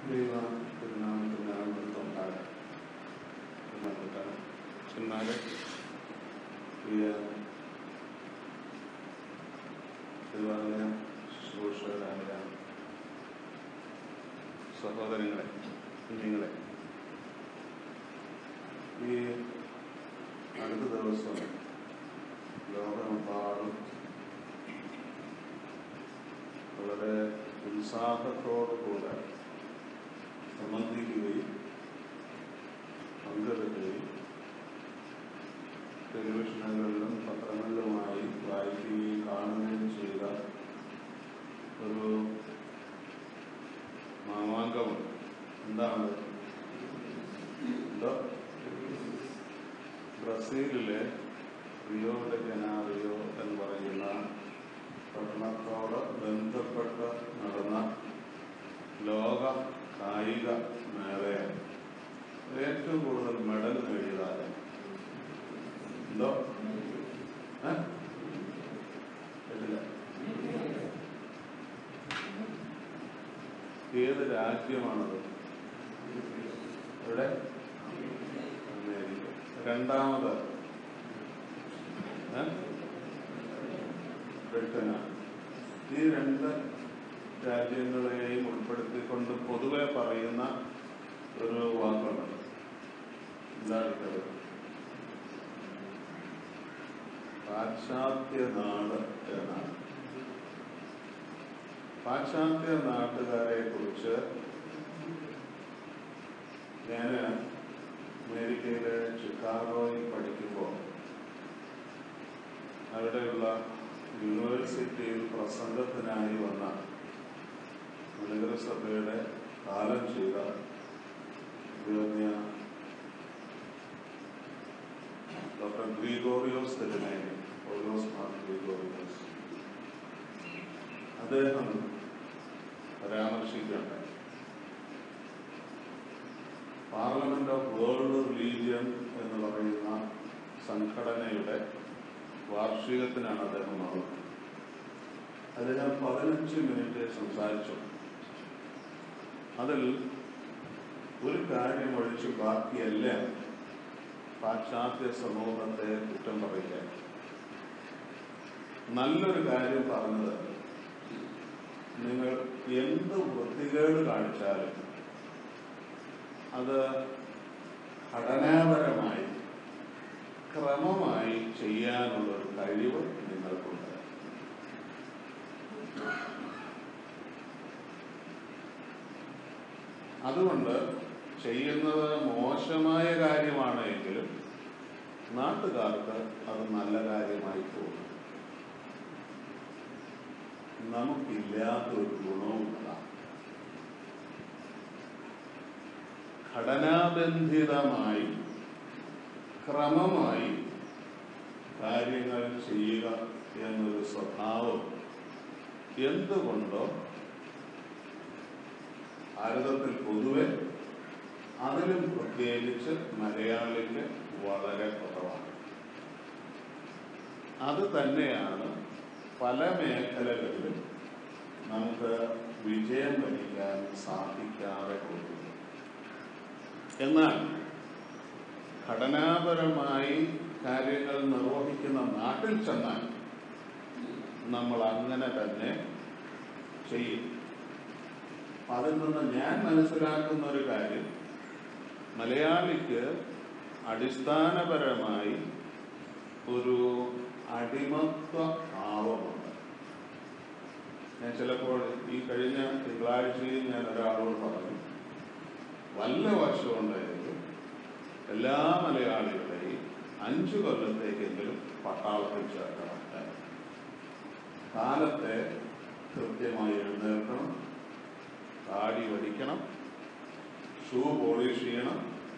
ദൈവ തിരുനാമത്തിന് ആനന്ദമുണ്ടാകട്ടെ ബഹുമാനപ്പെട്ട അച്ഛന്മാരെ പ്രിയ തിരുവാതിര ശുശ്രൂഷകരായ സഹോദരങ്ങളെ കുഞ്ഞുങ്ങളെ ഈ അടുത്ത ദിവസം ലോകമെമ്പാടും വളരെ ഉത്സാഹത്തോടുകൂടെ സംബന്ധിക്കുകയും പങ്കെടുക്കുകയും ടെലിവിഷനുകളിലും പത്രങ്ങളിലുമായി വായിക്കുകയും കാണുകയും ചെയ്ത ഒരു മാമാങ്കമുണ്ട് എന്താണ് എന്തോ ബ്രസീലിലെ റിയോ ഡെ ജനാറിയോ എന്ന് പറയുന്ന പട്ടണത്തോട് ബന്ധപ്പെട്ട് നടന്ന ലോക കായിക മേളയാണ് ഏറ്റവും കൂടുതൽ മെഡൽ നേടിയതാണ് എന്തോ ഏ? കേട്ടില്ല ഏത് രാജ്യമാണത് എവിടെ അമേരിക്ക രണ്ടാമത് ഏ? ബ്രിട്ടനാണ് ഈ രണ്ട് രാജ്യങ്ങളെയും ഉൾപ്പെടുത്തിക്കൊണ്ട് പൊതുവെ പറയുന്ന ഒരു വാക്കുണ്ട് എന്താണ് ഇത്? പാശ്ചാത്യ നാട് എന്നാണ് പാശ്ചാത്യ നാട്ടുകാരെ കുറിച്ച് ഞാൻ അമേരിക്കയിലെ ചിക്കാഗോയിൽ പഠിക്കുമ്പോൾ അവിടെയുള്ള യൂണിവേഴ്സിറ്റിയിൽ പ്രസംഗത്തിനായി വന്ന നഗരസഭയുടെ കാലം ചെയ്ത ഉയർന്ന ഡോക്ടർ ഗ്രീഗോറിയോസ് തെരുമേനി ഓരോസ് മാർ ഗ്രീഗോറിയോസ് അദ്ദേഹം പരാമർശിക്കുകയുണ്ടായി പാർലമെന്റ് ഓഫ് വേൾഡ് റിലീജിയൻ എന്ന് പറയുന്ന സംഘടനയുടെ വാർഷികത്തിനാണ് അദ്ദേഹം വന്നത് അദ്ദേഹം പതിനഞ്ച് മിനിറ്റ് സംസാരിച്ചു അതിൽ ഒരു കാര്യം ഒഴിച്ച് ബാക്കിയെല്ലാം പാശ്ചാത്യ സമൂഹത്തെ കുറ്റം പറയുക നല്ലൊരു കാര്യം പറഞ്ഞത് നിങ്ങൾ എന്ത് വൃത്തികേട് കാണിച്ചാലും അത് ഘടനാപരമായി ക്രമമായി ചെയ്യാനുള്ള ഒരു കഴിവ് നിങ്ങൾക്കുണ്ട് അതുകൊണ്ട് ചെയ്യുന്നത് മോശമായ കാര്യമാണ് എങ്കിലും നാട്ടുകാർക്ക് അത് നല്ല കാര്യമായി തോന്നും നമുക്കില്ലാത്തൊരു ഗുണവുമില്ല ഘടനാബന്ധിതമായി ക്രമമായി കാര്യങ്ങൾ ചെയ്യുക എന്നൊരു സ്വഭാവം എന്തുകൊണ്ടോ ഭാരതത്തിൽ പൊതുവെ അതിലും പ്രത്യേകിച്ച് മലയാളിക്ക് വളരെ കുറവാണ് അത് തന്നെയാണ് പല മേഖലകളിലും നമുക്ക് വിജയം വരിക്കാൻ സാധിക്കാതെ പോകുന്നത് എന്നാൽ ഘടനാപരമായി കാര്യങ്ങൾ നിർവഹിക്കുന്ന നാട്ടിൽ ചെന്നാൽ നമ്മൾ അങ്ങനെ തന്നെ ചെയ്യും അതിൽ നിന്ന് ഞാൻ മനസ്സിലാക്കുന്ന ഒരു കാര്യം മലയാളിക്ക് അടിസ്ഥാനപരമായി ഒരു അടിമത്വ ഭാവമുണ്ട് ഞാൻ ചിലപ്പോൾ ഈ കഴിഞ്ഞ തിങ്കളാഴ്ചയിൽ ഞാൻ ഒരാളോട് പറഞ്ഞു വല്ല വശമുണ്ടായിരുന്നു എല്ലാ മലയാളികളെയും അഞ്ചു കൊല്ലത്തേക്കെങ്കിലും പട്ടാളത്തിൽ ചേർക്കണം കാലത്തെ കൃത്യമായി എഴുന്നേൽക്കണം താടി വടിക്കണം ഷൂ പോളിഷ് ചെയ്യണം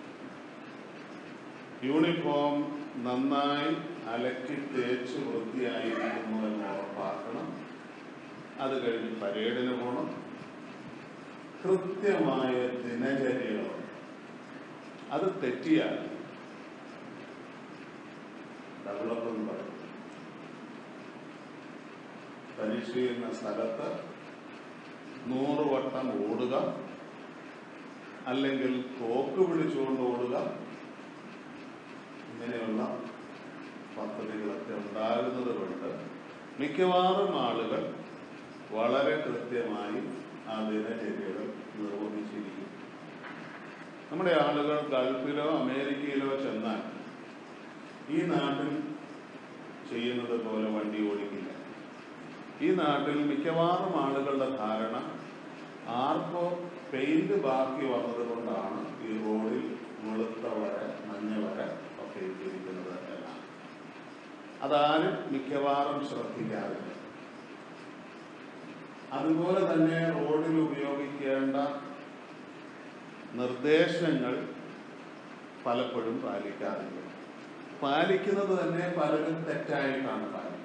യൂണിഫോം നന്നായി അലക്കി തേച്ച് വൃത്തിയായിരിക്കുന്നു എന്ന് ഉറപ്പാക്കണം അത് കഴിഞ്ഞ് പരേഡിന് പോകണം കൃത്യമായ ദിനചര്യകൾ അത് തെറ്റിയാൽ ഡെവലപ്പ് എന്ന് പറയും പരിശീലന സ്ഥലത്ത് നൂറ് വട്ടം ഓടുക അല്ലെങ്കിൽ തോക്ക് പിടിച്ചുകൊണ്ട് ഓടുക ഇങ്ങനെയുള്ള പദ്ധതികളൊക്കെ ഉണ്ടാകുന്നത് കൊണ്ട് മിക്കവാറും ആളുകൾ വളരെ കൃത്യമായി ആ ദിനചര്യകൾ നിർവഹിച്ചിരിക്കും നമ്മുടെ ആളുകൾ ഗൾഫിലോ അമേരിക്കയിലോ ചെന്നാൽ ഈ നാട്ടിൽ ചെയ്യുന്നത് പോലെ വണ്ടി ഓടിക്കില്ല ഈ നാട്ടിൽ മിക്കവാറും ആളുകളുടെ ധാരണ ആർക്കോ പെയിന്റ് ബാക്കി വന്നത് കൊണ്ടാണ് ഈ റോഡിൽ വെളുത്ത വര മഞ്ഞ വര ഒക്കെ ഇട്ടിരിക്കുന്നത് എന്നാണ് അതാരും മിക്കവാറും ശ്രദ്ധിക്കാറില്ല അതുപോലെ തന്നെ റോഡിൽ ഉപയോഗിക്കേണ്ട നിർദ്ദേശങ്ങൾ പലപ്പോഴും പാലിക്കാറില്ല പാലിക്കുന്നത് തന്നെ പലരും തെറ്റായിട്ടാണ് പാലിക്കുക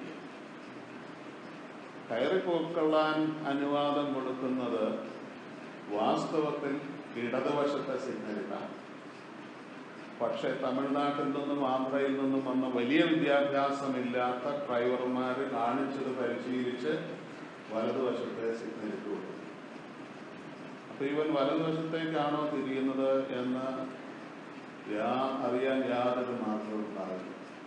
കയറി പോക്കൊള്ളാൻ അനുവാദം കൊടുക്കുന്നത് വാസ്തവത്തിൽ ഇടതുവശത്തെ സിഗ്നലിലാണ് പക്ഷെ തമിഴ്നാട്ടിൽ നിന്നും ആന്ധ്രയിൽ നിന്നും വന്ന വലിയ വിദ്യാഭ്യാസമില്ലാത്ത ഡ്രൈവർമാർ കാണിച്ചത് പരിശീലിച്ച് വലതുവശത്തെ സിഗ്നൽ ഇട്ട് കൊടുക്കും അപ്പൊ ഇവൻ വലതുവശത്തേക്കാണോ തിരിയുന്നത് എന്ന് യാ അറിയാൻ യാതൊരു മാർഗവും ഉണ്ടാവില്ല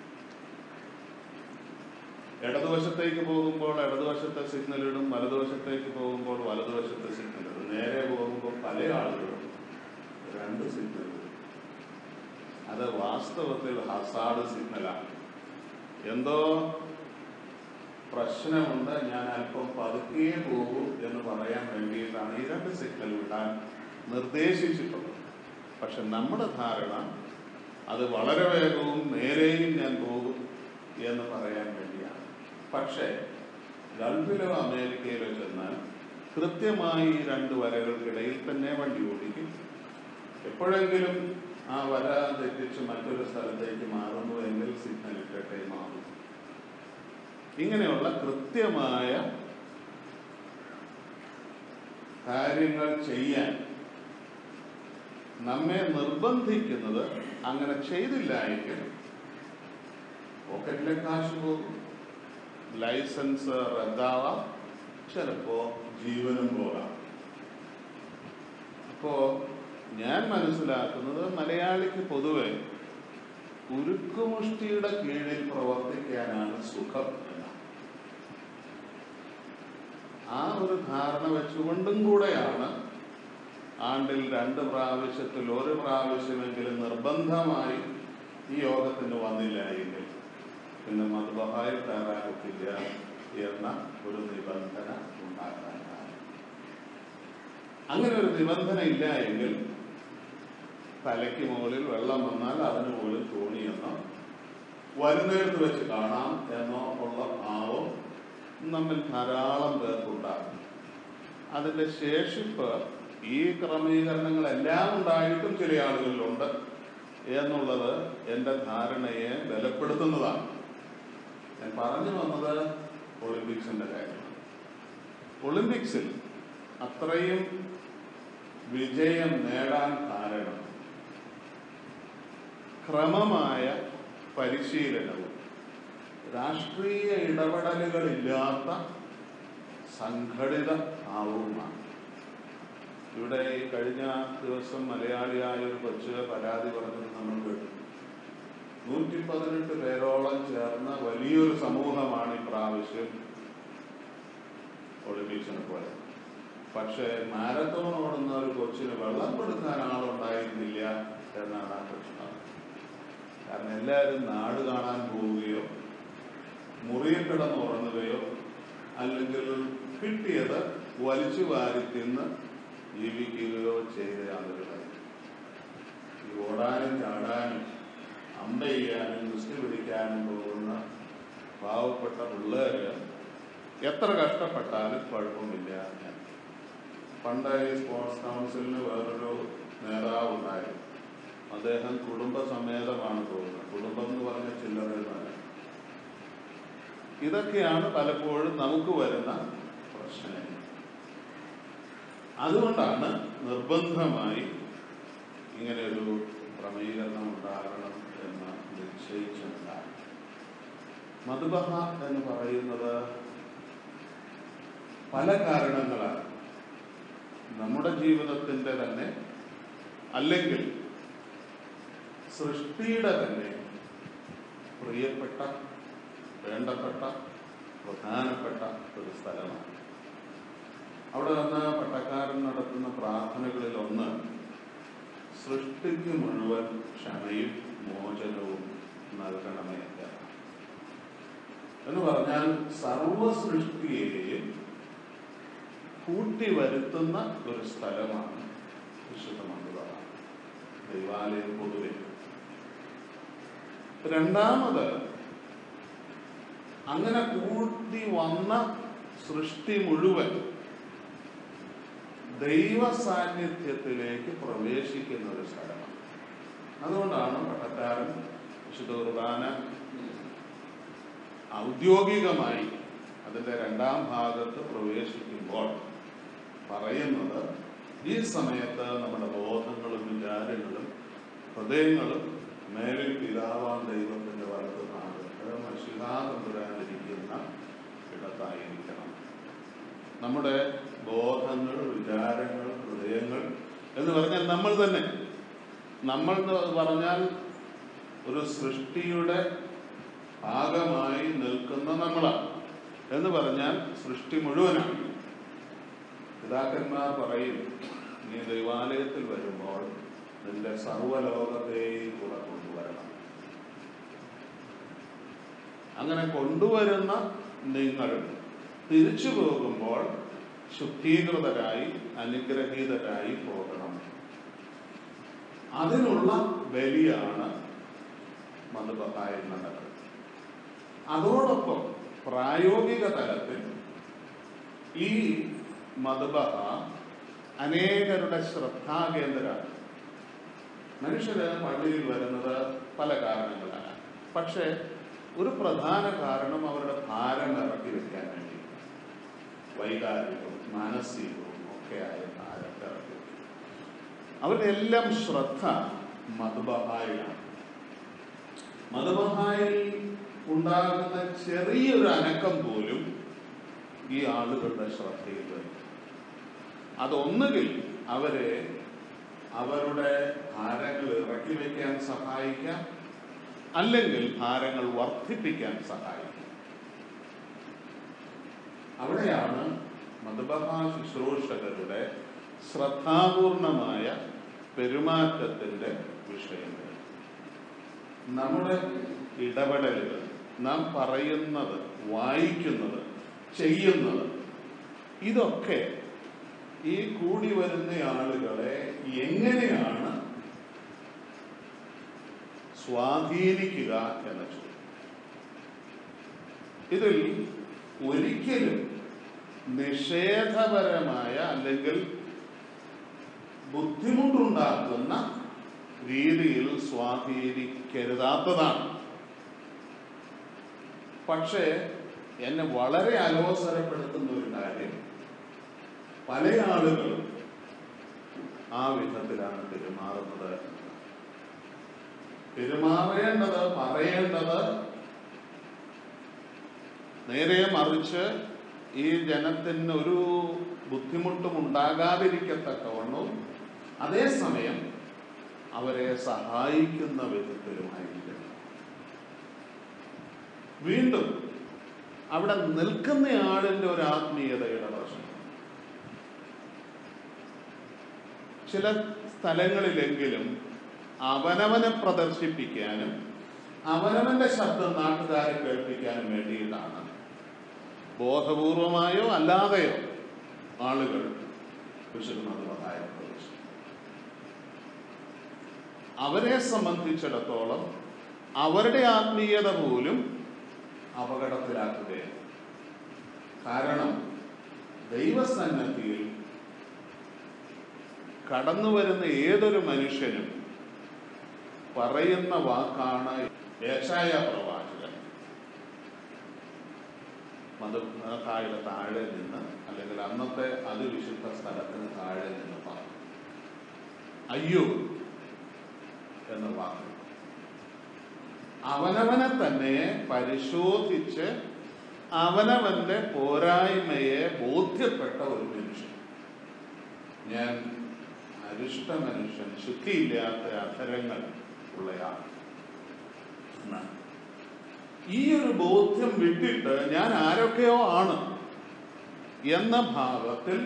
ഇടതുവശത്തേക്ക് പോകുമ്പോൾ ഇടതുവശത്തെ സിഗ്നൽ ഇടും വലതുവശത്തേക്ക് പോകുമ്പോൾ വലതുവശത്തെ സിഗ്നൽ ഇടും നേരെ പോകുമ്പോൾ പല ആളുകളും രണ്ട് സിഗ്നൽ ഇടും അത് വാസ്തവത്തിൽ ഹസാഡ് സിഗ്നലാണ് എന്തോ പ്രശ്നമുണ്ട് ഞാൻ അല്പം പതുക്കെ പോകൂ എന്ന് പറയാൻ വേണ്ടിയിട്ടാണ് ഈ രണ്ട് സിഗ്നൽ വിടാൻ നിർദ്ദേശിച്ചിട്ടുള്ളത് പക്ഷെ നമ്മുടെ ധാരണ അത് വളരെ വേഗവും നേരെയും ഞാൻ പോകും എന്ന് പറയാൻ വേണ്ടിയാണ് പക്ഷേ ഗൾഫിലോ അമേരിക്കയിലോ ചെന്നാൽ കൃത്യമായി ഈ രണ്ട് വരകൾക്കിടയിൽ തന്നെ വണ്ടി ഓടിക്കും എപ്പോഴെങ്കിലും ആ വര തെറ്റിച്ച് മറ്റൊരു സ്ഥലത്തേക്ക് മാറുന്നു എങ്കിൽ സിഗ്നൽ ഇട്ടിട്ടേ മാറും ഇങ്ങനെയുള്ള കൃത്യമായ കാര്യങ്ങൾ ചെയ്യാൻ നമ്മെ നിർബന്ധിക്കുന്നത് അങ്ങനെ ചെയ്തില്ല എങ്കിൽ പോക്കറ്റിലെ കാശ് പോകും ലൈസൻസ് റദ്ദാവാം ചിലപ്പോ ജീവനും പോകാം അപ്പോ ഞാൻ മനസ്സിലാക്കുന്നത് മലയാളിക്ക് പൊതുവെ ഉരുക്കുമുഷ്ടിയുടെ കീഴിൽ പ്രവർത്തിക്കാനാണ് സുഖം എന്നാണ് ആ ഒരു ധാരണ വെച്ചുകൊണ്ടും കൂടെയാണ് ആണ്ടിൽ രണ്ട് പ്രാവശ്യത്തിൽ ഒരു പ്രാവശ്യമെങ്കിലും നിർബന്ധമായി ഈ യോഗത്തിന് വന്നില്ല എങ്കിൽ പിന്നെ മധുബഹായിൽ കയറാനൊക്കില്ല എന്ന ഒരു നിബന്ധന ഉണ്ടാക്കാൻ കാരണം. അങ്ങനെ ഒരു നിബന്ധന ഇല്ല എങ്കിൽ തലയ്ക്ക് മുകളിൽ വെള്ളം വന്നാൽ അതിന് മുകളിൽ തോണിയെന്നോ വരുന്നിടത്ത് വെച്ച് കാണാം എന്നോ ഉള്ള ഭാവം നമ്മിൽ ധാരാളം പേർക്കുണ്ടാകും അതിന്റെ ശേഷിപ്പ് ഈ ക്രമീകരണങ്ങളെല്ലാം ഉണ്ടായിട്ടും ചില ആളുകളിലുണ്ട് എന്നുള്ളത് എൻ്റെ ധാരണയെ ബലപ്പെടുത്തുന്നതാണ് ഞാൻ പറഞ്ഞു വന്നത് ഒളിമ്പിക്സിന്റെ കാര്യമാണ് ഒളിമ്പിക്സിൽ അത്രയും വിജയം നേടാൻ കാരണം ക്രമമായ പരിശീലനവും രാഷ്ട്രീയ ഇടപെടലുകളില്ലാത്ത സംഘടിത ഭാവവുമാണ് ഇവിടെ ഈ കഴിഞ്ഞ ദിവസം മലയാളിയായ ഒരു കൊച്ചു പരാതി പറഞ്ഞത് നമ്മൾ കേട്ടു നൂറ്റി പതിനെട്ട് പേരോളം ചേർന്ന വലിയൊരു സമൂഹമാണ് ഈ പ്രാവശ്യം ഒളിമ്പിക്സിന് പോയത് പക്ഷേ മാരത്തോൺ ഓടുന്ന ഒരു കൊച്ചിന് വെള്ളം കൊടുക്കാൻ ആളുണ്ടായിരുന്നില്ല എന്നാണ് ആ പ്രശ്നം കാരണം എല്ലാവരും നാട് കാണാൻ പോവുകയോ മുറിയിൽ കിടന്ന് ഉറങ്ങുകയോ അല്ലെങ്കിൽ കിട്ടിയത് വലിച്ചു വാരി തിന്ന് ജീവിക്കുകയോ ചെയ്ത ആളുകളായി ഈ ഓടാനും ചാടാനും അമ്പ ചെയ്യാനും ദൃഷ്ടി പിടിക്കാനും പോകുന്ന പാവപ്പെട്ട പിള്ളേര് എത്ര കഷ്ടപ്പെട്ടാലും കുഴപ്പമില്ല ഞാൻ പണ്ട് ഈ സ്പോർട്സ് കൗൺസിലിന് വേറൊരു നേതാവ് ഉണ്ടായിരുന്നു അദ്ദേഹം കുടുംബസമേതമാണ് പോകുന്നത് കുടുംബം എന്ന് പറഞ്ഞ ചില്ലറയുന്നല്ല ഇതൊക്കെയാണ് പലപ്പോഴും നമുക്ക് വരുന്ന പ്രശ്നങ്ങൾ അതുകൊണ്ടാണ് നിർബന്ധമായി ഇങ്ങനെ ഒരു ക്രമീകരണം ഉണ്ടാകണം എന്ന് നിശ്ചയിച്ചുണ്ടാകും മധുബഹ എന്ന് പറയുന്നത് പല കാരണങ്ങളാൽ നമ്മുടെ ജീവിതത്തിന്റെ തന്നെ അല്ലെങ്കിൽ സൃഷ്ടിയുടെ തന്നെ പ്രിയപ്പെട്ട വേണ്ടപ്പെട്ട പ്രധാനപ്പെട്ട ഒരു സ്ഥലമാണ് അവിടെ വന്ന് പട്ടക്കാരൻ നടത്തുന്ന പ്രാർത്ഥനകളിൽ ഒന്ന് സൃഷ്ടിക്ക് മുഴുവൻ ക്ഷമയും മോചനവും നൽകണമേ എന്നാണ്. എന്ന് പറഞ്ഞാൽ സർവ സൃഷ്ടിയെയും കൂട്ടി വരുത്തുന്ന ഒരു സ്ഥലമാണ് വിശുദ്ധ മന്ദിരം ദൈവാലയം പൊതുവെ രണ്ടാമത് അങ്ങനെ കൂട്ടി വന്ന സൃഷ്ടി മുഴുവൻ ദൈവ സാന്നിധ്യത്തിലേക്ക് പ്രവേശിക്കുന്ന ഒരു സ്ഥലമാണ് അതുകൊണ്ടാണ് പട്ടക്കാരൻ വിശുദ്ധ കുർബാന ഔദ്യോഗികമായി അതിൻ്റെ രണ്ടാം ഭാഗത്ത് പ്രവേശിക്കുമ്പോൾ പറയുന്നത് ഈ സമയത്ത് നമ്മുടെ ബോധങ്ങളും വിചാരങ്ങളും ഹൃദയങ്ങളും മേലിൽ പിതാവാൻ ദൈവത്തിന്റെ വലത്ത് ഭാഗത്ത് മഷികാതമ്പുരാനിരിക്കുന്ന ഇടത്തായിരിക്കണം നമ്മുടെ ബോധങ്ങൾ വിചാരങ്ങൾ ഹൃദയങ്ങൾ എന്ന് പറഞ്ഞാൽ നമ്മൾ തന്നെ നമ്മൾ എന്ന് പറഞ്ഞാൽ ഒരു സൃഷ്ടിയുടെ ഭാഗമായി നിൽക്കുന്ന നമ്മളാണ് എന്ന് പറഞ്ഞാൽ സൃഷ്ടി മുഴുവനാണ് പിതാക്കന്മാർ പറയും നീ ദൈവാലയത്തിൽ വരുമ്പോൾ നിന്റെ സർവ്വലോകത്തെയും കൂടെ കൊണ്ടുവരണം അങ്ങനെ കൊണ്ടുവരുന്ന നിങ്ങൾ തിരിച്ചു പോകുമ്പോൾ ശുദ്ധീകൃതരായി അനുഗ്രഹീതരായി പോകണം അതിനുള്ള ബലിയാണ് മധുബഹായിൽ നടക്കുന്നത് അതോടൊപ്പം പ്രായോഗിക തലത്തിൽ ഈ മധുബഹ അനേകരുടെ ശ്രദ്ധാകേന്ദ്രമാണ് മനുഷ്യര് പള്ളിയിൽ വരുന്നത് പല കാരണങ്ങളാണ് പക്ഷേ ഒരു പ്രധാന കാരണം അവരുടെ ഭാരം ഇറക്കി വെക്കാൻ വേണ്ടി വൈകാരികവും മാനസികവും ഒക്കെയായ ഭാരം ഇറക്കി വെക്കും. അവരുടെ എല്ലാം ശ്രദ്ധ മധുബഹായിലാണ് മധുബഹായിൽ ഉണ്ടാകുന്ന ചെറിയൊരു അനക്കം പോലും ഈ ആളുകളുടെ ശ്രദ്ധയിൽ വരും അതൊന്നുകിൽ അവരെ അവരുടെ ഭാരങ്ങൾ ഇറക്കി വയ്ക്കാൻ സഹായിക്കാം അല്ലെങ്കിൽ ഭാരങ്ങൾ വർദ്ധിപ്പിക്കാൻ സഹായിക്കും അവിടെയാണ് മധുബഹ ശുശ്രൂഷകരുടെ ശ്രദ്ധാപൂർണമായ പെരുമാറ്റത്തിന്റെ വിഷയങ്ങൾ നമ്മുടെ ഇടപെടലുകൾ നാം പറയുന്നത് വായിക്കുന്നത് ചെയ്യുന്നത് ഇതൊക്കെ ഈ കൂടി വരുന്ന ആളുകളെ എങ്ങനെയാണ് സ്വാധീനിക്കുക എന്ന ചോദ്യം ഇതിൽ ഒരിക്കലും നിഷേധപരമായ അല്ലെങ്കിൽ ബുദ്ധിമുട്ടുണ്ടാക്കുന്ന രീതിയിൽ സ്വാധീനിക്കരുതാത്തതാണ് പക്ഷേ എന്നെ വളരെ അലോസരപ്പെടുത്തുന്ന ഒരു കാര്യം പല ആളുകളും ആ വിധത്തിലാണ് പെരുമാറുന്നത് പെരുമാറേണ്ടത് പറയേണ്ടത് നേരെ മറിച്ച് ഈ ജനത്തിന് ഒരു ബുദ്ധിമുട്ടും ഉണ്ടാകാതിരിക്കത്തക്കവണ്ണവും അതേസമയം അവരെ സഹായിക്കുന്ന വിധത്തിലുമായിരിക്കണം വീണ്ടും അവിടെ നിൽക്കുന്ന ആളിന്റെ ഒരു ആത്മീയതയുടെ പ്രശ്നം ചില സ്ഥലങ്ങളിലെങ്കിലും അവനവനെ പ്രദർശിപ്പിക്കാനും അവനവന്റെ ശബ്ദം നാട്ടുകാരെ കേൾപ്പിക്കാനും വേണ്ടിയിട്ടാണ് ബോധപൂർവമായോ അല്ലാതെയോ ആളുകൾ വിശുദ്ധമായ പ്രവേശിക്കും അവരെ സംബന്ധിച്ചിടത്തോളം അവരുടെ ആത്മീയത പോലും അപകടത്തിലാക്കുകയാണ് കാരണം ദൈവസന്നദ്ധിയിൽ കടന്നു വരുന്ന ഏതൊരു മനുഷ്യനും പറയുന്ന വാക്കാണ് യേശായ പ്രവാചകൻ മതക്കായുടെ താഴെ നിന്ന് അല്ലെങ്കിൽ അന്നത്തെ അതിവിശുദ്ധ സ്ഥലത്തിന് താഴെ നിന്ന് പറഞ്ഞു അയ്യോ എന്ന വാക്ക് അവനവനെ തന്നെ പരിശോധിച്ച് അവനവന്റെ പോരായ്മയെ ബോധ്യപ്പെട്ട ഒരു മനുഷ്യൻ ഞാൻ അരിഷ്ട മനുഷ്യൻ ശുദ്ധിയില്ലാത്ത അധരങ്ങൾ ഉള്ളയാൾ എന്നാണ് ഈ ഒരു ബോധ്യം വിട്ടിട്ട് ഞാൻ ആരൊക്കെയോ ആണ് എന്ന ഭാവത്തിൽ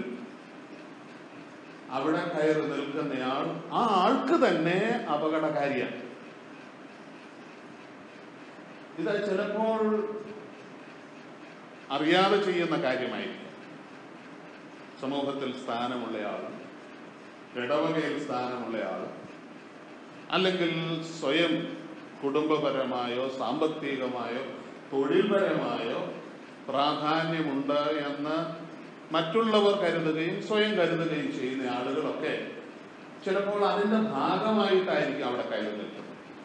അവിടെ കയറി നിൽക്കുന്നയാൾ ആ ആൾക്ക് തന്നെ അപകടകാരിയാണ് ഇത് ചിലപ്പോൾ അറിയാതെ ചെയ്യുന്ന കാര്യമായിരിക്കും സമൂഹത്തിൽ സ്ഥാനമുള്ളയാൾ ഇടവകയിൽ സ്ഥാനമുള്ളയാൾ അല്ലെങ്കിൽ സ്വയം കുടുംബപരമായോ സാമ്പത്തികമായോ തൊഴിൽപരമായോ പ്രാധാന്യമുണ്ട് എന്ന് മറ്റുള്ളവർ കരുതുകയും സ്വയം കരുതുകയും ചെയ്യുന്ന ആളുകളൊക്കെ ചിലപ്പോൾ അതിന്റെ ഭാഗമായിട്ടായിരിക്കും അവിടെ കയറി നിൽക്കുന്നത്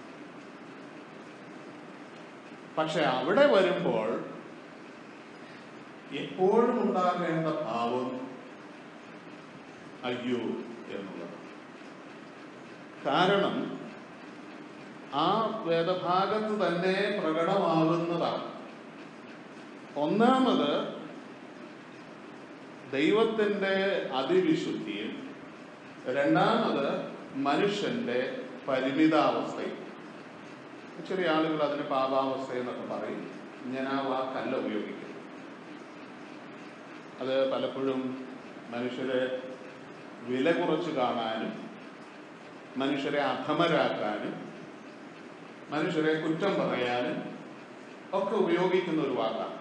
പക്ഷെ അവിടെ വരുമ്പോൾ എപ്പോഴും ഉണ്ടാകേണ്ട ഭാവം അയ്യോ എന്നുള്ളത് കാരണം ആ വേദഭാഗത്ത് തന്നെ പ്രകടമാകുന്നതാണ് ഒന്നാമത് ദൈവത്തിൻ്റെ അതിവിശുദ്ധിയും രണ്ടാമത് മനുഷ്യന്റെ പരിമിതാവസ്ഥയും ചെറിയ ആളുകൾ അതിന് പാപാവസ്ഥ എന്നൊക്കെ പറയും ഞാൻ ആ വാക്കല്ല ഉപയോഗിക്കുന്നത് അത് പലപ്പോഴും മനുഷ്യരെ വില കുറച്ച് കാണാനും മനുഷ്യരെ അധമരാക്കാനും മനുഷ്യരെ കുറ്റം പറയാനും ഒക്കെ ഉപയോഗിക്കുന്ന ഒരു വാക്കാണ്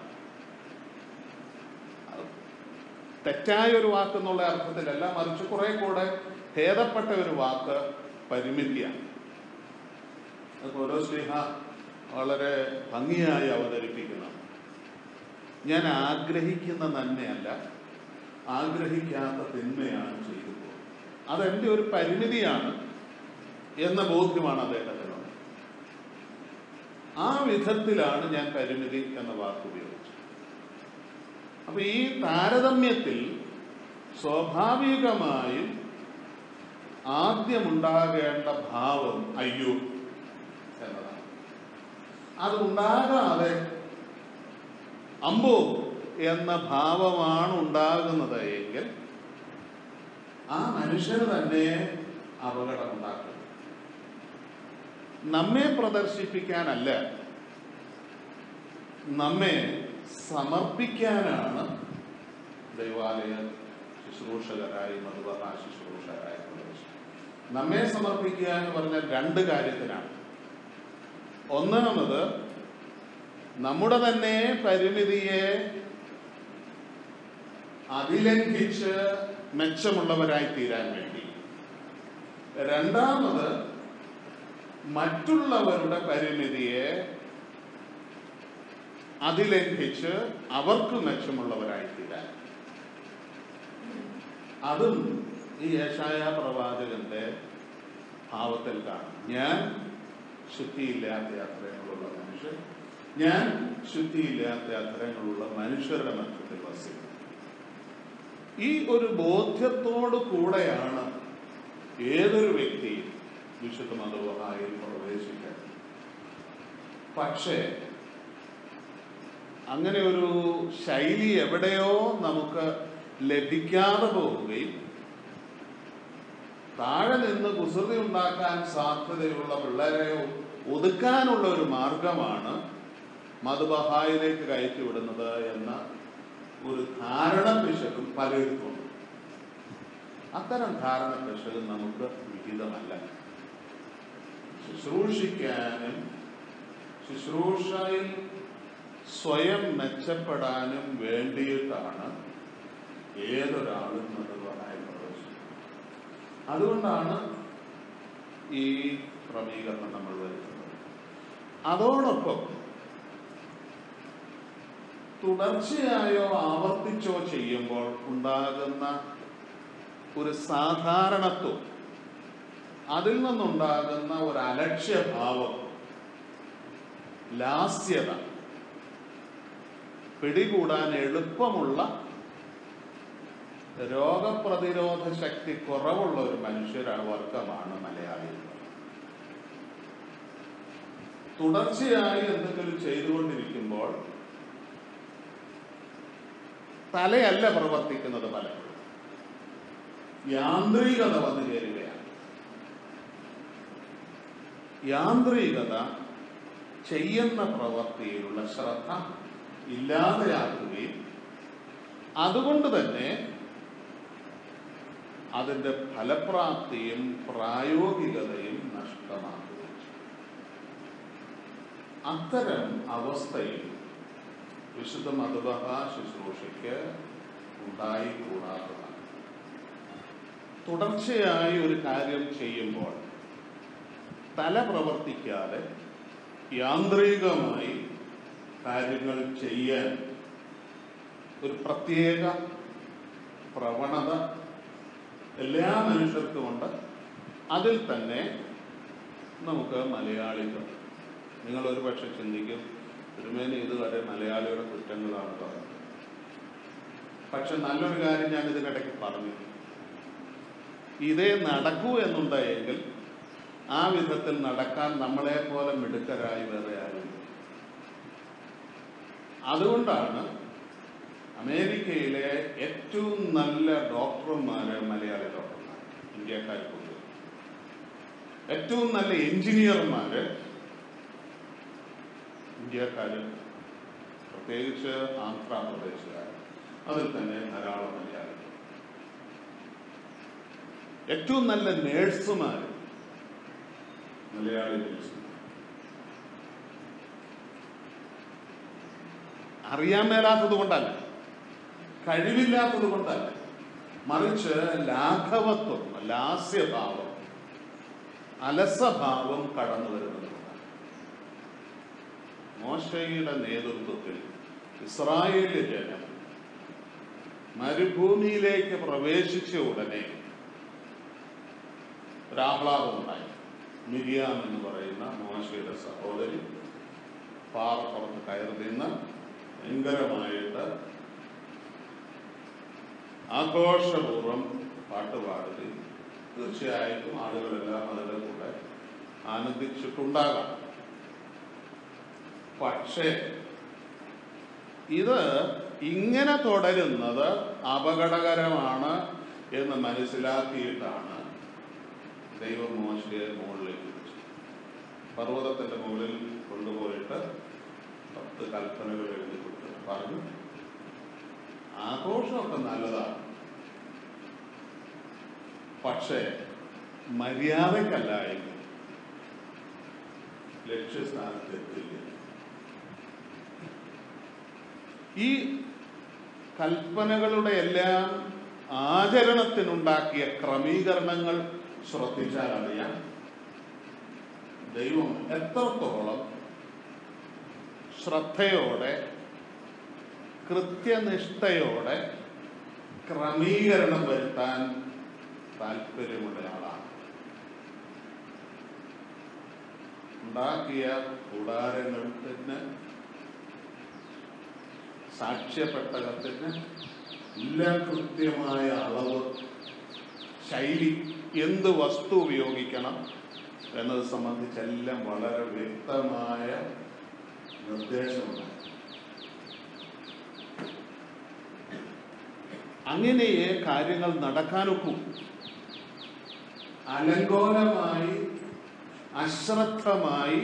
അത് തെറ്റായ ഒരു വാക്ക് എന്നുള്ള അർത്ഥത്തിലല്ല മറിച്ച് കുറെ കൂടെ ഭേദപ്പെട്ട ഒരു വാക്ക് പരിമിതിയാണ് അത് ഓരോ സ്നേഹ വളരെ ഭംഗിയായി അവതരിപ്പിക്കുന്നു ഞാൻ ആഗ്രഹിക്കുന്ന നന്മയല്ല ആഗ്രഹിക്കാത്ത തിന്മയാണ് ചെയ്തു പോകുന്നത് അതെന്റെ ഒരു പരിമിതിയാണ് എന്ന ബോധ്യമാണ് അദ്ദേഹത്തിനുള്ളത് ആ വിധത്തിലാണ് ഞാൻ പരിമിതി എന്ന വാക്ക് ഉപയോഗിച്ചത് അപ്പൊ ഈ താരതമ്യത്തിൽ സ്വാഭാവികമായും ആദ്യമുണ്ടാകേണ്ട ഭാവം അയ്യോ എന്നതാണ് അത് ഉണ്ടാകാതെ അമ്പോ എന്ന ഭാവമാണ് ഉണ്ടാകുന്നത് എങ്കിൽ ആ മനുഷ്യന് തന്നെ അപകടമുണ്ടാക്കും നമ്മെ പ്രദർശിപ്പിക്കാനല്ല നമ്മെ സമർപ്പിക്കാനാണ് ദൈവാലയ ശുശ്രൂഷകരായി മധുബഹ ശുശ്രൂഷകരായി പ്രദർശിപ്പിക്കുന്നത് നമ്മെ സമർപ്പിക്കുക എന്ന് പറഞ്ഞാൽ രണ്ട് കാര്യത്തിനാണ് ഒന്നാമത് നമ്മുടെ തന്നെ പരിമിതിയെ അതിലംഘിച്ച് മെച്ചമുള്ളവരായി തീരാൻ വേണ്ടി രണ്ടാമത് മറ്റുള്ളവരുടെ പരിമിതിയെ അതിലംഘിച്ച് അവർക്ക് മെച്ചമുള്ളവരായി തീരാൻ അതും ഈ യേശായ പ്രവാചകന്റെ ഭാവത്തിൽ കാണും ഞാൻ ശുദ്ധിയില്ലാത്ത അധരങ്ങളുള്ള മനുഷ്യൻ ഞാൻ ശുദ്ധിയില്ലാത്ത അധരങ്ങളുള്ള മനുഷ്യരുടെ മധ്യത്തിൽ വസിക്കുന്നു ഈ ഒരു ബോധ്യത്തോടു കൂടെയാണ് ഏതൊരു വ്യക്തിയും വിശുദ്ധ മതവഹായിൽ പ്രവേശിക്കാൻ പക്ഷേ അങ്ങനെ ഒരു ശൈലി എവിടെയോ നമുക്ക് ലഭിക്കാതെ പോവുകയും താഴെ നിന്ന് കുസൃതി ഉണ്ടാക്കാൻ സാധ്യതയുള്ള പിള്ളേരെ ഒതുക്കാനുള്ള ഒരു മാർഗമാണ് മധുബഹായിലേക്ക് കയറ്റിവിടുന്നത് എന്ന ഒരു ധാരണ പിശകും പലർക്കുണ്ട് അത്തരം ധാരണ പിശകും നമുക്ക് വിഹിതമല്ല ശുശ്രൂഷിക്കാനും ശുശ്രൂഷയിൽ സ്വയം മെച്ചപ്പെടാനും വേണ്ടിയിട്ടാണ് ഏതൊരാളും മധുബഹായി പ്രവേശിക്കുന്നത് അതുകൊണ്ടാണ് ഈ ക്രമീകരണം നമ്മൾ വരുത്തുന്നത് അതോടൊപ്പം തുടർച്ചയായോ ആവർത്തിച്ചോ ചെയ്യുമ്പോൾ ഉണ്ടാകുന്ന ഒരു സാധാരണത്വം അതിൽ നിന്നുണ്ടാകുന്ന ഒരു അലക്ഷ്യഭാവം ലാസ്യത പിടികൂടാൻ എളുപ്പമുള്ള രോഗപ്രതിരോധ ശക്തി കുറവുള്ള ഒരു മനുഷ്യര വർഗമാണ് മലയാളികൾ തുടർച്ചയായി എന്തെങ്കിലും ചെയ്തുകൊണ്ടിരിക്കുമ്പോൾ തലയല്ല പ്രവർത്തിക്കുന്നത് പലപ്പോഴും യാന്ത്രികത വന്നു ചേരുകയാണ് യാന്ത്രികത ചെയ്യുന്ന പ്രവൃത്തിയിലുള്ള ശ്രദ്ധ ഇല്ലാതെയാക്കുകയും അതുകൊണ്ട് തന്നെ അതിൻ്റെ ഫലപ്രാപ്തിയും പ്രായോഗികതയും നഷ്ടമാക്കുകയും ചെയ്യും. അത്തരം അവസ്ഥയിൽ വിശുദ്ധ മധുബഹ ശുശ്രൂഷയ്ക്ക് ഉണ്ടായിക്കൂടാത്തതാണ് തുടർച്ചയായി ഒരു കാര്യം ചെയ്യുമ്പോൾ തല പ്രവർത്തിക്കാതെ യാന്ത്രികമായി കാര്യങ്ങൾ ചെയ്യാൻ ഒരു പ്രത്യേക പ്രവണത എല്ലാ മനുഷ്യർക്കുമുണ്ട് അതിൽ തന്നെ നമുക്ക് മലയാളികൾ നിങ്ങൾ ഒരു പക്ഷെ ചിന്തിക്കും തിരുമേനി ഇതുവരെ മലയാളിയുടെ കുറ്റങ്ങളാണ് പറഞ്ഞത് പക്ഷെ നല്ലൊരു കാര്യം ഞാൻ ഇതിനിടയ്ക്ക് പറഞ്ഞു ഇതേ നടക്കൂ എന്നുണ്ടെങ്കിൽ ആ വിധത്തിൽ നടക്കാൻ നമ്മളെ പോലെ മിടുക്കരായി വേറെ ആരും അതുകൊണ്ടാണ് അമേരിക്കയിലെ ഏറ്റവും നല്ല ഡോക്ടർമാര് മലയാളി ഡോക്ടർമാർ ഇന്ത്യക്കാർക്കുണ്ട് ഏറ്റവും നല്ല എഞ്ചിനീയർമാര് ഇന്ത്യക്കാര് പ്രത്യേകിച്ച് ആന്ധ്രാപ്രദേശുകാർ അതിൽ തന്നെ ധാരാളം മലയാളികൾ ഏറ്റവും നല്ല നേഴ്സുമാർ മലയാളി നേഴ്സുമാർ അറിയാൻ മേലാത്തത് കൊണ്ടല്ല കഴിവില്ലാത്തത് കൊണ്ടല്ല മറിച്ച് ലാഘവത്വം ലാസ്യഭാവം അലസഭാവം കടന്നു വരുന്നത് കൊണ്ടാണ് മോശയുടെ നേതൃത്വത്തിൽ ഇസ്രായേലി ജനം മരുഭൂമിയിലേക്ക് പ്രവേശിച്ച ഉടനെ ഒരാഹ്ലാദമുണ്ടായി മിരിയാം എന്ന് പറയുന്ന മോശയുടെ സഹോദരി പാറപ്പുറത്ത് കയറി നിന്ന് ഭയങ്കരമായിട്ട് ആഘോഷപൂർവ്വം പാട്ട് പാടുകയും തീർച്ചയായിട്ടും ആളുകളെല്ലാം അതിൻ്റെ കൂടെ ആനന്ദിച്ചിട്ടുണ്ടാകാം പക്ഷേ ഇത് ഇങ്ങനെ തുടരുന്നത് അപകടകരമാണ് എന്ന് മനസ്സിലാക്കിയിട്ടാണ് ദൈവം മോശയെ മുകളിലേക്ക് വിളിച്ചത് പർവ്വതത്തിന്റെ മുകളിൽ കൊണ്ടുപോയിട്ട് പത്ത് കൽപ്പനകൾ എഴുതി കൊടുത്തു പറഞ്ഞു ആഘോഷമൊക്കെ നല്ലതാണ് പക്ഷേ മര്യാദക്കല്ല എങ്കിൽ ലക്ഷ്യസ്ഥാനത്തെത്തില്ല ഈ കൽപ്പനകളുടെ എല്ലാം ആചരണത്തിനുണ്ടാക്കിയ ക്രമീകരണങ്ങൾ ശ്രദ്ധിച്ചാൽ അറിയാം ദൈവം എത്രത്തോളം ശ്രദ്ധയോടെ കൃത്യനിഷ്ഠയോടെ ക്രമീകരണം വരുത്താൻ താല്പര്യമുള്ള ആളാണ് ഉണ്ടാക്കിയ കൂടാരങ്ങൾക്ക് സാക്ഷ്യപ്പെട്ടകത്തിന് എല്ലാം കൃത്യമായ അളവ് ശൈലി എന്ത് വസ്തു ഉപയോഗിക്കണം എന്നത് സംബന്ധിച്ചെല്ലാം വളരെ വ്യക്തമായ നിർദ്ദേശമുണ്ട് അങ്ങനെയേ കാര്യങ്ങൾ നടക്കാനൊക്കൂ അലങ്കോലമായി അശ്രദ്ധമായി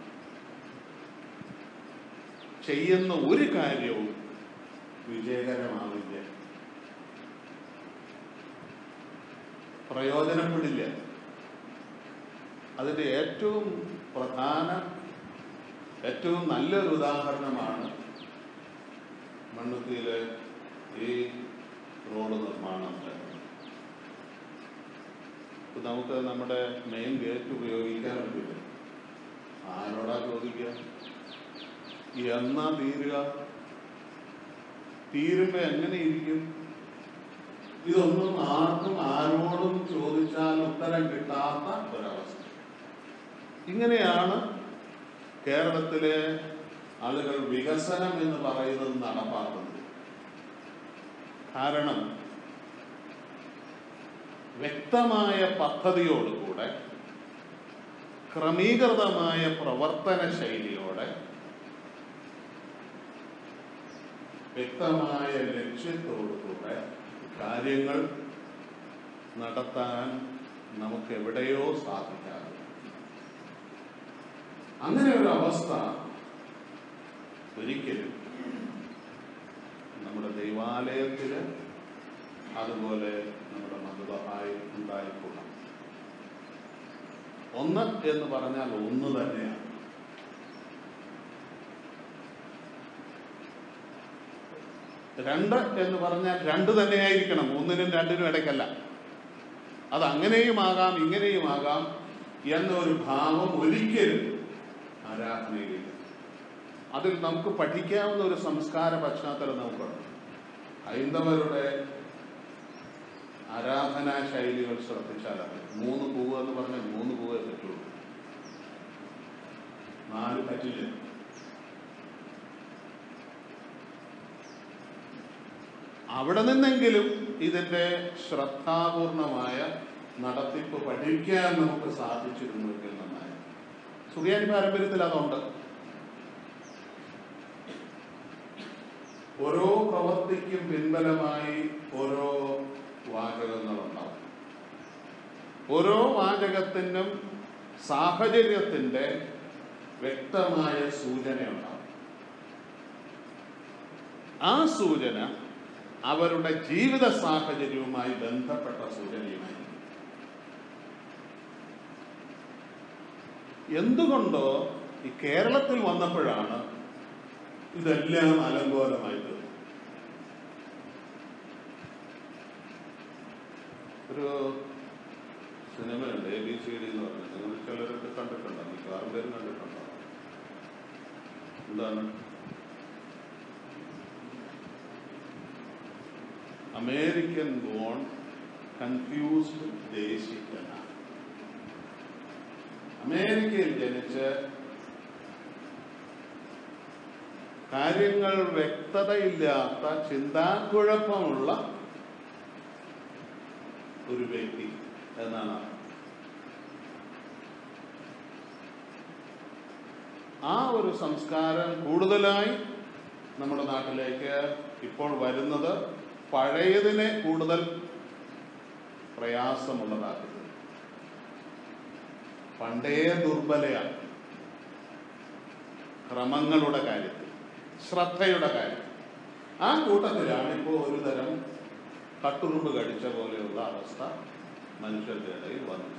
ചെയ്യുന്ന ഒരു കാര്യവും വിജയകരമാവില്ല പ്രയോജനപ്പെടില്ല അതിൻ്റെ ഏറ്റവും പ്രധാന ഏറ്റവും നല്ലൊരു ഉദാഹരണമാണ് മണ്ണുത്തിയിലെ ഈ റോഡ് നിർമ്മാണം ഇപ്പൊ നമുക്ക് നമ്മുടെ മെയിൻ ഗേറ്റ് ഉപയോഗിക്കാൻ പറ്റില്ല ആരോടാ ചോദിക്കുക എന്നാ തീരുക തീരുമ്പോ എങ്ങനെ ഇരിക്കും ഇതൊന്നും ആർക്കും ആരോടും ചോദിച്ചാൽ ഉത്തരം കിട്ടാത്ത ഒരവസ്ഥ ഇങ്ങനെയാണ് കേരളത്തിലെ ആളുകൾ വികസനം എന്ന് പറയുന്നത് നടപ്പാക്കുന്നത് കാരണം വ്യക്തമായ പദ്ധതിയോടുകൂടെ ക്രമീകൃതമായ പ്രവർത്തന ശൈലിയോടെ വ്യക്തമായ ലക്ഷ്യത്തോടുകൂടെ കാര്യങ്ങൾ നടത്താൻ നമുക്ക് എവിടെയോ സാധിക്കാതെ അങ്ങനെ ഒരു അവസ്ഥ ഒരിക്കലും നമ്മുടെ ദൈവാലയത്തിൽ അതുപോലെ നമ്മുടെ മതബഹായി ഉണ്ടായിക്കൂടാം ഒന്ന് എന്ന് പറഞ്ഞാൽ ഒന്ന് തന്നെയാണ് രണ്ട് എന്ന് പറഞ്ഞാൽ രണ്ട് തന്നെയായിരിക്കണം ഒന്നിനും രണ്ടിനും ഇടയ്ക്കല്ല അത് അങ്ങനെയും ആകാം ഇങ്ങനെയും ആകാം എന്നൊരു ഭാവം ഒരിക്കലും ആരാധനയിലില്ല അതിൽ നമുക്ക് പഠിക്കാവുന്ന ഒരു സംസ്കാര പശ്ചാത്തലം നമുക്കുണ്ട് ഹൈന്ദവരുടെ ആരാധനാ ശൈലികൾ ശ്രദ്ധിച്ചാൽ അറിയാം. മൂന്ന് പൂവ് എന്ന് പറഞ്ഞാൽ മൂന്ന് പൂവേ പറ്റുള്ളൂ നാല് പറ്റില്ല അവിടെ നിന്നെങ്കിലും ഇതിന്റെ ശ്രദ്ധാപൂർണമായ നടത്തിപ്പ് പഠിക്കാൻ നമുക്ക് സാധിച്ചിരുന്നുവെങ്കിൽ നന്നായി സുറിയാനി പാരമ്പര്യത്തിൽ അതുണ്ട് ഓരോ പ്രവൃത്തിക്കും പിൻബലമായി ഓരോ വാചകങ്ങളുണ്ടാവും ഓരോ വാചകത്തിനും സാഹചര്യത്തിന്റെ വ്യക്തമായ സൂചനയുണ്ടാവും ആ സൂചന അവരുടെ ജീവിത സാഹചര്യവുമായി ബന്ധപ്പെട്ട സൂചനയുമായി എന്തുകൊണ്ടോ ഈ കേരളത്തിൽ വന്നപ്പോഴാണ് ഇതെല്ലാം അലങ്കോലമായി തീർന്നത് ഒരു സിനിമയുണ്ട് എ ബി സി ഡി എന്ന് പറഞ്ഞത് നിങ്ങൾ ചിലരൊക്കെ കണ്ടിട്ടുണ്ടോ മിക്കവാറും പേരും കണ്ടിട്ടുണ്ടോ എന്താണ് അമേരിക്കൻ ബോൺ കൺഫ്യൂസ്ഡ് ദേശിക്കനാണ് അമേരിക്കയിൽ ജനിച്ച് കാര്യങ്ങൾ വ്യക്തതയില്ലാത്ത ചിന്താക്കുഴപ്പമുള്ള ഒരു വ്യക്തി എന്നാണ് അർത്ഥം. ആ ഒരു സംസ്കാരം കൂടുതലായി നമ്മുടെ നാട്ടിലേക്ക് ഇപ്പോൾ വരുന്നത് പഴയതിനെ കൂടുതൽ പ്രയാസമുള്ളതാക്കുന്നത് പണ്ടേ ദുർബലയാണ് ക്രമങ്ങളുടെ കാര്യത്തിൽ ശ്രദ്ധയുടെ കാര്യത്തിൽ ആ കൂട്ടത്തിലാണ് ഇപ്പോൾ ഒരു തരം കട്ടുറുമ്പ് കടിച്ച പോലെയുള്ള അവസ്ഥ മനുഷ്യരുടെ ഇടയിൽ വന്നത്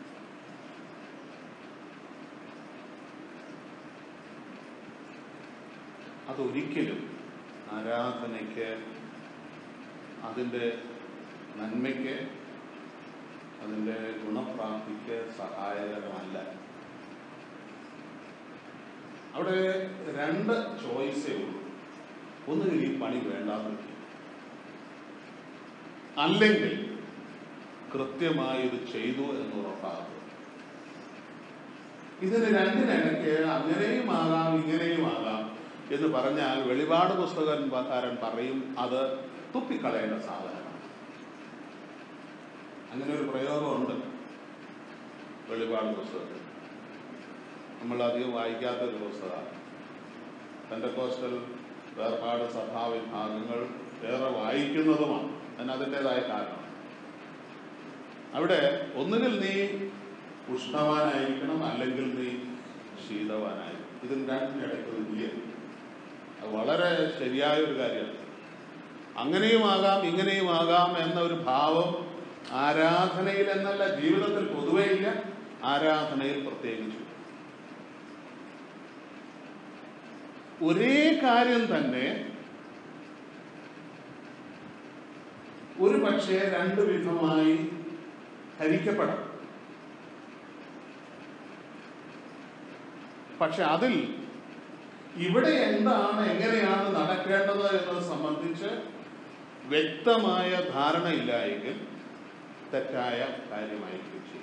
അതൊരിക്കലും ആരാധനയ്ക്ക് അതിൻ്റെ നന്മയ്ക്ക് അതിൻ്റെ ഗുണപ്രാപ്തിക്ക് സഹായകരമല്ല അവിടെ രണ്ട് ചോയ്സേ ഉള്ളൂ ഒന്നുകിൽ ഈ പണി വേണ്ടാന്ന് വെക്കും അല്ലെങ്കിൽ കൃത്യമായി ഇത് ചെയ്തു എന്ന് ഉറപ്പാകും ഇതിന് രണ്ടിനിടയ്ക്ക് അങ്ങനെയും ആകാം ഇങ്ങനെയും ആകാം എന്ന് പറഞ്ഞാൽ വെളിപാട് പുസ്തകക്കാരൻ പറയും അത് തുപ്പിക്കളയേണ്ട സാധനമാണ് അങ്ങനെ ഒരു പ്രയോഗമുണ്ട് വെളിപാട് പുസ്തകത്തിൽ നമ്മൾ അധികം വായിക്കാത്ത ഒരു പുസ്തകമാണ് പെൻഡക്കോസ്റ്റൽ വേർപാട് സഭാ വിഭാഗങ്ങൾ ഏറെ വായിക്കുന്നതുമാണ് അതിന് അതിൻ്റെതായ കാരണം അവിടെ ഒന്നുകിൽ നീ ഉഷ്ണവാനായിരിക്കണം അല്ലെങ്കിൽ നീ ശീതവാനായിരിക്കണം ഇതിന് രണ്ടിനിടയ്ക്ക് ഒരു ഇല്ല അത് വളരെ ശരിയായ ഒരു കാര്യമാണ് അങ്ങനെയുമാകാം ഇങ്ങനെയുമാകാം എന്ന ഒരു ഭാവം ആരാധനയിൽ എന്നല്ല ജീവിതത്തിൽ പൊതുവേ ഇല്ല ആരാധനയിൽ പ്രത്യേകിച്ചു ഒരേ കാര്യം തന്നെ ഒരു പക്ഷേ രണ്ട് വിധമായി ഹരിക്കപ്പെടാം പക്ഷെ അതിൽ ഇവിടെ എന്താണ് എങ്ങനെയാണ് നടക്കേണ്ടത് എന്നത് സംബന്ധിച്ച് വ്യക്തമായ ധാരണയില്ലായെങ്കിൽ തെറ്റായ കാര്യമായിരിക്കും ചെയ്യുക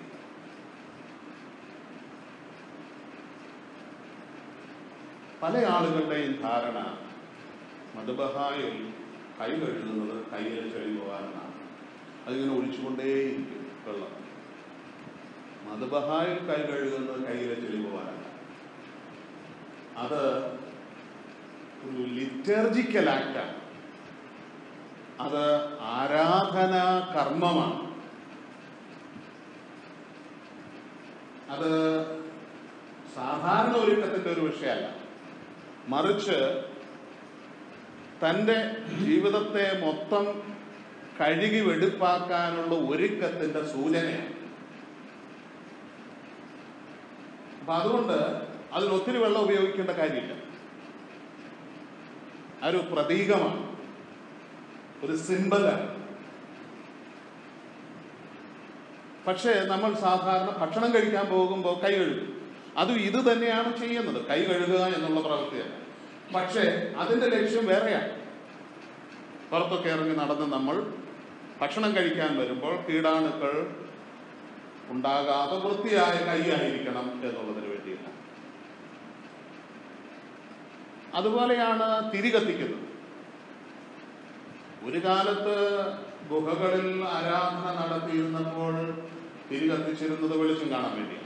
പല ആളുകളുടെയും ധാരണ മധുബഹായിൽ കൈ കഴുകുന്നത് കയ്യിൽ ചെളി പോകാനെന്നാണ് അതിങ്ങനെ ഒഴിച്ചുകൊണ്ടേയിരിക്കും വെള്ളം മധുബഹായിൽ കൈ കഴുകുന്നത് കയ്യിലെ ചെളി പോകാനല്ല അത് ഒരു ലിറ്റർജിക്കൽ ആക്റ്റാണ് അത് ആരാധനാ കർമ്മമാണ് അത് സാധാരണ ഒരുക്കത്തിന്റെ ഒരു വിഷയമല്ല മറിച്ച് തൻ്റെ ജീവിതത്തെ മൊത്തം കഴുകി വെടുപ്പാക്കാനുള്ള ഒരുക്കത്തിന്റെ സൂചനയാണ് അപ്പൊ അതുകൊണ്ട് അതിൽ ഒത്തിരി വെള്ളം ഉപയോഗിക്കേണ്ട കാര്യമില്ല ആ ഒരു പ്രതീകമാണ് ഒരു സിമ്പലാണ് പക്ഷേ നമ്മൾ സാധാരണ ഭക്ഷണം കഴിക്കാൻ പോകുമ്പോൾ കൈ കഴുകും അതും ഇത് തന്നെയാണ് ചെയ്യുന്നത് കൈ കഴുകുക എന്നുള്ള പ്രവൃത്തിയല്ല പക്ഷേ അതിന്റെ ലക്ഷ്യം വേറെയാണ് പുറത്തൊക്കെ ഇറങ്ങി നടന്ന് നമ്മൾ ഭക്ഷണം കഴിക്കാൻ വരുമ്പോൾ കീടാണുക്കൾ ഉണ്ടാകാതെ വൃത്തിയായ കൈയായിരിക്കണം എന്നുള്ളതിന് വേണ്ടിയില്ല അതുപോലെയാണ് തിരി കത്തിക്കുന്നത് ഒരു കാലത്ത് ഗുഹകളിൽ ആരാധന നടത്തിയിരുന്നപ്പോൾ തിരി കത്തിച്ചിരുന്നത് വെളിച്ചം കാണാൻ വേണ്ടിയാണ്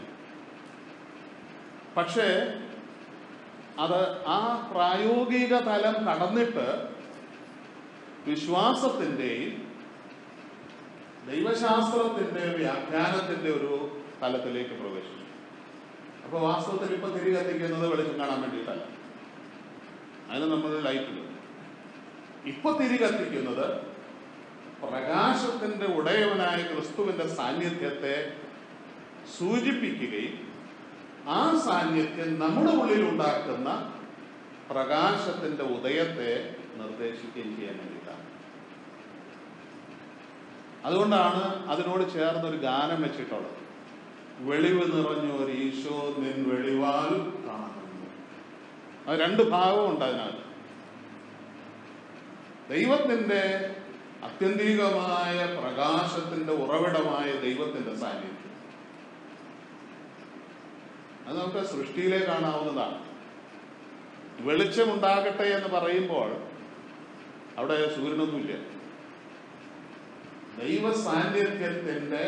പക്ഷേ അത് ആ പ്രായോഗിക തലം കടന്നിട്ട് വിശ്വാസത്തിൻ്റെയും ദൈവശാസ്ത്രത്തിന്റെ വ്യാഖ്യാനത്തിന്റെ ഒരു തലത്തിലേക്ക് പ്രവേശിച്ചു അപ്പോൾ വാസ്തവത്തിൽ ഇപ്പൊ തിരി കത്തിക്കുന്നത് വെളിച്ചം കാണാൻ വേണ്ടിയിട്ടല്ല അതിന് നമ്മൾ ലൈറ്റ് ഇടും ഇപ്പൊ തിരി കത്തിക്കുന്നത് പ്രകാശത്തിന്റെ ഉടയവനായ ക്രിസ്തുവിന്റെ സാന്നിധ്യത്തെ സൂചിപ്പിക്കുകയും ആ സാന്നിധ്യം നമ്മുടെ ഉള്ളിൽ ഉണ്ടാക്കുന്ന പ്രകാശത്തിന്റെ ഉദയത്തെ നിർദ്ദേശിക്കുകയും ചെയ്യാൻ വേണ്ടിയിട്ടാണ് അതുകൊണ്ടാണ് അതിനോട് ചേർന്ന് ഒരു ഗാനം വെച്ചിട്ടുള്ളത് വെളിവ് നിറഞ്ഞ ഒരു ഈശോ നിൻ വെളിവാൽ കാണുന്നു അത് രണ്ട് ഭാവമുണ്ട് അതിനകത്ത് ദൈവത്തിന്റെ അത്യന്തികമായ പ്രകാശത്തിന്റെ ഉറവിടമായ ദൈവത്തിന്റെ സാന്നിധ്യം അത് നമുക്ക് സൃഷ്ടിയിലെ കാണാവുന്നതാണ് വെളിച്ചമുണ്ടാകട്ടെ എന്ന് പറയുമ്പോൾ അവിടെ സൂര്യനൊന്നുമില്ല ദൈവ സാന്നിധ്യത്തിന്റെ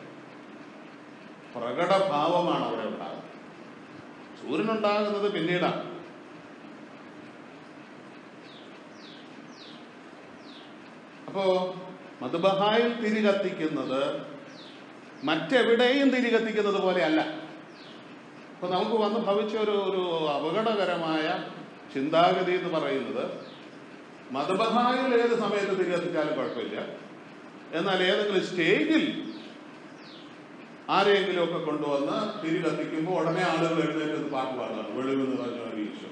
പ്രകടഭാവമാണ് അവിടെ ഉണ്ടാകുന്നത് സൂര്യനുണ്ടാകുന്നത് പിന്നീടാണ് അപ്പോ മധുബഹായിൽ തിരി കത്തിക്കുന്നത് മറ്റെവിടെയും തിരി കത്തിക്കുന്നത് പോലെയല്ല അപ്പൊ നമുക്ക് വന്ന് ഭവിച്ച ഒരു ഒരു അപകടകരമായ ചിന്താഗതി എന്ന് പറയുന്നത് മതബഹായിൽ ഏത് സമയത്ത് തിരി കത്തിച്ചാലും കുഴപ്പമില്ല എന്നാൽ ഏതെങ്കിലും സ്റ്റേജിൽ ആരെയെങ്കിലും ഒക്കെ കൊണ്ടുവന്ന് തിരി കത്തിക്കുമ്പോൾ ഉടനെ ആളുകൾ എഴുന്നേറ്റ് ഒന്ന് പാട്ട് പാടുകയാണ് വെളിവ് നിറഞ്ഞ ഒരു ഈശോ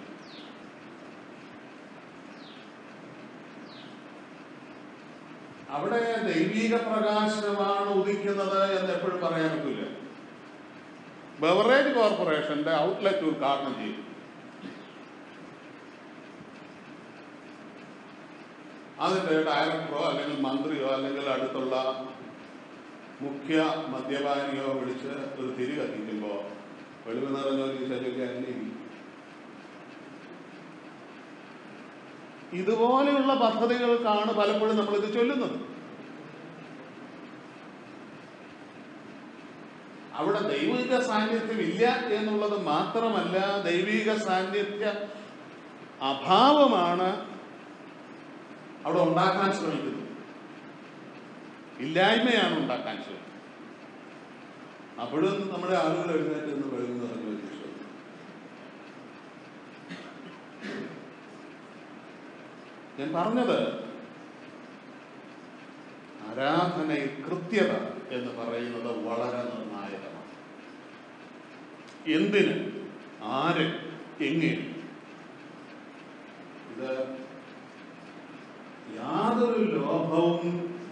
അവിടെ ദൈവിക പ്രകാശനമാണ് ഉദിക്കുന്നത് എന്ന് എപ്പോഴും പറയാൻ പറ്റില്ല ബവറേജ് കോർപ്പറേഷന്റെ ഔട്ട്ലെറ്റ് ഉദ്ഘാടനം ചെയ്തു അതിന്റെ ഡയറക്ടറോ അല്ലെങ്കിൽ മന്ത്രിയോ അല്ലെങ്കിൽ അടുത്തുള്ള മുഖ്യ മദ്യപാനിയോ വിളിച്ച് ഒരു തിരി കത്തിക്കുമ്പോൾ വെളിവ് നിറഞ്ഞ ഒരു ശരീരം ഇതുപോലെയുള്ള പദ്ധതികൾക്കാണ് പലപ്പോഴും നമ്മൾ ഇത് ചൊല്ലുന്നത് അവിടെ ദൈവിക സാന്നിധ്യം ഇല്ല എന്നുള്ളത് മാത്രമല്ല ദൈവിക സാന്നിധ്യ അഭാവമാണ് അവിടെ ഉണ്ടാക്കാൻ ശ്രമിക്കുന്നത് ഇല്ലായ്മയാണ് ഉണ്ടാക്കാൻ ശ്രമിക്കുന്നത് അപ്പോഴും നമ്മുടെ ആളുകൾ എഴുന്നേറ്റ് നിന്ന് വെളിവ് നിറഞ്ഞു വിശ്വസിക്കും ഞാൻ പറഞ്ഞത് ആരാധനയിൽ കൃത്യത എന്ന് പറയുന്നത് വളരെ നിർണായകമാണ് എന്തിന് ആര് എങ്ങനെ ഇത് യാതൊരു ലോഭവും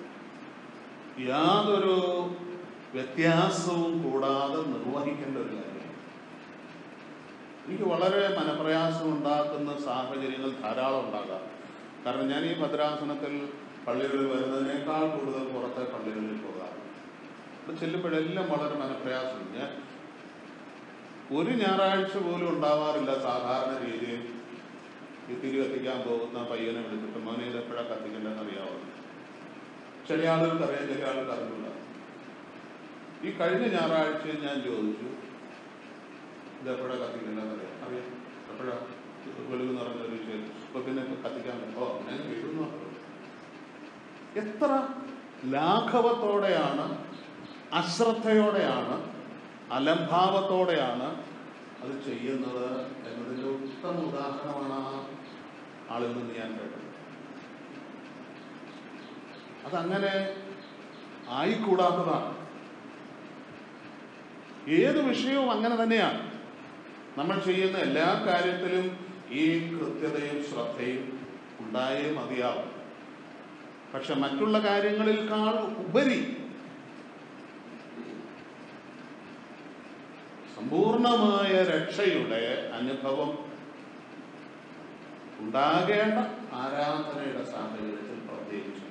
യാതൊരു വ്യത്യാസവും കൂടാതെ നിർവഹിക്കേണ്ട ഒരു കാര്യമാണ് എനിക്ക് വളരെ മനപ്രയാസം ഉണ്ടാക്കുന്ന സാഹചര്യങ്ങൾ ധാരാളം ഉണ്ടാകാം കാരണം ഞാൻ ഈ ഭദ്രാസനത്തിൽ പള്ളികളിൽ വരുന്നതിനേക്കാൾ കൂടുതൽ പുറത്തെ പള്ളികളിൽ പോകാറുണ്ട് ഇവിടെ ചെല്ലുമ്പോഴെല്ലാം വളരെ മനപ്രയാസം ഞാൻ ഒരു ഞായറാഴ്ച പോലും ഉണ്ടാവാറില്ല സാധാരണ രീതിയിൽ ഈ തിരി കത്തിക്കാൻ പോകുന്ന പയ്യനെ വിളിച്ചിട്ട് മോനെ ഇത് എപ്പോഴാണ് കത്തിക്കേണ്ടതെന്ന് അറിയാവോ ചില ആളുകൾക്ക് അറിയാം ചില ആളുകൾക്ക് അറിയില്ല ഈ കഴിഞ്ഞ ഞായറാഴ്ച ഞാൻ ചോദിച്ചു ഇത് എപ്പോഴാണ് കത്തിക്കേണ്ടതെന്ന് അറിയാം അറിയാം എപ്പോഴാ വെളിവ് നിറഞ്ഞൊരു വിഷയം ഇപ്പൊ പിന്നെ ഇപ്പൊ കത്തിക്കാൻ പറ്റുമോ ഞാൻ എഴുതുന്നു എത്ര ലാഘവത്തോടെയാണ് അശ്രദ്ധയോടെയാണ് അലംഭാവത്തോടെയാണ് അത് ചെയ്യുന്നത് എന്നതിൻ്റെ ഉത്തമ ഉദാഹരണമാണ് ആ ആളിൽ നിന്ന് ഞാൻ കേട്ടത് അതങ്ങനെ ആയിക്കൂടാത്തതാണ് ഏത് വിഷയവും അങ്ങനെ തന്നെയാണ് നമ്മൾ ചെയ്യുന്ന എല്ലാ കാര്യത്തിലും ഈ കൃത്യതയും ശ്രദ്ധയും ഉണ്ടായേ മതിയാവും പക്ഷെ മറ്റുള്ള കാര്യങ്ങളിൽക്കാൾ ഉപരി സമ്പൂർണമായ രക്ഷയുടെ അനുഭവം ഉണ്ടാകേണ്ട ആരാധനയുടെ സാഹചര്യത്തിൽ പ്രത്യേകിച്ചും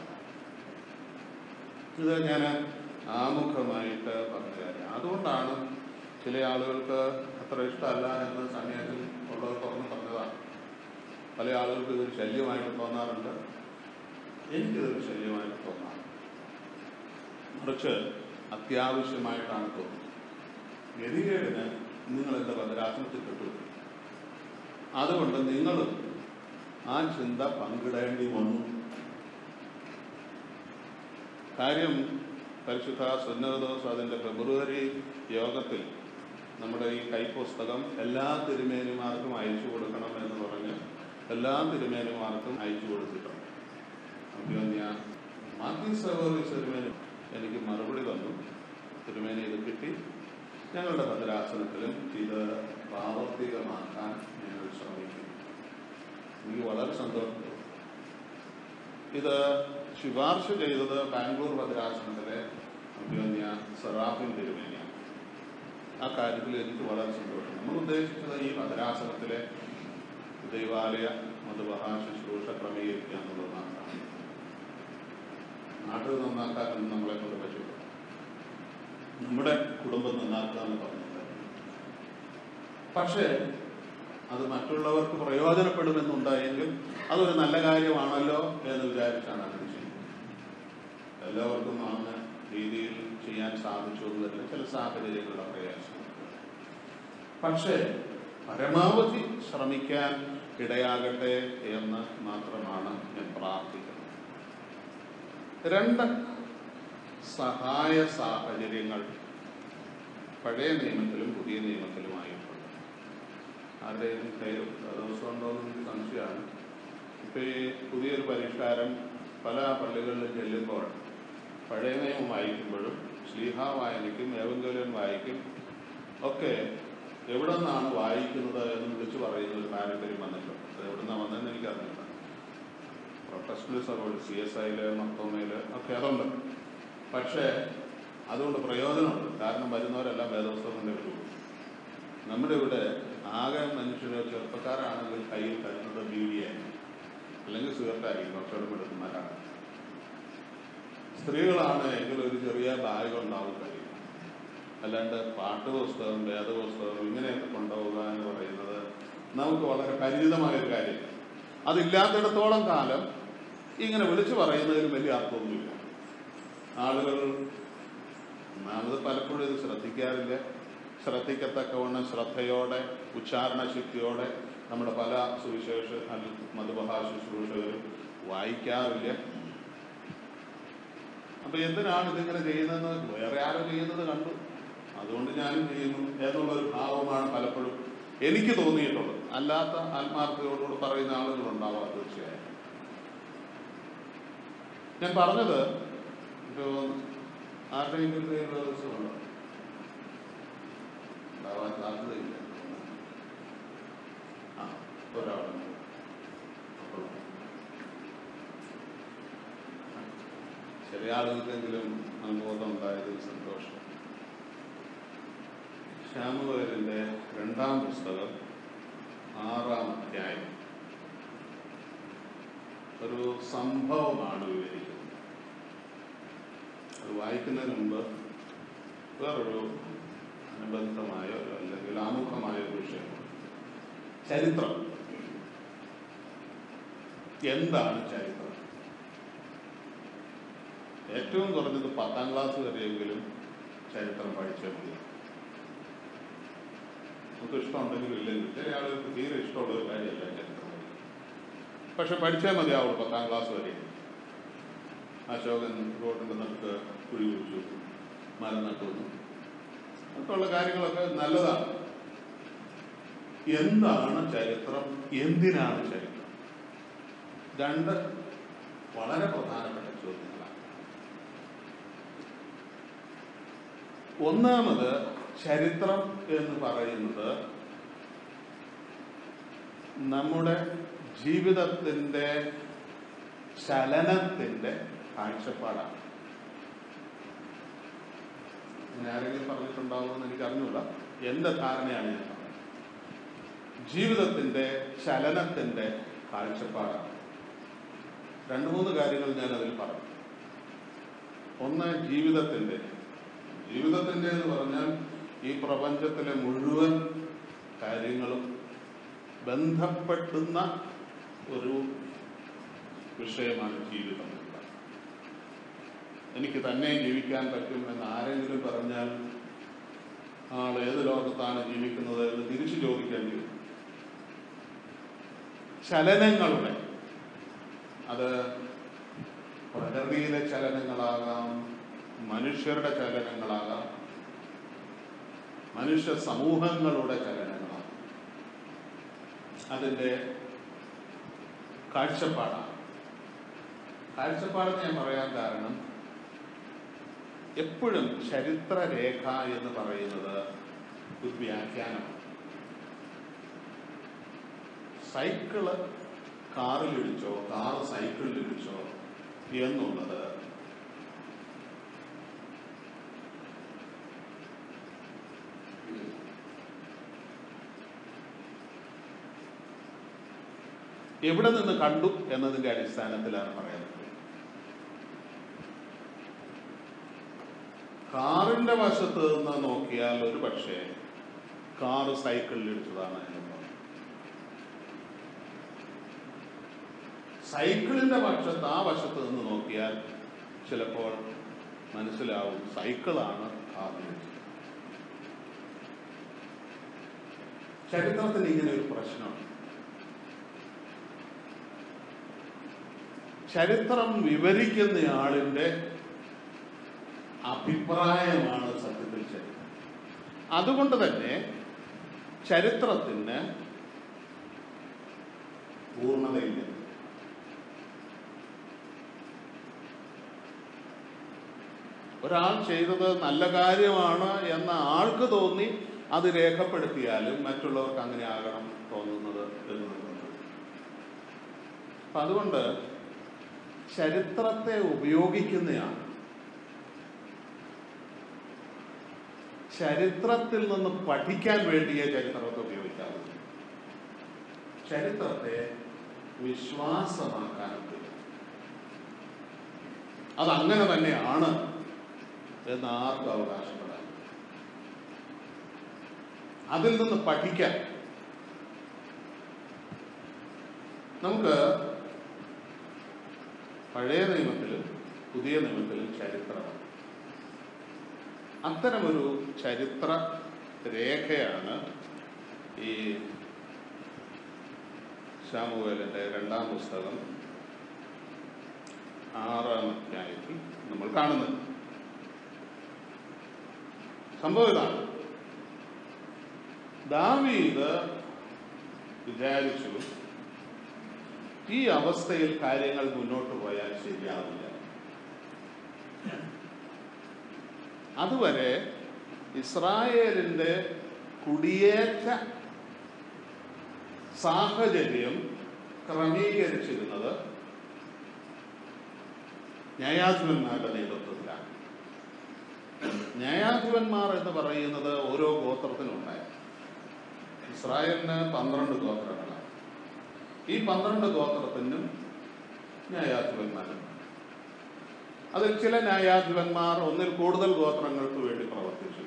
ഇത് ഞാൻ ആമുഖമായിട്ട് പറഞ്ഞ കാര്യം അതുകൊണ്ടാണ് ചില ആളുകൾക്ക് അത്ര ഇഷ്ടമല്ല എന്ന് സമയത്തിൽ ഉള്ളവർ തുറന്ന് പറഞ്ഞതാണ് പല ആളുകൾക്ക് ഇതൊരു ശല്യമായിട്ട് തോന്നാറുണ്ട് എനിക്കിതൊരു ശല്യമായിട്ട് തോന്നാറ് മറിച്ച് അത്യാവശ്യമായിട്ടാണ് തോന്നുന്നത് ഗതികേടിന് നിങ്ങൾ എൻ്റെ ഭദ്രാസനത്തിൽ കിട്ടും അതുകൊണ്ട് നിങ്ങൾ ആ ചിന്ത പങ്കിടേണ്ടി വന്നു കാര്യം പരിശുദ്ധ സുന്നതദോസ് അതിൻ്റെ ഫെബ്രുവരി യോഗത്തിൽ നമ്മുടെ ഈ കൈപ്പുസ്തകം എല്ലാ തിരുമേനിമാർക്കും അയച്ചു കൊടുക്കണം എന്ന് പറഞ്ഞ് എല്ലാ തിരുമേനിമാർക്കും അയച്ചു കൊടുത്തിട്ടുണ്ട് അപ്പോൾ ഞാൻ മാത്യു സഹോദരി തിരുമേനി എനിക്ക് മറുപടി തന്നു തിരുമേനി ഇത് കിട്ടി ഞങ്ങളുടെ ഭദ്രാസനത്തിലും ഇത് പ്രാവർത്തികമാക്കാൻ ഞങ്ങൾ ശ്രമിക്കും എനിക്ക് വളരെ സന്തോഷം തോന്നി. ഇത് ശുപാർശ ചെയ്തത് ബാംഗ്ലൂർ ഭദ്രാസനത്തിലെ അഭ്യോന്യ സറാഫിൻ തിരുമേനിയാണ് ആ കാര്യത്തിൽ എനിക്ക് വളരെ സന്തോഷം നമ്മൾ ഉദ്ദേശിച്ചത് ഈ ഭദ്രാസനത്തിലെ ദൈവാലയ മധുബഹാ ശുശ്രൂഷ ക്രമീകരിക്കുക എന്നുള്ളത് മാത്രമാണ് നാട്ടിൽ നന്നാക്കാനൊന്നും നമ്മളെ കൊണ്ട് പറ്റില്ല നമ്മുടെ കുടുംബം നന്നാക്കുക എന്ന് പറഞ്ഞിട്ട് പക്ഷേ അത് മറ്റുള്ളവർക്ക് പ്രയോജനപ്പെടുമെന്നുണ്ടായെങ്കിൽ അതൊരു നല്ല കാര്യമാണല്ലോ എന്ന് വിചാരിച്ചാണ് അങ്ങനെ ചെയ്യുന്നത് എല്ലാവർക്കും ആ രീതിയിൽ ചെയ്യാൻ സാധിച്ചു എന്ന് വരില്ല ചില സാഹചര്യങ്ങളുടെ പ്രയാസം പക്ഷേ പരമാവധി ശ്രമിക്കാൻ ഇടയാകട്ടെ എന്ന് മാത്രമാണ് ഞാൻ പ്രാർത്ഥിക്കുന്നത് രണ്ട് സഹായ സാഹചര്യങ്ങൾ പഴയ നിയമത്തിലും പുതിയ നിയമത്തിലുമായിട്ടുണ്ട് ആരുടെയും കയ്യിൽ ദിവസം ഉണ്ടോ എന്ന് എനിക്ക് സംശയമാണ് ഇപ്പം ഈ പുതിയൊരു പരിഷ്കാരം പല പള്ളികളിലും ചെല്ലുമ്പോൾ പഴയ നിയമം വായിക്കുമ്പോഴും ശ്ലീഹ വായനയ്ക്കും ഏവങ്കോലൻ വായിക്കും ഒക്കെ എവിടെ നിന്നാണ് വായിക്കുന്നത് എന്ന് വിളിച്ചു പറയുന്ന ഒരു പാരമ്പര്യം വന്നിട്ടുണ്ട് അത് എവിടെ നിന്നാണ് വന്നതെന്ന് എനിക്കറിയില്ല പ്രൊഫഷണൽ സഭകൾ സി എസ് ഐയില് മർത്തോമയില് ഒക്കെ അതുണ്ട് പക്ഷേ അതുകൊണ്ട് പ്രയോജനമുണ്ട് കാരണം വരുന്നവരെല്ലാം വേദപുസ്തകം കൊണ്ടേ വരുള്ളൂ നമ്മുടെ ഇവിടെ ആകെ മനുഷ്യര് ചെറുപ്പക്കാരാണെങ്കിൽ കയ്യിൽ കരുതുന്നത് ബീഡിയായിരിക്കും അല്ലെങ്കിൽ സിഗരറ്റായിരിക്കും കുറച്ചുകൂടെ മിടുക്കന്മാരാണ് സ്ത്രീകളാണ് എങ്കിൽ ഒരു ചെറിയ ബാഗ് ഉണ്ടാവും കഴിയും അല്ലാണ്ട് പാട്ട് പുസ്തകം വേദപുസ്തകം ഇങ്ങനെയൊക്കെ കൊണ്ടുപോകുക എന്ന് പറയുന്നത് നമുക്ക് വളരെ പരിചിതമായ ഒരു കാര്യം അതില്ലാത്തിടത്തോളം കാലം ഇങ്ങനെ വിളിച്ചു പറയുന്നതിൽ വലിയ അർത്ഥമൊന്നുമില്ല ആളുകൾ ഒന്നാമത് പലപ്പോഴും ഇത് ശ്രദ്ധിക്കാറില്ല ശ്രദ്ധിക്കത്തക്കവണ്ണം ശ്രദ്ധയോടെ ഉച്ചാരണ ശക്തിയോടെ നമ്മുടെ പല സുവിശേഷ അല്ല- മധുബഹാ ശുശ്രൂഷകരും വായിക്കാറില്ല അപ്പൊ എന്തിനാണ് ഇതിങ്ങനെ ചെയ്യുന്നതെന്ന് വേറെ ആരോ ചെയ്യുന്നത് കണ്ടു അതുകൊണ്ട് ഞാനും ചെയ്യുന്നു എന്നുള്ളൊരു ഭാവമാണ് പലപ്പോഴും എനിക്ക് തോന്നിയിട്ടുള്ളത് അല്ലാത്ത ആത്മാർത്ഥതയോടുകൂടി പറയുന്ന ആളുകളുണ്ടാവാം തീർച്ചയായും ഞാൻ പറഞ്ഞത് ഇപ്പോ ആരുടെയെങ്കിലും കയ്യിലുള്ള ദിവസമുണ്ടോ ഉണ്ടാവാൻ സാധ്യതയില്ല ആ ഒരാളുണ്ട് അപ്പോൾ ചെറിയ ആളുകൾക്കെങ്കിലും അനുഭവം ഉണ്ടായതിൽ സന്തോഷം ശ്യാമുവേലിന്റെ രണ്ടാം പുസ്തകം ആറാം അധ്യായം ഒരു സംഭവമാണ് വിവരിക്കുന്നത് അത് വായിക്കുന്നതിന് മുമ്പ് വേറൊരു അനുബന്ധമായ ഒരു അല്ലെങ്കിൽ ആമുഖമായ ഒരു വിഷയമാണ് ചരിത്രം എന്താണ് ചരിത്രം ഏറ്റവും കുറഞ്ഞത് പത്താം ക്ലാസ് വരെയെങ്കിലും ചരിത്രം പഠിച്ചാൽ മതി നമുക്ക് ഇഷ്ടമുണ്ടെങ്കിലും ഇല്ലെങ്കിൽ ചില ആളുകൾക്ക് തീരെ ഇഷ്ടമുള്ള ഒരു കാര്യമല്ല ചരിത്രം പക്ഷെ പഠിച്ചാൽ മതിയാവുള്ളൂ പത്താം ക്ലാസ് വരെ അശോകൻ റോഡിൻ്റെ നടുക്ക് കുഴി കുഴിച്ചു മരം നട്ടുവന്നു ഒക്കെയുള്ള കാര്യങ്ങളൊക്കെ നല്ലതാണ് എന്താണ് ചരിത്രം എന്തിനാണ് ചരിത്രം രണ്ട് വളരെ പ്രധാനപ്പെട്ട ചോദ്യങ്ങളാണ് ഒന്നാമത് ചരിത്രം എന്ന് പറയുന്നത് നമ്മുടെ ജീവിതത്തിൻ്റെ ചലനത്തിൻ്റെ കാഴ്ചപ്പാടാണ് അങ്ങനെ ആരെങ്കിലും പറഞ്ഞിട്ടുണ്ടാവുമെന്ന് എനിക്ക് അറിഞ്ഞൂടാ എൻ്റെ ധാരണയാണ് ഞാൻ പറഞ്ഞത് ജീവിതത്തിൻ്റെ ചലനത്തിൻ്റെ കാഴ്ചപ്പാടാണ് രണ്ട് മൂന്ന് കാര്യങ്ങൾ ഞാൻ അതിൽ പറഞ്ഞു ഒന്ന് ജീവിതത്തിൻ്റെ ജീവിതത്തിൻ്റെ എന്ന് പറഞ്ഞാൽ ഈ പ്രപഞ്ചത്തിലെ മുഴുവൻ കാര്യങ്ങളും ബന്ധപ്പെടുന്ന ഒരു വിഷയമാണ് ജീവിതം എന്നുള്ളത്. എനിക്ക് തന്നെ ജീവിക്കാൻ പറ്റും എന്ന് ആരെങ്കിലും പറഞ്ഞാൽ ആൾ ഏത് ലോകത്താണ് ജീവിക്കുന്നത് എന്ന് തിരിച്ചു ചോദിക്കേണ്ടി വരും ചലനങ്ങളുടെ അത് പ്രകൃതിയിലെ ചലനങ്ങളാകാം മനുഷ്യരുടെ ചലനങ്ങളാകാം മനുഷ്യ സമൂഹങ്ങളുടെ ചലനങ്ങളാകാം അതിൻ്റെ കാഴ്ചപ്പാടാണ് കാഴ്ചപ്പാടെന്ന് ഞാൻ പറയാൻ കാരണം എപ്പോഴും ചരിത്രരേഖ എന്ന് പറയുന്നത് ഒരു വ്യാഖ്യാനമാണ് സൈക്കിള് കാറിലിടിച്ചോ കാറ് സൈക്കിളിലിടിച്ചോ എന്നുള്ളത് എവിടെ നിന്ന് കണ്ടു എന്നതിന്റെ അടിസ്ഥാനത്തിലാണ് പറയുന്നത് കാറിന്റെ വശത്ത് നിന്ന് നോക്കിയാൽ ഒരു പക്ഷേ കാറ് സൈക്കിളിൽ ഇടിച്ചതാണ് എന്ന് പറയും സൈക്കിളിന്റെ പക്ഷത്ത് ആ വശത്ത് നിന്ന് നോക്കിയാൽ ചിലപ്പോൾ മനസ്സിലാവും സൈക്കിളാണ് കാറിൽ ഇടിച്ചത് ചരിത്രത്തിന് ഇങ്ങനെ ഒരു പ്രശ്നമുണ്ട് ചരിത്രം വിവരിക്കുന്നയാളിന്റെ അഭിപ്രായമാണ് സത്യത്തിൽ ചരിത്രം അതുകൊണ്ട് തന്നെ ചരിത്രത്തിന് പൂർണ്ണതയില്ല ഒരാൾ ചെയ്തത് നല്ല കാര്യമാണ് എന്ന ആൾക്ക് തോന്നി അത് രേഖപ്പെടുത്തിയാലും മറ്റുള്ളവർക്ക് അങ്ങനെ ആകണം തോന്നുന്നത് എന്ന് നിർബന്ധം. അപ്പൊ അതുകൊണ്ട് ചരിത്രത്തെ ഉപയോഗിക്കുന്നയാൾ ചരിത്രത്തിൽ നിന്ന് പഠിക്കാൻ വേണ്ടിയേ ചരിത്രത്തെ ഉപയോഗിക്കാറുള്ളൂ ചരിത്രത്തെ വിശ്വാസമാക്കാൻ ഉപയോഗിക്കും അതങ്ങനെ തന്നെയാണ് എന്ന് ആർക്കും അവകാശപ്പെടാൻ അതിൽ നിന്ന് പഠിക്കാൻ നമുക്ക് പഴയ നിയമത്തിലും പുതിയ നിയമത്തിലും ചരിത്രമാണ് അത്തരമൊരു ചരിത്ര രേഖയാണ് ഈ ശാമുവേലിൻ്റെ രണ്ടാം പുസ്തകം ആറാം അധ്യായത്തിൽ നമ്മൾ കാണുന്നത് സംഭവം ഇതാണ് ദാവീദ് വിചാരിച്ചു ഈ അവസ്ഥയിൽ കാര്യങ്ങൾ മുന്നോട്ട് പോയാൽ ശരിയാവില്ല അതുവരെ ഇസ്രായേലിന്റെ കുടിയേറ്റ സാഹചര്യം ക്രമീകരിച്ചിരുന്നത് ന്യായാധിപന്മാരുടെ നേതൃത്വത്തിലാണ് ന്യായാധിപന്മാർ എന്ന് പറയുന്നത് ഓരോ ഗോത്രത്തിനുണ്ടായി ഇസ്രായേലിന് പന്ത്രണ്ട് ഗോത്രങ്ങളാണ് ഈ പന്ത്രണ്ട് ഗോത്രത്തിനും ന്യായാധിപന്മാരുണ്ട് അതിൽ ചില ന്യായാധിപന്മാർ ഒന്നിൽ കൂടുതൽ ഗോത്രങ്ങൾക്ക് വേണ്ടി പ്രവർത്തിച്ചു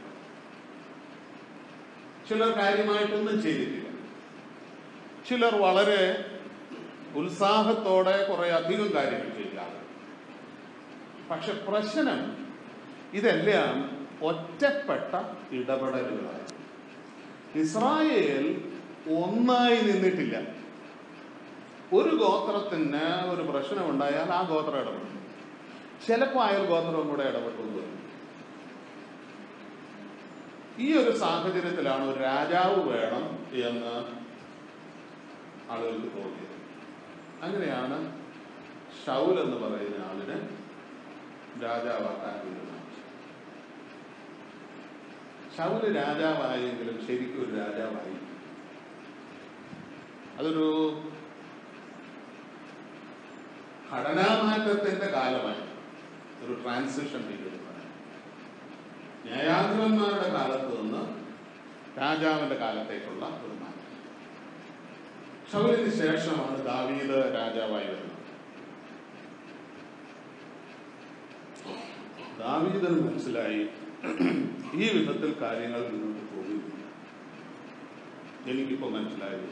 ചിലർ കാര്യമായിട്ടൊന്നും ചെയ്തിട്ടില്ല ചിലർ വളരെ ഉത്സാഹത്തോടെ കുറെ അധികം കാര്യങ്ങൾ ചെയ്യില്ല പക്ഷെ പ്രശ്നം ഇതെല്ലാം ഒറ്റപ്പെട്ട ഇടപെടലുകളാണ് ഇസ്രായേൽ ഒന്നായി നിന്നിട്ടില്ല ഒരു ഗോത്രത്തിന് ഒരു പ്രശ്നം ഉണ്ടായാൽ ആ ഗോത്രം ഇടപെടും ചിലപ്പോൾ അയൽ ഗോത്രവും കൂടെ ഇടപെട്ടു എന്ന് വരും ഈ ഒരു സാഹചര്യത്തിലാണ് ഒരു രാജാവ് വേണം എന്ന് ആളുകൾക്ക് തോന്നിയത് അങ്ങനെയാണ് ഷൗൽ എന്ന് പറയുന്ന ആളിനെ രാജാവാക്കാൻ തീരുമാനിച്ചു ഷൗല് രാജാവായെങ്കിലും ശരിക്കും ഒരു രാജാവായി അതൊരു ഘടനാമാറ്റത്തിന്റെ കാലമായി ഒരു ട്രാൻസിഷൻ പീരീഡ് ന്യായാധിപന്മാരുടെ കാലത്ത് നിന്ന് രാജാവിന്റെ കാലത്തേക്കുള്ള ഒരു മാറ്റം ഷൗലിന് ശേഷമാണ് ദാവീദ് രാജാവായി വരുന്നത് ദാവീദിന് മനസ്സിലായി ഈ വിധത്തിൽ കാര്യങ്ങൾ മുന്നോട്ട് പോകില്ല എനിക്കിപ്പോ മനസ്സിലായത്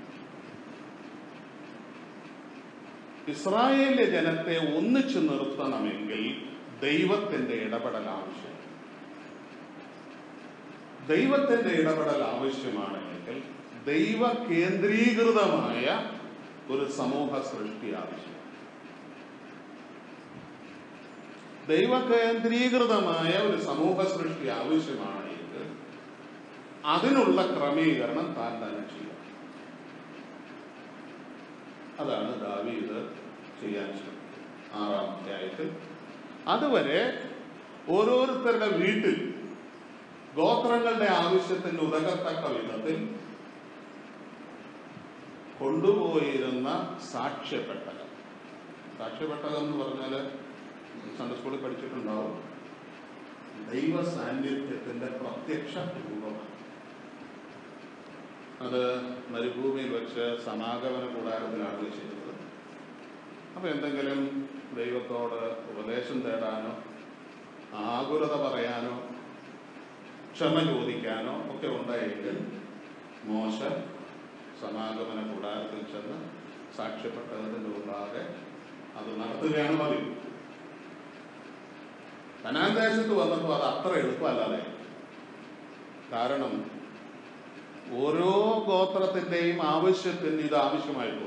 ഇസ്രായേലിലെ ജനത്തെ ഒന്നിച്ചു നിർത്തണമെങ്കിൽ ദൈവത്തിന്റെ ഇടപെടൽ ആവശ്യം ദൈവത്തിന്റെ ഇടപെടൽ ആവശ്യമാണെങ്കിൽ ദൈവ കേന്ദ്രീകൃതമായ ഒരു സമൂഹ സൃഷ്ടി ആവശ്യം ദൈവ കേന്ദ്രീകൃതമായ ഒരു സമൂഹ സൃഷ്ടി ആവശ്യമാണെങ്കിൽ അതിനുള്ള ക്രമീകരണം താൻ തന്നെ ചെയ്യണം അതാണ് ദാവീദ് ചെയ്യാൻ ശ്രമിക്കുന്നത് ആറാം അധ്യായത്തിൽ അതുവരെ ഓരോരുത്തരുടെ വീട്ടിൽ ഗോത്രങ്ങളുടെ ആവശ്യത്തിന് ഉതകത്തക്ക വിധത്തിൽ കൊണ്ടുപോയിരുന്ന സാക്ഷ്യപ്പെട്ടകം സാക്ഷ്യപ്പെട്ടകം എന്ന് പറഞ്ഞാൽ സൺഡേ സ്കൂളിൽ പഠിച്ചിട്ടുണ്ടാവും ദൈവ സാന്നിധ്യത്തിന്റെ പ്രത്യക്ഷ രൂപമാണ് അത് മരുഭൂമിയിൽ വെച്ച് സമാഗമന കൂടാരത്തിലാണ് ചെയ്തത് അപ്പൊ എന്തെങ്കിലും ദൈവത്തോട് ഉപദേശം തേടാനോ ആകുലത പറയാനോ ക്ഷമ ചോദിക്കാനോ ഒക്കെ ഉണ്ടായെങ്കിൽ മോശ സമാഗമന കൂടാരത്തിൽ ചെന്ന് സാക്ഷ്യപ്പെട്ടതിൻ്റെ മുമ്പാകെ അത് നടത്തുകയാണ് പതിവ് കനാൻ ദേശത്ത് വന്നപ്പോൾ അത് അത്ര എളുപ്പമല്ലാതെ കാരണം ഓരോ ഗോത്രത്തിന്റെയും ആവശ്യത്തിന് ഇത് ആവശ്യമായിരുന്നു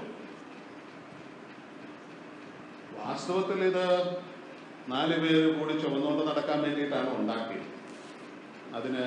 വാസ്തവത്തിൽ ഇത് നാല് പേര് കൂടി ചുമന്നുകൊണ്ട് നടക്കാൻ വേണ്ടിയിട്ടാണ് ഉണ്ടാക്കിയത് അതിന്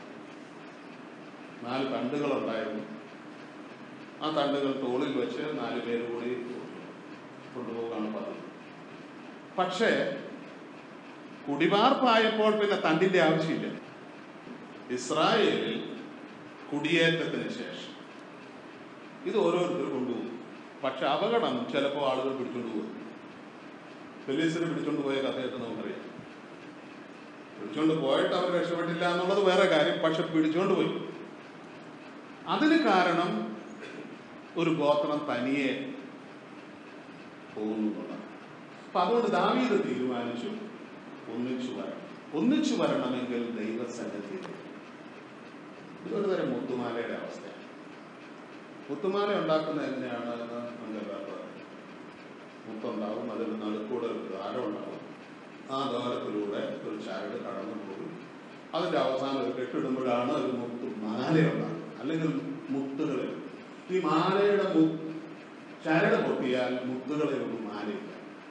നാല് തണ്ടുകൾ ഉണ്ടായിരുന്നു ആ തണ്ടുകൾ തോളിൽ വെച്ച് നാല് പേര് കൂടി കൊണ്ടുപോകാണ് പതിവ് പക്ഷേ കുടിവാർപ്പായപ്പോൾ പിന്നെ തണ്ടിന്റെ ആവശ്യമില്ല ഇസ്രായേലിൽ കുടിയേറ്റത്തിന് ശേഷം ഇത് ഓരോരുത്തർ കൊണ്ടുപോകും പക്ഷെ അപകടം ചിലപ്പോൾ ആളുകൾ പിടിച്ചോണ്ട് പോകും പോലീസിന് പിടിച്ചോണ്ട് പോയ കഥയൊക്കെ നമുക്കറിയാം പിടിച്ചോണ്ട് പോയിട്ട് അവർ രക്ഷപ്പെട്ടില്ല എന്നുള്ളത് വേറെ കാര്യം പക്ഷെ പിടിച്ചോണ്ട് പോയി അതിന് കാരണം ഒരു ഗോത്രം തനിയെ പോകുന്നു എന്നുള്ളതാണ് അപ്പൊ അതുകൊണ്ട് ദാവീദ് തീരുമാനിച്ചു ഒന്നിച്ചു വരണം ഒന്നിച്ചു വരണമെങ്കിൽ ദൈവസന്നിധി ഇതൊരു തരം മുത്തുമാലയുടെ അവസ്ഥയാണ് മുത്തുമാല ഉണ്ടാക്കുന്നത് എങ്ങനെയാണ് എന്ന് നമുക്ക് എല്ലാവർക്കും അറിയാം മുത്തുണ്ടാവും അതിൽ നടുക്കൂടെ ഒരു ദ്വാരം ഉണ്ടാവും ആ ദ്വാരത്തിലൂടെ ഒരു ചരട് കടന്നു പോകും അതിന്റെ അവസാനം ഒരു കെട്ടിടുമ്പോഴാണ് ഒരു മുത്ത് മാലയുണ്ടാകും അല്ലെങ്കിൽ മുത്തുകളിൽ ഈ മാലയുടെ മു ചരട് പൊട്ടിയാൽ മുത്തുകളിൽ ഒരു മാലയില്ല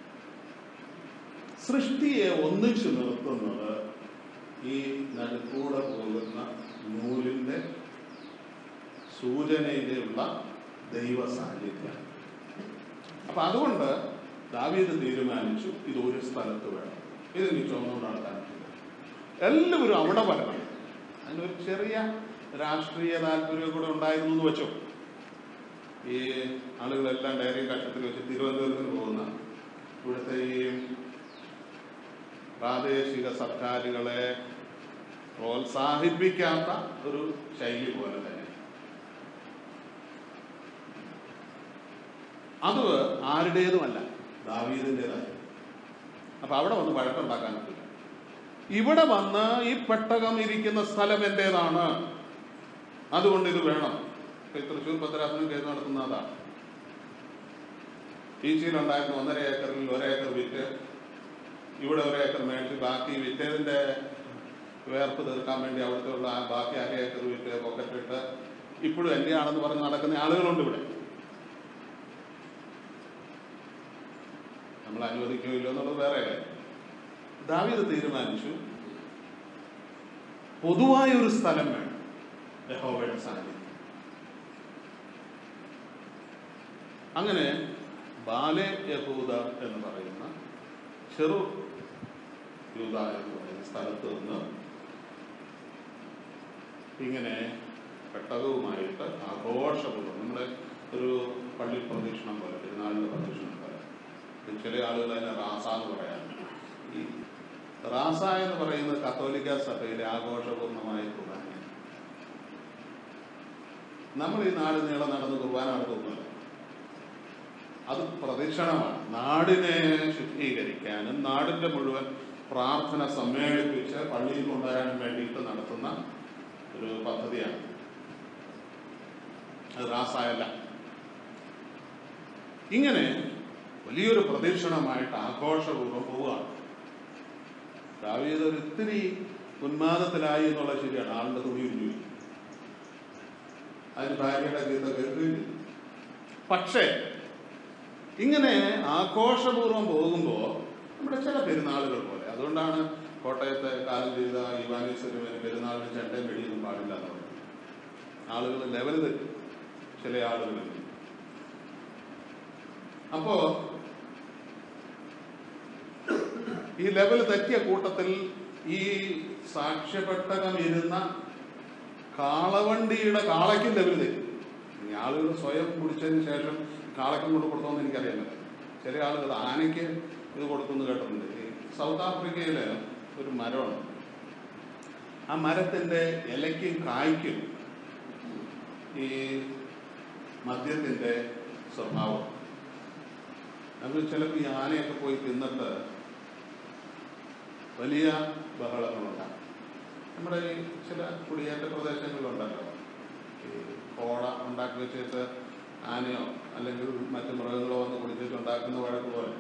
സൃഷ്ടിയെ ഒന്നിച്ചു നിർത്തുന്നത് ഈ നടുക്കൂടെ പോകുന്ന നൂലിന്റെ സൂചനയിലുള്ള ദൈവ സാന്നിധ്യം അപ്പൊ അതുകൊണ്ട് ദാവീദ് തീരുമാനിച്ചു ഇത് ഒരു സ്ഥലത്ത് വേണം ഇത് നീ ചുമന്നുകൊണ്ട് നടത്താൻ പറ്റില്ല എല്ലാവരും അവിടെ വരണം അതിനൊരു ചെറിയ രാഷ്ട്രീയ താല്പര്യം കൂടെ ഉണ്ടായിരുന്നു എന്ന് വെച്ചോ ഈ ആളുകളെല്ലാം ഡയറി കക്ഷത്തിൽ വെച്ച് തിരുവനന്തപുരത്തിന് പോകുന്ന ഇവിടുത്തെ ഈ പ്രാദേശിക സർക്കാരുകളെ പ്രോത്സാഹിപ്പിക്കാത്ത ഒരു ശൈലി പോലെ തന്നെ അത് ആരുടേതുമല്ല ദാവീദിൻ്റെതായി അപ്പൊ അവിടെ വന്ന് വഴക്കുണ്ടാക്കാൻ പറ്റില്ല ഇവിടെ വന്ന് ഈ പെട്ടകം ഇരിക്കുന്ന സ്ഥലം എന്റേതാണ് അതുകൊണ്ട് ഇത് വേണം ഇപ്പൊ ഈ തൃശ്ശൂർ ഭദ്രാസനം കേസ് നടത്തുന്ന അതാണ് ഈച്ചയിലുണ്ടായിരുന്ന ഒന്നര ഏക്കറിൽ ഒരേക്കർ വിറ്റ് ഇവിടെ ഒരേക്കർ മേടിച്ച് ബാക്കി വിറ്റതിന്റെ വേർപ്പ് തീർക്കാൻ വേണ്ടി അവിടുത്തെ ഉള്ള ആ ബാക്കി അര ഏക്കർ വിറ്റ് പോക്കറ്റിട്ട് ഇപ്പോഴും എൻ്റെ ആണെന്ന് പറഞ്ഞ് നടക്കുന്ന ആളുകളുണ്ട് ഇവിടെ നമ്മൾ അനുവദിക്കുകയില്ല എന്നുള്ളത് വേറെ കാര്യം ദാവീദ് തീരുമാനിച്ചു പൊതുവായ ഒരു സ്ഥലം വേണം യഹോവയുടെ സാന്നിധ്യം അങ്ങനെ ബാലെ യഹൂദ എന്ന് പറയുന്ന ചെറു യൂത എന്ന് പറയുന്ന സ്ഥലത്ത് നിന്ന് ഇങ്ങനെ പെട്ടകവുമായിട്ട് ആഘോഷപൂർവ്വം നമ്മുടെ ഒരു പള്ളി പ്രദക്ഷിണം പോലെ പെരുന്നാളിൻ്റെ പ്രദക്ഷിണം പോലെ ഇത് ചില ആളുകൾ അതിനെ റാസ എന്ന് പറയാറുണ്ട് ഈ റാസ എന്ന് പറയുന്നത് കത്തോലിക്ക സഭയിലെ ആഘോഷപൂർണമായ കുർബാനയാണ് നമ്മൾ ഈ നാട് നീളം നടന്ന് കുർബാന നടത്തുന്നില്ല അത് പ്രദക്ഷിണമാണ് നാടിനെ ശുദ്ധീകരിക്കാനും നാടിന്റെ മുഴുവൻ പ്രാർത്ഥന സമ്മേളിപ്പിച്ച് പള്ളിയിൽ കൊണ്ടുവരാനും വേണ്ടിയിട്ട് നടത്തുന്ന ഒരു പദ്ധതിയാണ് അത് റാസായല്ല ഇങ്ങനെ വലിയൊരു പ്രദക്ഷിണമായിട്ട് ആഘോഷപൂർവ്വം പോവുകയാണ് ദാവീദ് ഒരു ഇത്തിരി ഉന്മാദത്തിലായി എന്നുള്ള ശരിയാണ് ആളുടെ തുണി ഉരിഞ്ഞു പോയി. അതിന് ഭാര്യയുടെ ഗീത കേൾക്കുകയും ചെയ്തു പക്ഷേ ഇങ്ങനെ ആഘോഷപൂർവ്വം പോകുമ്പോൾ നമ്മുടെ ചില പെരുന്നാളുകൾ പോലെ അതുകൊണ്ടാണ് കോട്ടയത്തെ കാലം ചെയ്ത യുവാനീശ്വരന് പെരുന്നാളിന് ചെണ്ടയും വെടിയൊന്നും പാടില്ല എന്ന് പറയുന്നത് ആളുകൾ ലെവൽ തെറ്റും ചില ആളുകളിൽ അപ്പോ ഈ ലെവൽ തെറ്റിയ കൂട്ടത്തിൽ ഈ സാക്ഷ്യപ്പെട്ടകം ഇരുന്ന കാളവണ്ടിയുടെ കാളയ്ക്കും ലെവൽ തെറ്റി ഈ ആളുകൾ സ്വയം കുടിച്ചതിന് ശേഷം കാളയ്ക്കും കൊണ്ട് കൊടുത്തോന്ന് എനിക്കറിയാൻ ചില ആളുകൾ ആനയ്ക്ക് ഇത് കൊടുക്കുന്നു കേട്ടിട്ടുണ്ട് ഈ സൗത്ത് ആഫ്രിക്കയില് ഒരു മരമുണ്ട് ആ മരത്തിന്റെ ഇലയ്ക്കും കായ്ക്കും ഈ മദ്യത്തിന്റെ സ്വഭാവം അത് ചിലപ്പോൾ ഈ ആനയൊക്കെ പോയി തിന്നിട്ട് വലിയ ബഹളങ്ങളുണ്ടാകും നമ്മുടെ ഈ ചില കുടിയേറ്റ പ്രദേശങ്ങളിലുണ്ടല്ലോ ഈ കോട ഉണ്ടാക്കി വെച്ചിട്ട് ആനയോ അല്ലെങ്കിൽ മറ്റു മൃഗങ്ങളോ വന്ന് കുടിച്ചിട്ട് ഉണ്ടാക്കുന്ന വഴക്ക് പോലെ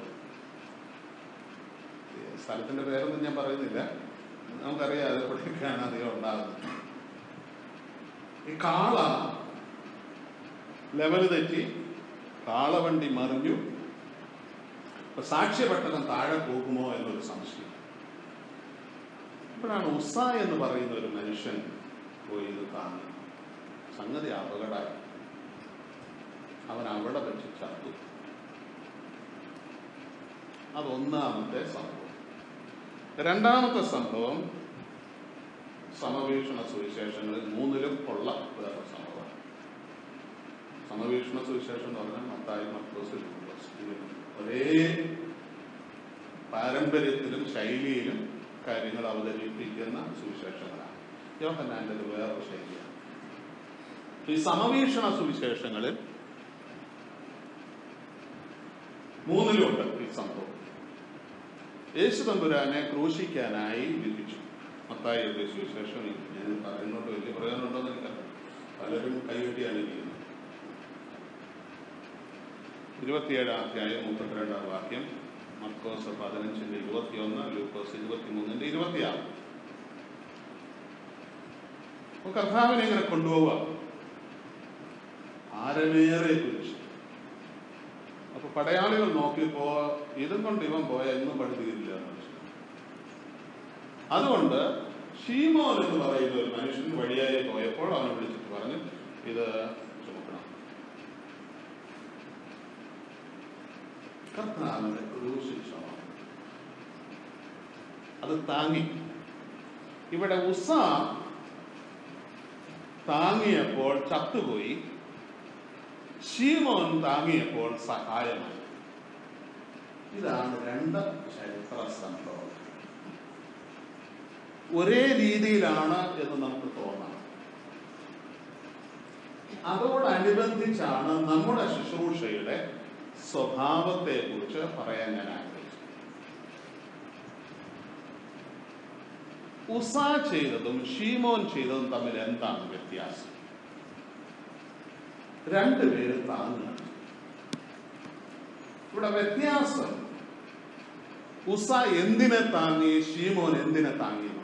ഈ സ്ഥലത്തിന്റെ പേരൊന്നും ഞാൻ പറയുന്നില്ല നമുക്കറിയാം അത് എവിടെയൊക്കെയാണ് അധികം ഉണ്ടാകുന്നത് ഈ കാള ലെവൽ തെറ്റി കാളവണ്ടി മറിഞ്ഞു അപ്പൊ സാക്ഷ്യപ്പെട്ടകം താഴെ പോകുമോ എന്നൊരു സംശയം ഇപ്പോഴാണ് ഉസ എന്ന് പറയുന്ന ഒരു മനുഷ്യൻ പോയി ഇത് കാണുന്നത് സംഗതി അപകടമായി അവൻ അവിടെ വെച്ച് ചത്തു അതൊന്നാമത്തെ സംഭവം രണ്ടാമത്തെ സംഭവം സമവീക്ഷണ സുവിശേഷങ്ങളിൽ മൂന്നിലും ഉള്ള വേറെ സംഭവമാണ് സമവീക്ഷണ സുവിശേഷം എന്ന് പറഞ്ഞാൽ മത്തായി മർക്കോസ് ലൂക്കോസ് ഇതിന് ഒരേ പാരമ്പര്യത്തിലും ശൈലിയിലും കാര്യങ്ങൾ അവതരിപ്പിക്കുന്ന സുവിശേഷങ്ങളാണ് യോഹന്നാൻ്റെ ഒരു വേറൊരു ശൈലിയാണ് ഈ സമവീക്ഷണ സുവിശേഷങ്ങളിൽ മൂന്നിലുണ്ട് ഈ സംഭവം യേശു തമ്പുരാനെ ക്രൂശിക്കാനായി വിധിച്ചു മത്തായി എഴുതിയ സുവിശേഷം ഞാൻ പറയുന്നുണ്ട് വലിയ പ്രയോജനമുണ്ടോ എന്ന് എനിക്കറിയാം പലരും കൈകെട്ടിയാണ് ഇരിക്കുന്നത് ഇരുപത്തിയേഴാം അധ്യായം മുപ്പത്തിരണ്ടാം വാക്യം മർക്കോസ് പതിനഞ്ചിന്റെ ഇരുപത്തിയൊന്ന് ലൂക്കോസ് ഇരുപത്തിമൂന്നിന്റെ ഇരുപത്തിയാറ് അപ്പൊ കർത്താവിനെ ഇങ്ങനെ കൊണ്ടുപോവുക ആരമേറെ കുരിശ് അപ്പൊ പടയാളികൾ നോക്കിയപ്പോ ഇതും കൊണ്ട് ഇവൻ പോയ ഇന്നും പണി തീരില്ല എന്ന് മനസ്സിലായി. അതുകൊണ്ട് ഷീമോൻ എന്ന് പറയുന്ന ഒരു മനുഷ്യൻ വഴിയായി പോയപ്പോൾ അവനെ വിളിച്ചിട്ട് പറഞ്ഞു ഇത് ചുമക്കണം കർത്താവിനെ ക്രൂശിച്ചോ അത് താങ്ങി ഇവിടെ ഉസ താങ്ങിയപ്പോൾ ചത്തുപോയി ഷീമോൻ താങ്ങിയപ്പോൾ സഹായമായി ഇതാണ് രണ്ട് ചരിത്ര സംഭവം ഒരേ രീതിയിലാണ് എന്ന് നമുക്ക് തോന്നാം അതോടനുബന്ധിച്ചാണ് നമ്മുടെ ശുശ്രൂഷയുടെ സ്വഭാവത്തെ കുറിച്ച് പറയാൻ ഞാൻ ആഗ്രഹിച്ചു ഉസ ചെയ്തതും ഷീമോൻ ചെയ്തതും തമ്മിൽ എന്താണ് വ്യത്യാസം രണ്ടുപേരും താങ്ങുകയാണ് ഇവിടെ വ്യത്യാസം ഉസ എന്തിനെ താങ്ങി ഷീമോൻ എന്തിനെ താങ്ങി എന്നുള്ളത്.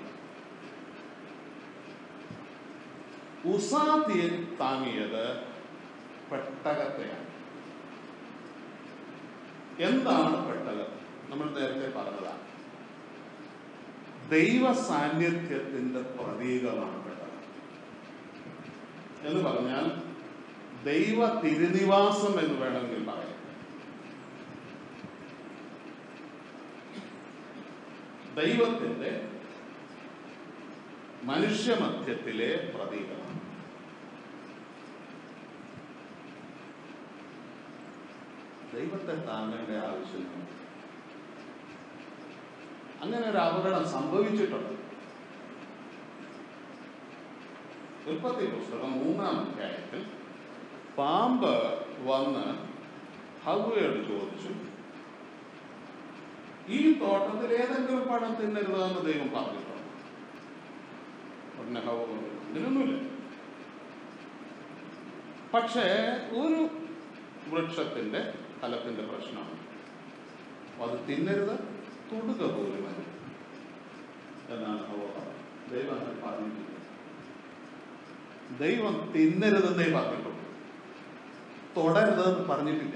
ഉസ തീ- താങ്ങിയത് പെട്ടകത്തെയാണ് എന്താണ് പെട്ടകം നമ്മൾ നേരത്തെ പറഞ്ഞതാണ് ദൈവ സാന്നിധ്യത്തിന്റെ പ്രതീകമാണ് കേട്ടത് എന്ന് പറഞ്ഞാൽ ദൈവ തിരുനിവാസം എന്ന് വേണമെങ്കിൽ പറയാം ദൈവത്തിന്റെ മനുഷ്യമധ്യത്തിലെ പ്രതീകമാണ് ദൈവത്തെ താങ്ങേണ്ട ആവശ്യമില്ല അങ്ങനെ ഒരു അപകടം സംഭവിച്ചിട്ടുണ്ട് ഉൽപ്പത്തി പുസ്തകം മൂന്നാം അധ്യായത്തിൽ പാമ്പ് വന്ന് ഹവയോട് ചോദിച്ചു ഈ തോട്ടത്തിൽ ഏതെങ്കിലും പഴം തിന്നരുതെന്ന് ദൈവം പറഞ്ഞിട്ടുണ്ട് ഉടനെ ഹവ പറഞ്ഞു, ഇതിനൊന്നുമില്ല പക്ഷേ ഒരു വൃക്ഷത്തിന്റെ ഫലത്തിന്റെ പ്രശ്നമാണ് അത് തിന്നരുത് തൊടുക പോലും അരുത് എന്നാണ് ഹവ പറഞ്ഞത് ദൈവം അങ്ങനെ പറഞ്ഞിട്ടില്ല ദൈവം തിന്നരുതെന്നേ പറഞ്ഞിട്ടുള്ളൂ തുടരുതെന്ന് പറഞ്ഞിട്ടില്ല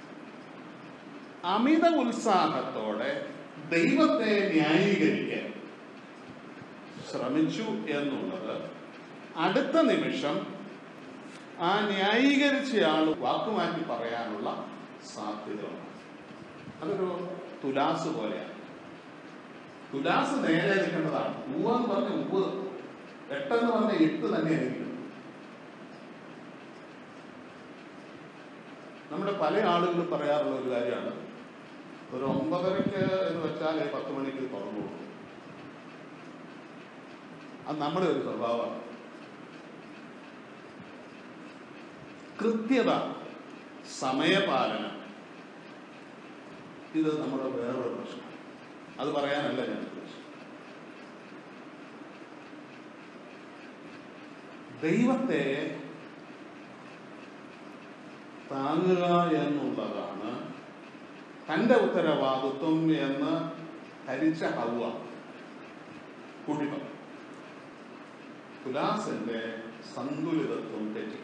അമിത ഉത്സാഹത്തോടെ ദൈവത്തെ ന്യായീകരിക്കാൻ ശ്രമിച്ചു എന്നുള്ളത് അടുത്ത നിമിഷം ആ ന്യായീകരിച്ചയാൾ വാക്കുമാറ്റി പറയാനുള്ള സാധ്യതയുണ്ട് അതൊരു തുലാസ് പോലെയാണ് തുലാസ് നേരെ നിൽക്കേണ്ടതാണ് ഉവ്വെന്ന് പറഞ്ഞ ഉവ് എട്ടെന്ന് പറഞ്ഞ എട്ട് തന്നെയായിരിക്കും നമ്മുടെ പല ആളുകളും പറയാറുള്ള ഒരു കാര്യമാണ് ഒരു ഒമ്പതരക്ക് എന്ന് വെച്ചാൽ ഒരു പത്ത് മണിക്ക് തുറന്നു കൊടുക്കും അത് നമ്മുടെ ഒരു സ്വഭാവമാണ് കൃത്യത സമയപാലനം ഇത് നമ്മുടെ വേറൊരു പ്രശ്നം അത് പറയാനല്ല ഞാൻ ഉദ്ദേശിച്ചത് ദൈവത്തെ താങ്ങുക എന്നുള്ളതാണ് തന്റെ ഉത്തരവാദിത്വം എന്ന് ധരിച്ച ഹൗവ കൂട്ടിപ്പറഞ്ഞു തുലാസിന്റെ സന്തുലിതത്വം തെറ്റി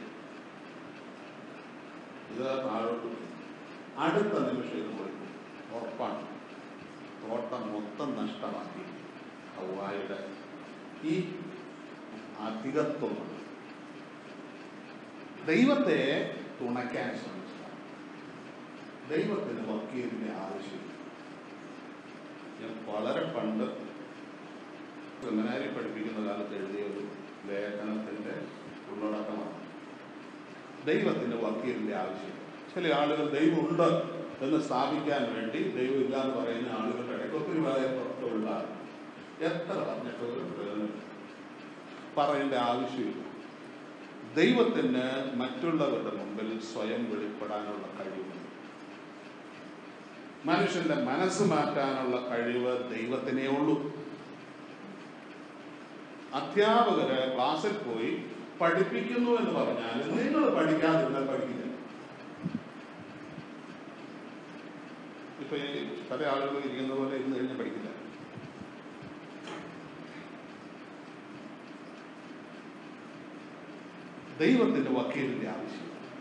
ഇത് താഴോട്ട് പോയി. അടുത്ത നിമിഷം ഇത് പോയി ഉറപ്പാണ് തോട്ടം മൊത്തം നഷ്ടമാക്കി ഹൗവായുടെ ഈ അധികത്വമാണ് ദൈവത്തെ തുണയ്ക്കാൻ ശ്രമിച്ചതാണ് ദൈവത്തിന് വക്കീലിന്റെ ആവശ്യമില്ല ഞാൻ വളരെ പണ്ട് സെമിനാരി പഠിപ്പിക്കുന്ന കാലത്ത് എഴുതിയ ഒരു ലേഖനത്തിന്റെ ഉള്ളടക്കമാണ് ദൈവത്തിന് വക്കീലിന്റെ ആവശ്യമില്ല ചില ആളുകൾ ദൈവമുണ്ട് എന്ന് സ്ഥാപിക്കാൻ വേണ്ടി ദൈവം ഇല്ല എന്ന് പറയുന്ന ആളുകളുടെ ഇടയ്ക്ക് ഒത്തിരി ഉള്ള എത്ര പറഞ്ഞിട്ട് ഒരു പ്രയോജനമില്ല. പറയേണ്ട ആവശ്യമില്ല ദൈവത്തിന് മറ്റുള്ളവരുടെ മുമ്പിൽ സ്വയം വെളിപ്പെടാനുള്ള കഴിവുണ്ട് മനുഷ്യന്റെ മനസ്സ് മാറ്റാനുള്ള കഴിവ് ദൈവത്തിനേ ഉള്ളൂ അധ്യാപകര് ക്ലാസ്സിൽ പോയി പഠിപ്പിക്കുന്നു എന്ന് പറഞ്ഞാൽ നിങ്ങൾ പഠിക്കാതിരുന്നാൽ പഠിക്കില്ല ഇപ്പൊ ഈ പല ആളുകൾ ഇരിക്കുന്ന പോലെ ഇരുന്ന് കഴിഞ്ഞാൽ പഠിക്കില്ല ദൈവത്തിന്റെ വക്കീലിന്റെ ആവശ്യം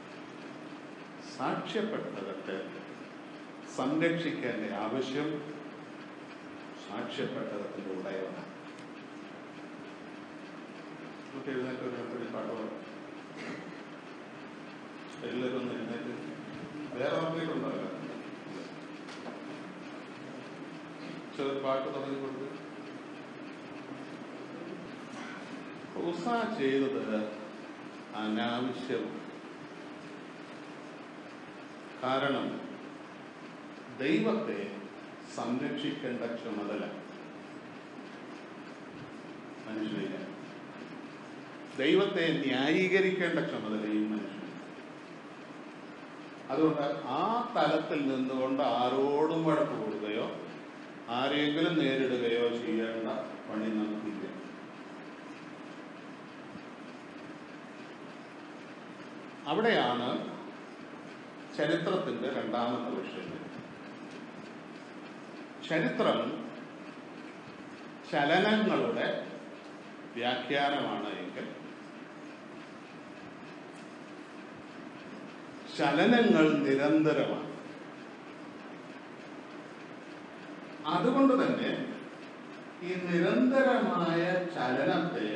സാക്ഷ്യപ്പെട്ടതൊക്കെ സംരക്ഷിക്കേണ്ട ആവശ്യം സാക്ഷ്യപ്പെട്ടതിന്റെ ഉടയവനാണ് നമുക്ക് എഴുന്നേറ്റ് ഒരു ഒരു പാട്ട് പാടാം എല്ലാവരും ഒന്ന് എഴുന്നേറ്റ് വേറെ ആർക്കെങ്കിലുണ്ടല്ലോ ചെറു പാട്ട് തുടങ്ങി കൊടുത്ത് ഹൂസ ചെയ്തത് അനാവശ്യം കാരണം ദൈവത്തെ സംരക്ഷിക്കേണ്ട ചുമതല മനുഷ്യനില്ല ദൈവത്തെ ന്യായീകരിക്കേണ്ട ചുമതലയും മനുഷ്യന് അതുകൊണ്ട് ആ തലത്തിൽ നിന്നുകൊണ്ട് ആരോടും വഴക്ക് കൂടുകയോ ആരെങ്കിലും നേരിടുകയോ ചെയ്യേണ്ട പണി നമുക്കില്ല അവിടെയാണ് ചരിത്രത്തിന്റെ രണ്ടാമത്തെ വിഷയം ചരിത്രം ചലനങ്ങളുടെ വ്യാഖ്യാനമാണ് എങ്കിൽ ചലനങ്ങൾ നിരന്തരമാണ് അതുകൊണ്ട് തന്നെ ഈ നിരന്തരമായ ചലനത്തെ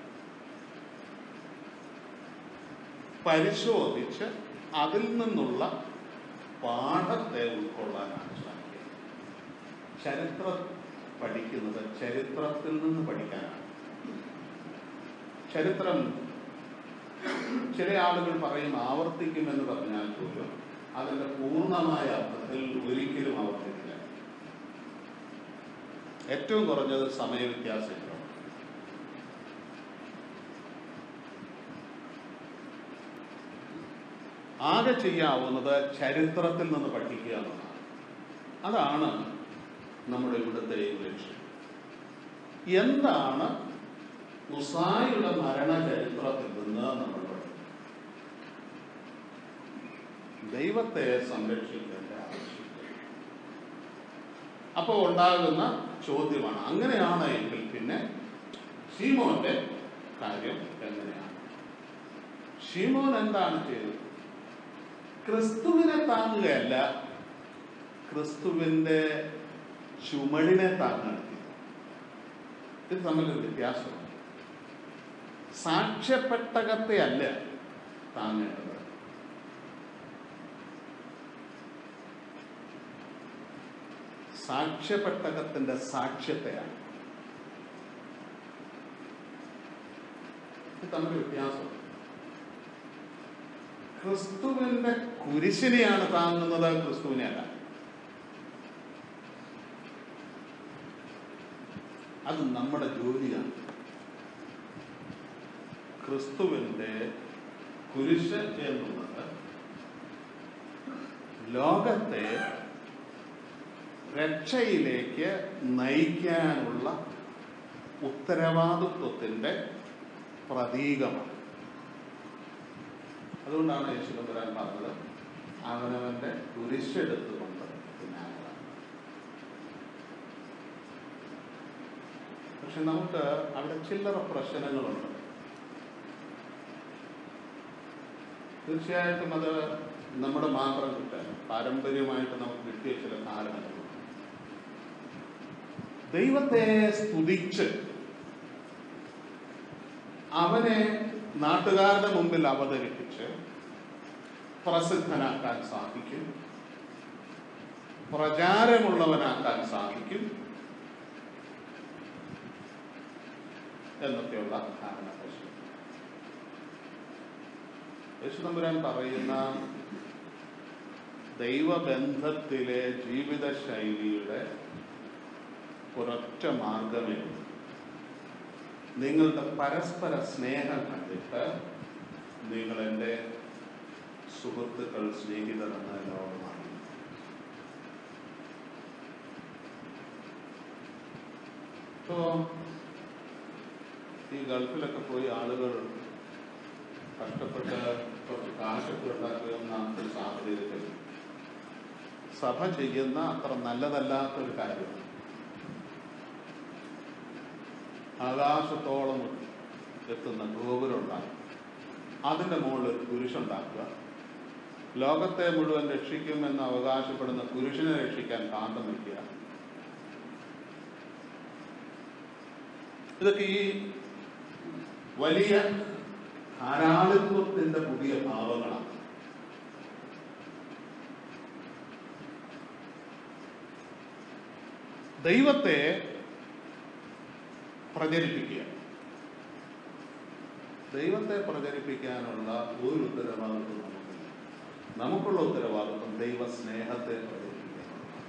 പരിശോധിച്ച് അതിൽ നിന്നുള്ള പാഠത്തെ ഉൾക്കൊള്ളാനാണ് ശ്രമിക്കുന്നത് ചരിത്രം പഠിക്കുന്നത് ചരിത്രത്തിൽ നിന്ന് പഠിക്കാനാണ് ചരിത്രം ചില ആളുകൾ പറയും ആവർത്തിക്കുമെന്ന് പറഞ്ഞാൽ പോലും അതിന്റെ പൂർണ്ണമായ അർത്ഥത്തിൽ ഒരിക്കലും ആവർത്തിക്കില്ല ഏറ്റവും കുറഞ്ഞത് സമയവ്യത്യാസം ആകെ ചെയ്യാവുന്നത് ചരിത്രത്തിൽ നിന്ന് പഠിക്കുക എന്നുള്ളതാണ് അതാണ് നമ്മുടെ ഇവിടുത്തെ ഈ ലക്ഷ്യം എന്താണ് ഉസായുടെ മരണ ചരിത്രത്തിൽ നിന്ന് നമ്മൾ പഠിക്കും ദൈവത്തെ സംരക്ഷിക്കേണ്ട ആവശ്യമില്ല അപ്പോൾ ഉണ്ടാകുന്ന ചോദ്യമാണ് അങ്ങനെയാണ് എങ്കിൽ പിന്നെ ഷീമോന്റെ കാര്യം എങ്ങനെയാണ് ഷീമോൻ എന്താണ് ചെയ്തത് ക്രിസ്തുവിനെ താങ്ങുകയല്ല ക്രിസ്തുവിന്റെ ചുമടിനെ താങ്ങുകയാണ് ചെയ്തത്. ഇത് തമ്മിലൊരു വ്യത്യാസമുണ്ട് സാക്ഷ്യപ്പെട്ടകത്തെ അല്ല താങ്ങേണ്ടത് സാക്ഷ്യപ്പെട്ടകത്തിന്റെ സാക്ഷ്യത്തെയാണ് ഇത് തമ്മിൽ വ്യത്യാസം ക്രിസ്തുവിന്റെ കുരിശിനെയാണ് താങ്ങുന്നത് ക്രിസ്തുവിനെ അല്ല അത് നമ്മുടെ ജോലിയാണ് ക്രിസ്തുവിന്റെ കുരിശ് എന്നുള്ളത് ലോകത്തെ രക്ഷയിലേക്ക് നയിക്കാനുള്ള ഉത്തരവാദിത്വത്തിന്റെ പ്രതീകമാണ് അതുകൊണ്ടാണ് യേശുദമ്പുരാൻ പറഞ്ഞത് അവനവന്റെ കുരിശെടുത്തുകൊണ്ട് പിന്നാലെ പക്ഷെ നമുക്ക് അവിടെ ചില്ലറ പ്രശ്നങ്ങളുണ്ട് തീർച്ചയായിട്ടും അത് നമ്മുടെ മാത്രം കിട്ടാൻ പാരമ്പര്യമായിട്ട് നമുക്ക് കിട്ടിയ ചില കാരണങ്ങളുണ്ട് ദൈവത്തെ സ്തുതിച്ച് അവനെ നാട്ടുകാരുടെ മുമ്പിൽ അവതരിപ്പിച്ച് പ്രസിദ്ധനാക്കാൻ സാധിക്കും പ്രചാരമുള്ളവനാക്കാൻ സാധിക്കും എന്നൊക്കെയുള്ള ധാരണ പ്രശ്നം യേശുതമ്പുരാൻ പറയുന്ന ദൈവബന്ധത്തിലെ ജീവിത ശൈലിയുടെ ഒരൊറ്റ മാർഗമേ ഉള്ളൂ. നിങ്ങളുടെ പരസ്പര സ്നേഹം കണ്ടിട്ട് നിങ്ങൾ എൻ്റെ സുഹൃത്തുക്കൾ സ്നേഹിതർ എന്ന ലോകമാണ് ഇപ്പോ ഈ ഗൾഫിലൊക്കെ പോയി ആളുകൾ കഷ്ടപ്പെട്ട് കുറച്ച് കാശൊക്കെ ഉണ്ടാക്കുന്ന ഒരു സാഹചര്യത്തിൽ സഭ ചെയ്യുന്ന അത്ര നല്ലതല്ലാത്ത ഒരു കാര്യമാണ് ആകാശത്തോളം എത്തുന്ന ഗോപുരം ഉണ്ടാക്കുക അതിൻ്റെ മുകളിൽ ഒരു കുരിശുണ്ടാക്കുക ലോകത്തെ മുഴുവൻ രക്ഷിക്കുമെന്ന് അവകാശപ്പെടുന്ന പുരുഷനെ രക്ഷിക്കാൻ കാന്തം വയ്ക്കുക ഇതൊക്കെ ഈ വലിയ ധാരാളിത്വത്തിന്റെ പുതിയ ഭാവങ്ങളാണ് ദൈവത്തെ പ്രചരിപ്പിക്കുക ദൈവത്തെ പ്രചരിപ്പിക്കാനുള്ള ഒരു ഉത്തരവാദിത്വം നമുക്കില്ല നമുക്കുള്ള ഉത്തരവാദിത്വം ദൈവ സ്നേഹത്തെ പ്രചരിപ്പിക്കുക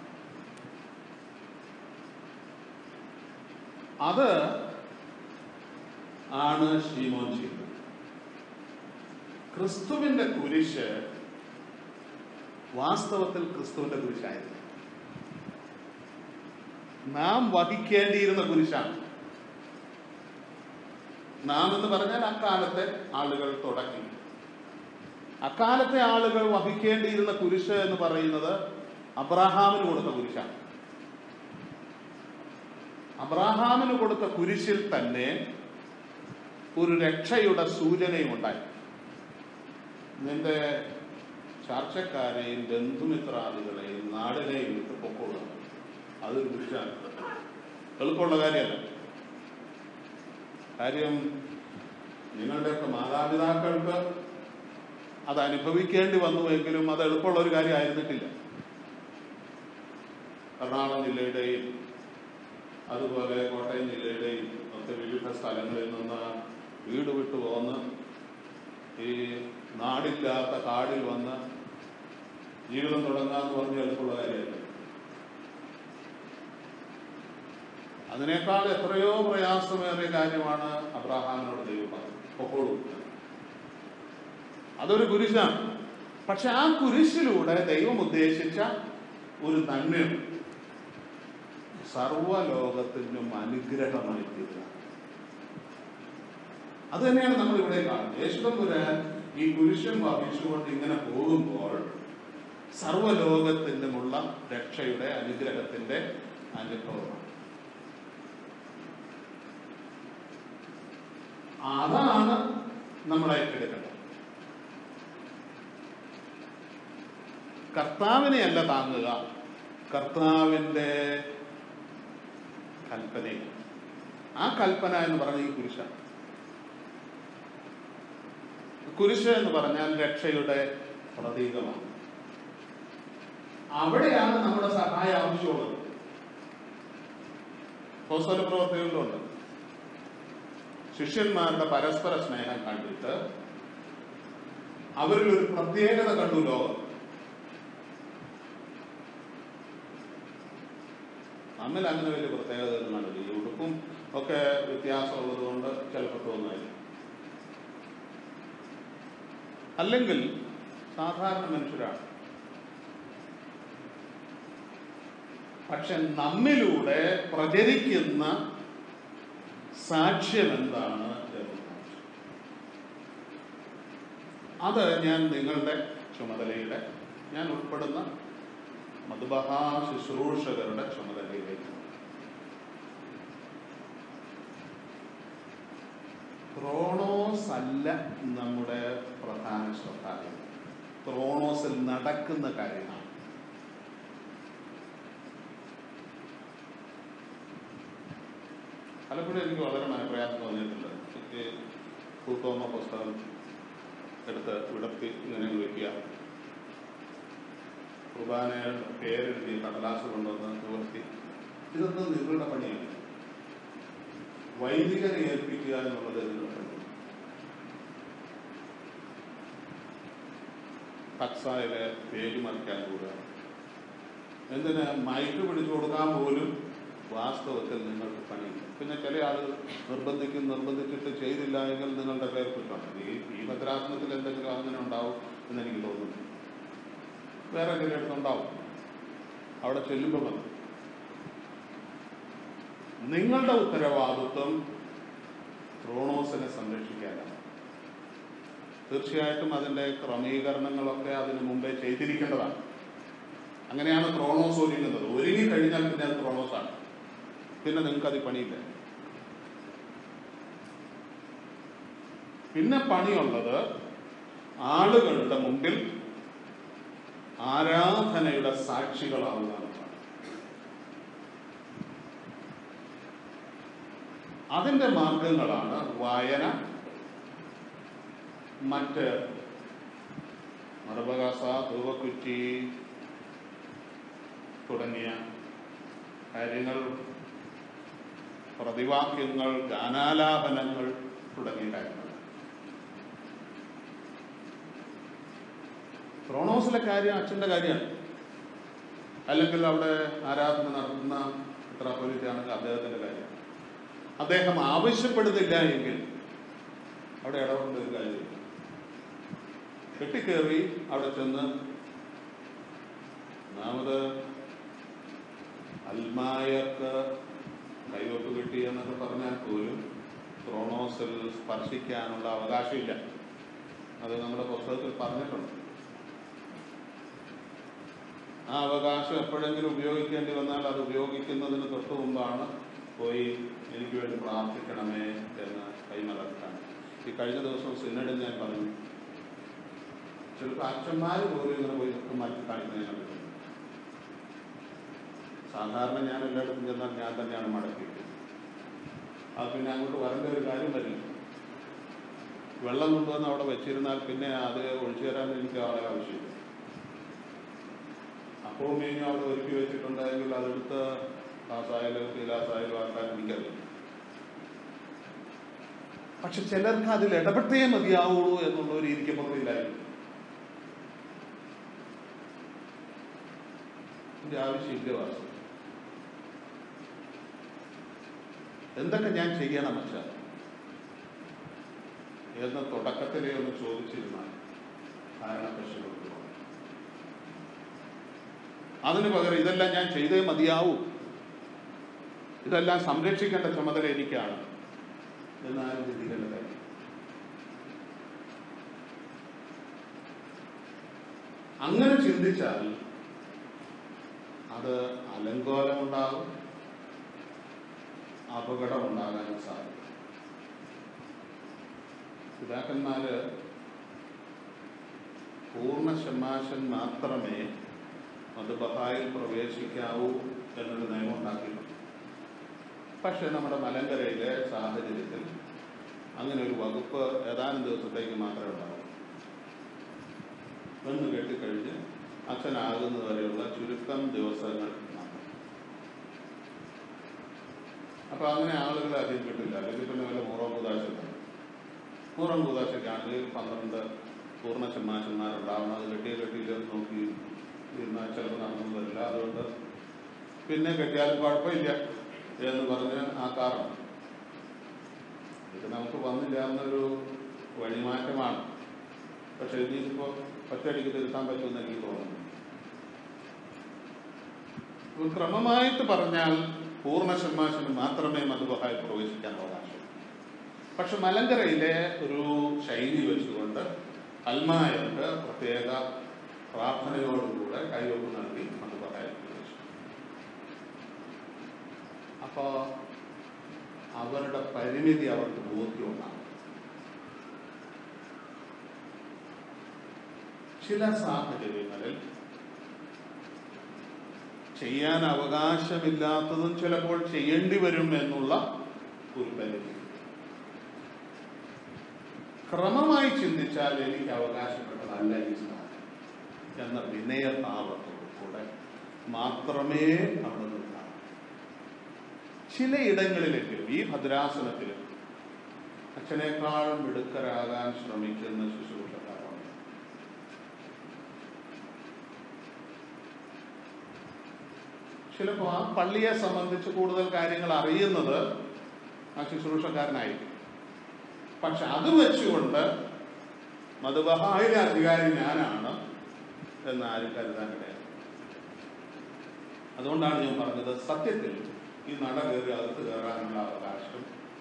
അത് ആണ് ശ്രീമോൻ ചെയ്തത് ക്രിസ്തുവിന്റെ കുരിശ് വാസ്തവത്തിൽ ക്രിസ്തുവിന്റെ കുരിശായിരുന്നു നാം വഹിക്കേണ്ടിയിരുന്ന കുരിശാണ് നാം എന്ന് പറഞ്ഞാൽ അക്കാലത്തെ ആളുകൾ തുടങ്ങി അക്കാലത്തെ ആളുകൾ വഹിക്കേണ്ടിയിരുന്ന കുരിശ് എന്ന് പറയുന്നത് അബ്രാഹാമിന് കൊടുത്ത കുരിശാണ് അബ്രാഹാമിന് കൊടുത്ത കുരിശിൽ തന്നെ ഒരു രക്ഷയുടെ സൂചനയും ഉണ്ടായി നിന്റെ ചർച്ചക്കാരെയും ബന്ധുമിത്രാദികളെയും നാടിനെയും വിട്ട് പൊക്കോളുക അതൊരു കുരിശാണ് എളുപ്പമുള്ള കാര്യമല്ല കാര്യം നിങ്ങളുടെയൊക്കെ മാതാപിതാക്കൾക്ക് അത് അനുഭവിക്കേണ്ടി വന്നുവെങ്കിലും അത് എളുപ്പമുള്ള ഒരു കാര്യമായിരുന്നിട്ടില്ല എറണാകുളം ജില്ലയുടെയും അതുപോലെ കോട്ടയം ജില്ലയുടെയും ഒക്കെ വിവിധ സ്ഥലങ്ങളിൽ നിന്ന് വീട് വിട്ടു പോന്ന് ഈ നാടില്ലാത്ത കാടിൽ വന്ന് ജീവിതം തുടങ്ങാന്ന് പറഞ്ഞ എളുപ്പമുള്ള കാര്യമല്ല അതിനേക്കാൾ എത്രയോ പ്രയാസമേറിയ കാര്യമാണ് അബ്രഹാമിനോട് ദൈവം പറഞ്ഞത് പൊക്കോളൂ അതൊരു കുരിശാണ് പക്ഷെ ആ കുരിശിലൂടെ ദൈവം ഉദ്ദേശിച്ച ഒരു നന്മയുണ്ട് സർവലോകത്തിനും അനുഗ്രഹമായി തീരുക അത് തന്നെയാണ് നമ്മൾ ഇവിടെ കാണുന്നത് യേശുദമ്പുരാൻ ഈ കുരിശും വഹിച്ചുകൊണ്ട് ഇങ്ങനെ പോകുമ്പോൾ സർവലോകത്തിനുമുള്ള രക്ഷയുടെ അനുഗ്രഹത്തിന്റെ അനുഭവമാണ് അതാണ് നമ്മൾ ഏറ്റെടുക്കേണ്ടത് കർത്താവിനെയല്ല താങ്ങുക കർത്താവിൻ്റെ കൽപ്പനയെ ആ കൽപ്പന എന്ന് പറഞ്ഞ ഈ കുരിശാണ് കുരിശ് എന്ന് പറഞ്ഞാൽ രക്ഷയുടെ പ്രതീകമാണ് അവിടെയാണ് നമ്മുടെ സഹായം ആവശ്യമുള്ളത് ഹോസ്റ്റൽ പ്രവർത്തികളിലുണ്ട് ശിഷ്യന്മാരുടെ പരസ്പര സ്നേഹം കണ്ടിട്ട് അവരിൽ ഒരു പ്രത്യേകത കണ്ടു ലോകം നമ്മിൽ അങ്ങനെ വലിയ പ്രത്യേകത ഒന്നും കണ്ടില്ല ഈ ഉടുപ്പും ഒക്കെ വ്യത്യാസമുള്ളത് കൊണ്ട് ചിലപ്പോൾ തോന്നുമായിരിക്കും അല്ലെങ്കിൽ സാധാരണ മനുഷ്യരാണ് പക്ഷെ നമ്മിലൂടെ പ്രചരിക്കുന്ന സാക്ഷ്യം എന്താണ് എന്ന് അത് ഞാൻ നിങ്ങളുടെ ചുമതലയുടെ ഞാൻ ഉൾപ്പെടുന്ന മധുബഹാ ശുശ്രൂഷകരുടെ ചുമതലയിലേക്ക് ത്രോണോസ് അല്ല നമ്മുടെ പ്രധാന ശ്രദ്ധ ത്രോണോസിൽ നടക്കുന്ന കാര്യമാണ് പലപ്പോഴും എനിക്ക് വളരെ മനപ്രയാസം തോന്നിയിട്ടുണ്ട് എനിക്ക് ഭൂത്തോമ പുസ്തകം എടുത്ത് വിടർത്തി ഇങ്ങനെ വയ്ക്കുക കുർബാനയുടെ പേരെഴുതി കടലാസ് കൊണ്ടുവന്ന് നിവർത്തി ഇതൊന്നും നിങ്ങളുടെ പണിയാണ് വൈദികരെ ഏൽപ്പിക്കുക എന്നുള്ളത് നിങ്ങളുടെ പണി കക്സായിലെ പേര് മറിക്കാൻ കൂടുക എന്തിന് മൈക്ക് പിടിച്ചു കൊടുക്കാൻ പോലും വാസ്തവത്തിൽ നിങ്ങൾക്ക് പണിയില്ല പിന്നെ ചില ആളുകൾ നിർബന്ധിക്കും നിർബന്ധിച്ചിട്ട് ചെയ്തില്ല എങ്കിൽ നിങ്ങളുടെ പേർ കുറ്റമാണ് ഈ ഈ ഭദ്രാസനത്തിൽ എന്തെങ്കിലും അങ്ങനെ ഉണ്ടാവും എന്ന് എനിക്ക് തോന്നുന്നു വേറെ ചിലയിടത്തുണ്ടാവും അവിടെ ചെല്ലുമ്പോൾ മതി നിങ്ങളുടെ ഉത്തരവാദിത്വം ത്രോണോസിനെ സംരക്ഷിക്കാനാണ് തീർച്ചയായിട്ടും അതിൻ്റെ ക്രമീകരണങ്ങളൊക്കെ അതിന് മുമ്പേ ചെയ്തിരിക്കേണ്ടതാണ് അങ്ങനെയാണ് ത്രോണോസ് ഒരുങ്ങുന്നത് ഒരുങ്ങി കഴിഞ്ഞാൽ പിന്നെ അത് ത്രോണോസാണ് പിന്നെ നിങ്ങൾക്ക് അത് പണിയില്ല പിന്നെ പണിയുള്ളത് ആളുകളുടെ മുമ്പിൽ ആരാധനയുടെ സാക്ഷികളാവുക അതിന്റെ മാർഗങ്ങളാണ് വായന മറ്റ് മറുപകാസ ധൂവക്കുറ്റി തുടങ്ങിയ കാര്യങ്ങൾ പ്രതിവാക്യങ്ങൾ ഗാനാലാപനങ്ങൾ തുടങ്ങിയ കാര്യങ്ങൾ ക്രോണോസിലെ കാര്യം അച്ഛൻ്റെ കാര്യമാണ് അല്ലെങ്കിൽ അവിടെ ആരാധന നടത്തുന്ന മെത്രാപ്പൊലിറ്റാണെങ്കിൽ അദ്ദേഹത്തിൻ്റെ കാര്യമാണ് അദ്ദേഹം ആവശ്യപ്പെടുന്നില്ല എങ്കിൽ അവിടെ ഇടപെടേണ്ട ഒരു കാര്യമില്ല കെട്ടിക്കേറി അവിടെ ചെന്ന് ഒന്നാമത് അൽമായക്ക് കൈവപ്പ് കിട്ടി എന്നൊക്കെ പറഞ്ഞാൽ പോലും ക്രോണോസിൽ സ്പർശിക്കാനുള്ള അവകാശമില്ല അത് നമ്മുടെ പുസ്തകത്തിൽ പറഞ്ഞിട്ടുണ്ട് ആ അവകാശം എപ്പോഴെങ്കിലും ഉപയോഗിക്കേണ്ടി വന്നാൽ അത് ഉപയോഗിക്കുന്നതിന് തൊട്ട് മുമ്പാണ് പോയി എനിക്ക് വേണ്ടി പ്രാർത്ഥിക്കണമേ എന്ന് കൈമലർത്താൻ ഈ കഴിഞ്ഞ ദിവസം സിന്നഡിൽ ഞാൻ പറഞ്ഞു ചിലപ്പോൾ അച്ഛന്മാർ പോലും ഇങ്ങനെ പോയി ഇതൊക്കെ മാറ്റി കാണിക്കുന്നതിനെ പറ്റും സാധാരണ ഞാൻ എല്ലായിടത്തും ചെന്നാൽ ഞാൻ തന്നെയാണ് മടക്കിയിട്ട് അത് പിന്നെ അങ്ങോട്ട് വരേണ്ട ഒരു കാര്യം വരില്ല വെള്ളം കൊണ്ടുവന്ന് അവിടെ വെച്ചിരുന്നാൽ പിന്നെ അത് ഒഴിച്ചു തരാൻ എനിക്ക് ആളെ ആവശ്യമില്ല അപ്പവും മീനും അവിടെ ഒരുക്കി വെച്ചിട്ടുണ്ടെങ്കിൽ അതെടുത്ത് ഗ്ലാസ്സായാലും ഗിലാസായാലും ആക്കാൻ എനിക്കറിയില്ല പക്ഷെ ചിലർക്ക് അതിൽ ഇടപെട്ടേ മതിയാവുള്ളൂ എന്നുള്ള ഒരു ഇരിക്കപ്പുറത്തില്ലായിരുന്നു ഇതിന്റെ ആവശ്യമില്ല വാസം എന്തൊക്കെ ഞാൻ ചെയ്യണം അച്ഛാ എന്ന് തുടക്കത്തിലേ ഒന്ന് ചോദിച്ചിരുന്നാൽ കാരണപ്രശ്നം അതിനു പകരം ഇതെല്ലാം ഞാൻ ചെയ്തേ മതിയാവൂ ഇതെല്ലാം സംരക്ഷിക്കേണ്ട ചുമതല എനിക്കാണ് എന്നാലും ചിന്തിക്കേണ്ട കാര്യം അങ്ങനെ ചിന്തിച്ചാൽ അത് അലങ്കോലമുണ്ടാകും അപകടമുണ്ടാകാനും സാധിക്കും പിതാക്കന്മാര് പൂർണ്ണ ഷമാശൻ മാത്രമേ മധുബഹായിൽ പ്രവേശിക്കാവൂ എന്നൊരു നിയമം ഉണ്ടാക്കിയിട്ടുണ്ട് പക്ഷെ നമ്മുടെ മലങ്കരയിലെ സാഹചര്യത്തിൽ അങ്ങനെ ഒരു വകുപ്പ് ഏതാനും ദിവസത്തേക്ക് മാത്രമേ ഉണ്ടാവൂ വന്ന് കെട്ടിക്കഴിഞ്ഞ് അച്ഛനാകുന്നത് വരെയുള്ള ചുരുക്കം ദിവസങ്ങൾ മാത്രം അപ്പൊ അങ്ങനെ ആളുകളെ അധികം കിട്ടില്ല അല്ലെങ്കിൽ പിന്നെ വല്ല മൂറോ കൂതാശ മൂറം കൂതാശയ്ക്കാണെങ്കിൽ പന്ത്രണ്ട് പൂർണ്ണ ചെമ്മാശന്മാരുണ്ടാവണം അത് കെട്ടിയ കെട്ടിയില്ല നോക്കി ഇരുന്നാൽ ചിലപ്പോൾ നടന്നു വരില്ല അതുകൊണ്ട് പിന്നെ കെട്ടിയാലും കുഴപ്പമില്ല എന്ന് പറഞ്ഞ് ആക്കാറുണ്ട് ഇത് നമുക്ക് വന്നില്ലാന്നൊരു വഴിമാറ്റമാണ് പക്ഷെ ഇതിപ്പോ ഒറ്റയടിക്ക് തിരുത്താൻ പറ്റുമെന്ന് എനിക്ക് തോന്നുന്നു ഇപ്പൊ ക്രമമായിട്ട് പറഞ്ഞാൽ പൂർണ്ണ ഷമ്മാശന് മാത്രമേ മധുബഹായി പ്രവേശിക്കാൻ അവകാശം പക്ഷെ മലങ്കരയിലെ ഒരു ശൈലി വെച്ചുകൊണ്ട് അൽമായർക്ക് പ്രത്യേക പ്രാർത്ഥനയോടുകൂടെ കൈവപ്പ് നൽകി മധുബഹായി പ്രവേശിക്കും അപ്പോ അവരുടെ പരിമിതി അവർക്ക് ബോധ്യമുണ്ടാകും ചില സാഹചര്യങ്ങളിൽ ചെയ്യാൻ അവകാശമില്ലാത്തതും ചിലപ്പോൾ ചെയ്യേണ്ടി വരും എന്നുള്ള ഒരു പരിധി ക്രമമായി ചിന്തിച്ചാൽ എനിക്ക് അവകാശപ്പെട്ടതല്ല ഈ സ്ഥാനം എന്ന വിനയഭാവത്തോടു കൂടെ മാത്രമേ അവിടെ നിൽക്കാം ചിലയിടങ്ങളിലെങ്കിലും ഈ ഭദ്രാസനത്തിലും അച്ഛനേക്കാളും മിടുക്കരാകാൻ ശ്രമിക്കുന്ന ശുശ്രൂഷക്കാരുണ്ട് ചിലപ്പോൾ ആ പള്ളിയെ സംബന്ധിച്ച് കൂടുതൽ കാര്യങ്ങൾ അറിയുന്നത് ആ ശുശ്രൂഷക്കാരനായിരിക്കും പക്ഷെ അത് വെച്ചുകൊണ്ട് മധുബഹായിലെ അധികാരി ഞാനാണ് എന്ന് ആരും കരുതാൻ കഴിയാം അതുകൊണ്ടാണ് ഞാൻ പറഞ്ഞത് സത്യത്തിൽ ഈ നട കയറി അകത്ത് കയറാനുള്ള അവകാശം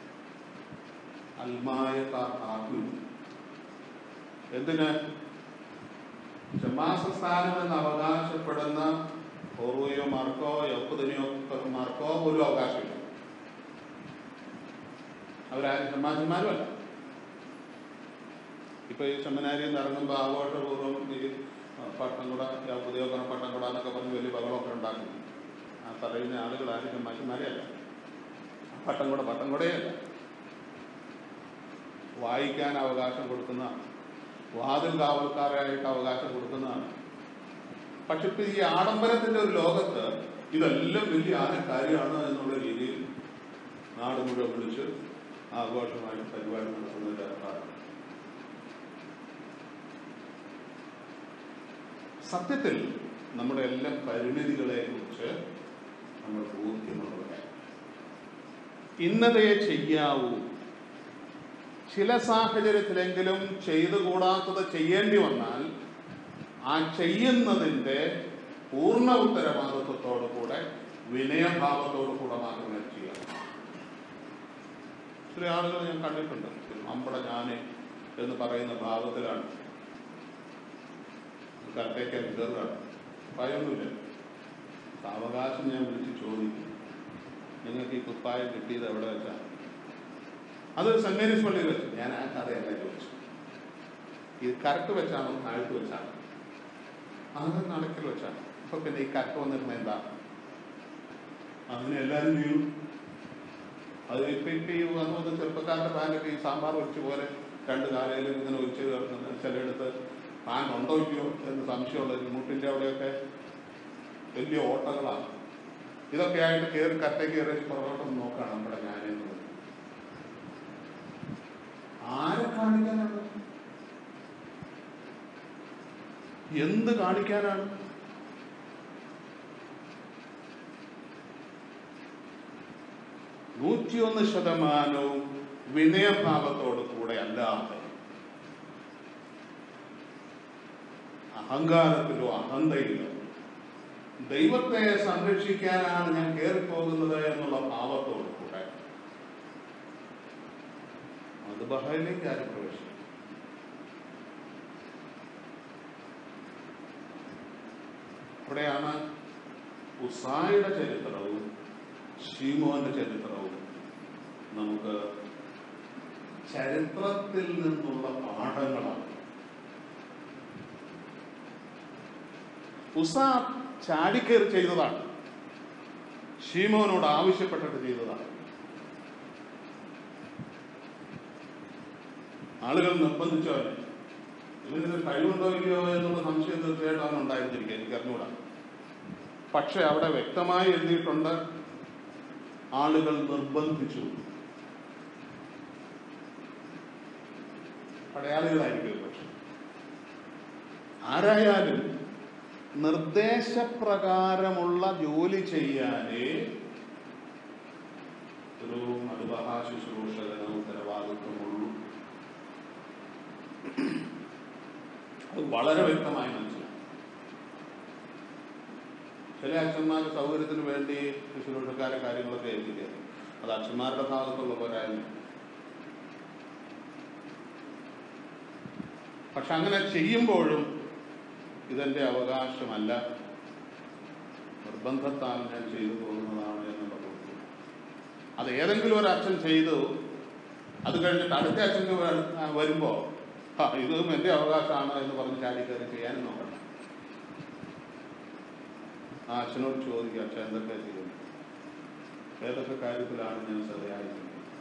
അൽമായക്കാർക്കാക്കും എന്തിന് ഷമാസസ്ഥാനം എന്ന് അവകാശപ്പെടുന്ന ഓർവയോമാർക്കോ യൗപ്പതിനിയോമാർക്കോ ഒരു അവകാശമില്ല അവരാരും ഷമാശന്മാരുമല്ല ഇപ്പൊ ഈ സെമിനാരിയിൽ നിന്ന് ഇറങ്ങുമ്പോൾ ആഘോഷപൂർവ്വം ഈ പട്ടം കൂട പുതിയോക്കണ പട്ടം കൂട എന്നൊക്കെ പറഞ്ഞ് വലിയ ബഹളമൊക്കെ ഉണ്ടാക്കുന്നു ആ പറയുന്ന ആളുകൾ ആരും ഷമാശന്മാരെ അല്ല പട്ടം കൂട പട്ടം കൂടെയല്ല വായിക്കാൻ അവകാശം കൊടുക്കുന്നതാണ് വാതിൽ കാവൽക്കാരായിട്ട് അവകാശം കൊടുക്കുന്നതാണ് പക്ഷെ ഇപ്പൊ ഈ ആഡംബരത്തിന്റെ ഒരു ലോകത്ത് ഇതെല്ലാം വലിയ ആന കാര്യമാണ് എന്നുള്ള രീതിയിൽ നാട് മുഴുവൻ വിളിച്ച് ആഘോഷമായിട്ട് പരിപാടി നടത്തുന്നതിൽ ഏർപ്പാടാണ് സത്യത്തിൽ നമ്മുടെ എല്ലാ പരിമിതികളെ കുറിച്ച് നമ്മൾ ബോധ്യമുള്ളവരാണ് ഇന്നതേ ചെയ്യാവൂ ചില സാഹചര്യത്തിലെങ്കിലും ചെയ്തുകൂടാത്തത് ചെയ്യേണ്ടി വന്നാൽ ആ ചെയ്യുന്നതിന്റെ പൂർണ്ണ ഉത്തരവാദിത്വത്തോടു കൂടെ വിനയഭാവത്തോടു കൂടെ മാത്രമേ ചെയ്യാവൂ ചില ആളുകൾ ഞാൻ കണ്ടിട്ടുണ്ട് നമ്മുടെ ഞാന് എന്ന് പറയുന്ന ഭാവത്തിലാണ് കറക്റ്റേക്ക് കയറുകയാണ് ഭയമൊന്നുമില്ല സാവകാശം ഞാൻ വിളിച്ച് ചോദിക്കും നിങ്ങൾക്ക് ഈ കുപ്പായം കിട്ടിയത് എവിടെ വെച്ചാണ് അത് സെന്റ് മേരീസ് പള്ളിയിൽ വെച്ചു ഞാൻ ആ കഥയല്ല ചോദിച്ചു ഇത് കരട്ട് വെച്ചാണോ താഴ്ത്ത് വെച്ചാണോ അത് നടക്കിൽ വെച്ചാണ് അപ്പൊ പിന്നെ ഈ കരട്ട് വന്നിരുന്ന എന്താ അങ്ങനെ എല്ലാവരും ചെയ്യും അത് ഇപ്പം ഇപ്പം ഈ വന്നു വന്ന ചെറുപ്പക്കാരുടെ പാനൊക്കെ ഈ സാമ്പാർ ഒഴിച്ച പോലെ രണ്ട് കാലയിലും ഇങ്ങനെ ഒഴിച്ച് ചേർക്കുന്നത് ചിലയിടത്ത് പാൻ ഉണ്ടോ ഇല്ലയോ എന്ന് സംശയമുള്ള മുട്ടിൻ്റെ അവിടെയൊക്കെ വലിയ ഓട്ടങ്ങളാണ് ഇതൊക്കെ ആയിട്ട് കയറി കറ്റ കയറി പുറകോട്ടൊന്ന് നോക്കാം നമ്മുടെ ഞാനെന്ന് ആരെ കാണിക്കാനാണ് എന്ത് കാണിക്കാനാണ് നൂറ്റിയൊന്ന് ശതമാനവും വിനയഭാവത്തോടു കൂടെ അല്ലാതെ അഹങ്കാരത്തിലോ അഹന്തയിലോ ദൈവത്തെ സംരക്ഷിക്കാനാണ് ഞാൻ കയറിപ്പോകുന്നത് എന്നുള്ള ഭാവത്തോടു കൂടെ അത് ബഹയിലേക്ക് ആരും പ്രവേശിക്കും അവിടെയാണ് ഉസായുടെ ചരിത്രവും ഷീമോന്റെ ചരിത്രവും നമുക്ക് ചരിത്രത്തിൽ നിന്നുള്ള പാഠങ്ങളാണ് ഉസ ചാടിക്കയറി ചെയ്തതാണ് ഷീമോനോട് ആവശ്യപ്പെട്ടിട്ട് ചെയ്തതാണ് ആളുകൾ നിർബന്ധിച്ചു അവനെ ഇതിന് കഴിവുണ്ടോ ഇല്ലയോ എന്നുള്ള സംശയം തീർച്ചയായിട്ടും അവൻ ഉണ്ടായിരുന്നിരിക്കും എനിക്ക് അറിഞ്ഞുകൂടാ പക്ഷെ അവിടെ വ്യക്തമായി എഴുതിയിട്ടുണ്ട് ആളുകൾ നിർബന്ധിച്ചു പടയാളികളായിരിക്കും പക്ഷെ ആരായാലും നിർദ്ദേശപ്രകാരമുള്ള ജോലി ചെയ്യാനേ ഒരു മധുബഹ ശുശ്രൂഷകന് ഉത്തരവാദിത്വമുള്ളൂ അത് വളരെ വ്യക്തമായി മനസ്സിലാക്കും ചില അച്ഛന്മാർ സൗകര്യത്തിന് വേണ്ടി ശുശ്രൂഷക്കാരെ കാര്യങ്ങളൊക്കെ ഏൽപ്പിക്കുക അത് അച്ഛന്മാരുടെ ഭാഗത്തുള്ള പോരായ്മ പക്ഷെ അങ്ങനെ ചെയ്യുമ്പോഴും ഇതെന്റെ അവകാശമല്ല നിർബന്ധത്താൽ ഞാൻ ചെയ്തു പോകുന്നതാണ് എന്നുള്ള ബോധ്യം അത് ഏതെങ്കിലും ഒരു അച്ഛൻ ചെയ്തു അത് കഴിഞ്ഞിട്ട് അടുത്ത അച്ഛന് വ- വരുമ്പോ ആ ഇതും എന്റെ അവകാശമാണ് എന്ന് പറഞ്ഞ് ചാടിക്കയറി ചെയ്യാനും നോക്കണം ആ അച്ഛനോട് ചോദിക്കുക അച്ഛൻ എന്തൊക്കെ ചെയ്യുന്നു ഏതൊക്കെ കാര്യത്തിലാണ് ഞാൻ ശ്രദ്ധയായിരിക്കുന്നത്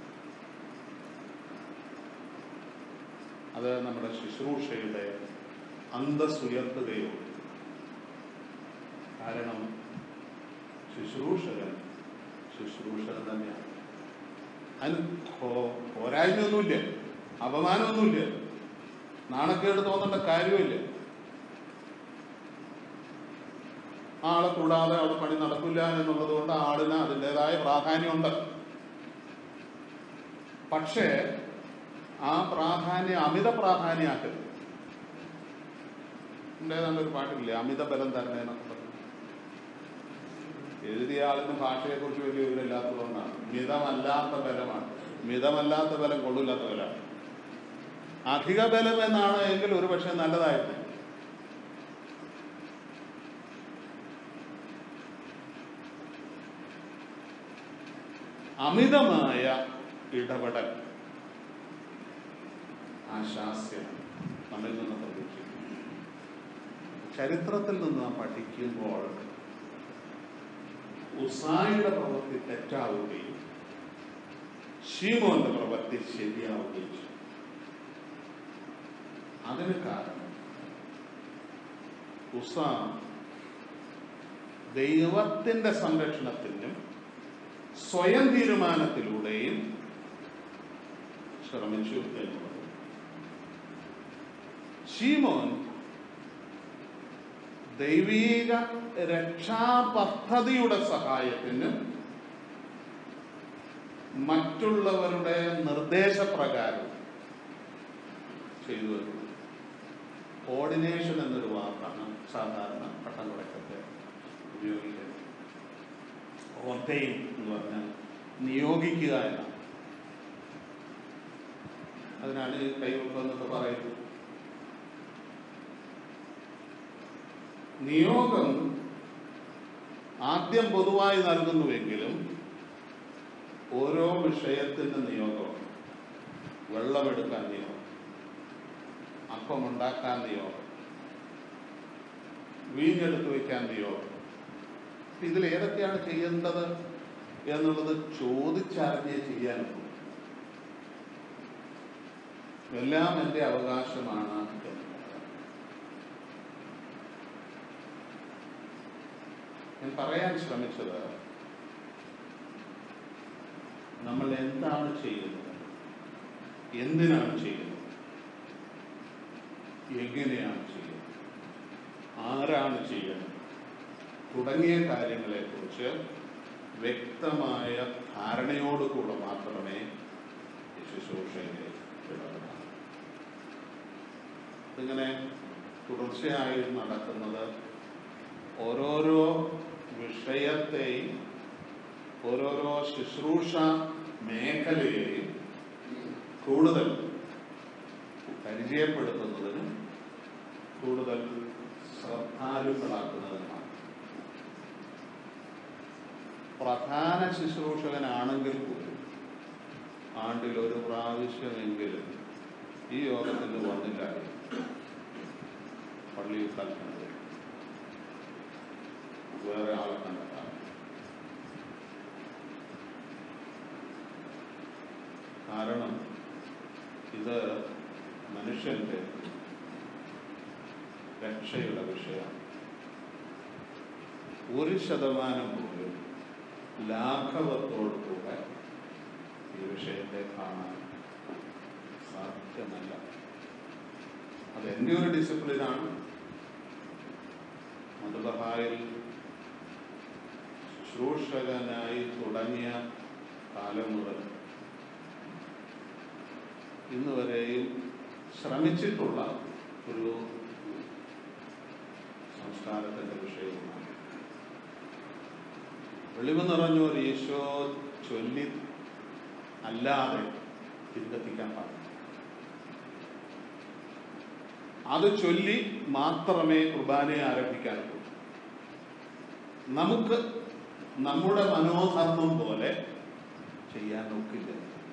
അത് നമ്മുടെ ശുശ്രൂഷയുടെ അന്തസ്സുയർത്തുകയുള്ളൂ കാരണം ശുശ്രൂഷകൻ ശുശ്രൂഷകൻ തന്നെയാണ് അതിന് പോ- പോരായ്മയൊന്നുമില്ല അപമാനമൊന്നുമില്ല നാണക്കേട് തോന്നേണ്ട കാര്യമില്ല ആളെ കൂടാതെ അവിടെ പണി നടക്കില്ല എന്നുള്ളത് കൊണ്ട് ആളിന് അതിൻ്റെതായ പ്രാധാന്യമുണ്ട് പക്ഷേ ആ പ്രാധാന്യം അമിത പ്രാധാന്യമാക്കരുത് എൻ്റെ നല്ലൊരു പാട്ടില്ലേ അമിത ബലം തരണേ എന്നൊക്കെ പറഞ്ഞു എഴുതിയ ആളിന് ഭാഷയെക്കുറിച്ച് വലിയ വിവരമില്ലാത്തതുകൊണ്ടാണ് മിതമല്ലാത്ത ബലമാണ് മിതമല്ലാത്ത ബലം കൊള്ളില്ലാത്ത ബലമാണ് അധിക ബലം എന്നാണ് എങ്കിൽ ഒരു പക്ഷേ നല്ലതായിരുന്നു അമിതമായ ഇടപെടൽ ആശാസ്യം നമ്മിൽ നിന്ന് പ്രതീക്ഷിക്കും ചരിത്രത്തിൽ നിന്ന് നാം പഠിക്കുമ്പോൾ ഉസായുടെ പ്രവൃത്തി തെറ്റാവുകയും ഷീമോന്റെ പ്രവൃത്തി ശരിയാവുകയും ചെയ്തു അതിന് കാരണം ഉസ ദൈവത്തിന്റെ സംരക്ഷണത്തിനും സ്വയം തീരുമാനത്തിലൂടെയും ശ്രമിച്ചു എന്നുള്ളത് ഷീമോൻ ദൈവീക രക്ഷാപദ്ധതിയുടെ സഹായത്തിന് മറ്റുള്ളവരുടെ നിർദ്ദേശപ്രകാരം ചെയ്തു വരുന്നത് കോർഡിനേഷൻ എന്നൊരു വാക്കാണ് സാധാരണ പട്ടം തുടക്കത്തെ ഉപയോഗിക്കുന്നത് ഓർഡെയിൻ എന്ന് പറഞ്ഞാൽ നിയോഗിക്കുക എന്നാണ് അതിനാണ് ഈ കൈവപ്പ് എന്നൊക്കെ പറയുന്നത് നിയോഗം ആദ്യം പൊതുവായി നൽകുന്നുവെങ്കിലും ഓരോ വിഷയത്തിന് നിയോഗമാണ് വെള്ളമെടുക്കാൻ നിയോഗം അപ്പമുണ്ടാക്കാൻ നിയോഗം വീഞ്ഞെടുത്ത് വയ്ക്കാൻ നിയോഗം ഇതിൽ ഏതൊക്കെയാണ് ചെയ്യേണ്ടത് എന്നുള്ളത് ചോദിച്ചറിഞ്ഞേ ചെയ്യാനുള്ളൂ എല്ലാം എൻ്റെ അവകാശമാണ് എന്ന് ഞാൻ പറയാൻ ശ്രമിച്ചത് നമ്മൾ എന്താണ് ചെയ്യുന്നത് എന്തിനാണ് ചെയ്യുന്നത് എങ്ങനെയാണ് ചെയ്യുന്നത് ആരാണ് ചെയ്യുന്നത് തുടങ്ങിയ കാര്യങ്ങളെക്കുറിച്ച് വ്യക്തമായ ധാരണയോടുകൂടെ മാത്രമേ ഈ ശുശ്രൂഷയിലേക്ക് ഇടപെടാം ഇതിങ്ങനെ തുടർച്ചയായി നടക്കുന്നത് ഓരോരോ വിഷയത്തെയും ഓരോരോ ശുശ്രൂഷ മേഖലയെയും കൂടുതൽ പരിചയപ്പെടുത്തുന്നതിനും കൂടുതൽ ശ്രദ്ധാലുക്കളാക്കുന്നതിനുമാണ് പ്രധാന ശുശ്രൂഷകനാണെങ്കിൽ പോലും ആണ്ടിൽ ഒരു പ്രാവശ്യമെങ്കിലും ഈ യോഗത്തിന് വന്നില്ല പള്ളിയിൽ കൽപ്പന വേറെ ആളെ കണ്ടെത്താം കാരണം ഇത് മനുഷ്യന്റെ രക്ഷയുടെ വിഷയമാണ് ഒരു ശതമാനം പോലും ലാഘവത്തോടു കൂടെ ഈ വിഷയത്തെ കാണാൻ സാധ്യമല്ല അത് എൻ്റെ ഒരു ഡിസിപ്ലിനാണ് മധുബഹായിൽ ശുശ്രൂഷകനായി തുടങ്ങിയ കാലം മുതൽ ഇന്ന് വരെയും ശ്രമിച്ചിട്ടുള്ള ഒരു സംസ്കാരത്തിൻ്റെ വിഷയവുമാണ് വെളിവ് നിറഞ്ഞ ഒരു ഈശോ ചൊല്ലി അല്ലാതെ തിരികത്തിക്കാൻ പാടില്ല അത് ചൊല്ലി മാത്രമേ കുർബാനയെ ആരംഭിക്കാനുള്ളൂ നമുക്ക് നമ്മുടെ മനോധർമ്മം പോലെ ചെയ്യാൻ നോക്കില്ല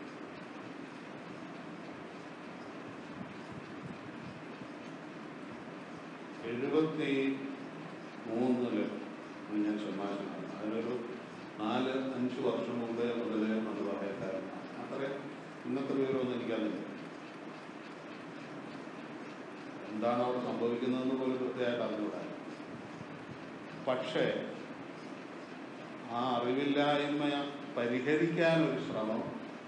എഴുപത്തി മൂന്നില് ഞാൻ സമാജമാണ് അതിനൊരു നാല് അഞ്ച് വർഷം മുമ്പേ മുതലേ അത് പറയക്കാരനാണ് അത്രയും ഇന്നത്തെ വിവരമൊന്നും എനിക്കറിയില്ല എന്താണ് അവിടെ സംഭവിക്കുന്നതെന്ന് പോലും കൃത്യമായിട്ട് അറിഞ്ഞുകൂടാ പക്ഷേ ആ അറിവില്ലായ്മ പരിഹരിക്കാൻ ഒരു ശ്രമം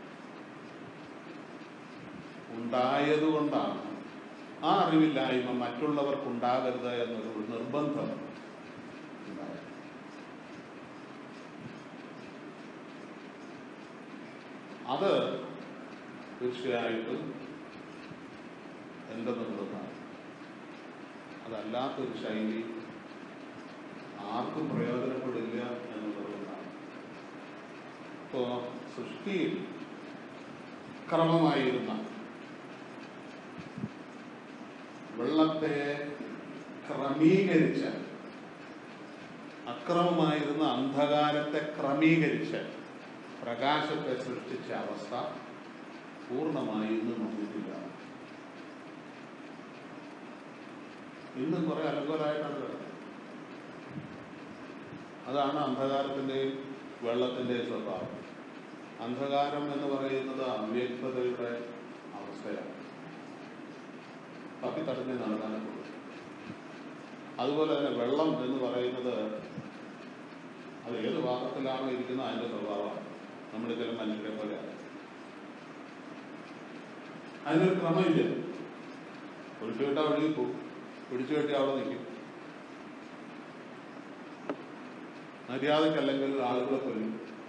ഉണ്ടായതുകൊണ്ടാണ് ആ അറിവില്ലായ്മ മറ്റുള്ളവർക്കുണ്ടാകരുത് എന്നൊരു നിർബന്ധം ഉണ്ടായത് അത് തീർച്ചയായിട്ടും എൻ്റെ നിർബന്ധമാണ് അതല്ലാത്തൊരു ശൈലി ആർക്കും പ്രയോജനപ്പെടില്ല എന്നുള്ളതുകൊണ്ടാണ് ഇപ്പോൾ സൃഷ്ടിയിൽ ക്രമമായിരുന്ന വെള്ളത്തെ ക്രമീകരിച്ച അക്രമമായിരുന്ന അന്ധകാരത്തെ ക്രമീകരിച്ച് പ്രകാശത്തെ സൃഷ്ടിച്ച അവസ്ഥ പൂർണ്ണമായി ഇന്ന് നമുക്കില്ല ഇന്ന് കുറെ അലങ്കോലമായിട്ടാണ് കിടക്കുന്നത് അതാണ് അന്ധകാരത്തിൻ്റെയും വെള്ളത്തിൻ്റെയും സ്വഭാവം അന്ധകാരം എന്ന് പറയുന്നത് അവ്യക്തതയുടെ അവസ്ഥയാണ് തപ്പി തടഞ്ഞ് നടക്കാനൊക്കെ അതുപോലെ തന്നെ വെള്ളം എന്ന് പറയുന്നത് അത് ഏത് പാത്രത്തിലാണോ ഇരിക്കുന്നത് അതിൻ്റെ സ്വഭാവമാണ് നമ്മൾ ചില മനുഷ്യരെ പോലെയാണ് അതിനൊരു ക്രമമില്ല ഒഴിച്ചു വിട്ടാൽ ഒഴുകി പോകും പിടിച്ചു കെട്ടി അവിടെ നിൽക്കും മര്യാദക്കല്ലെങ്കിൽ ആളുകളെ കൊല്ലും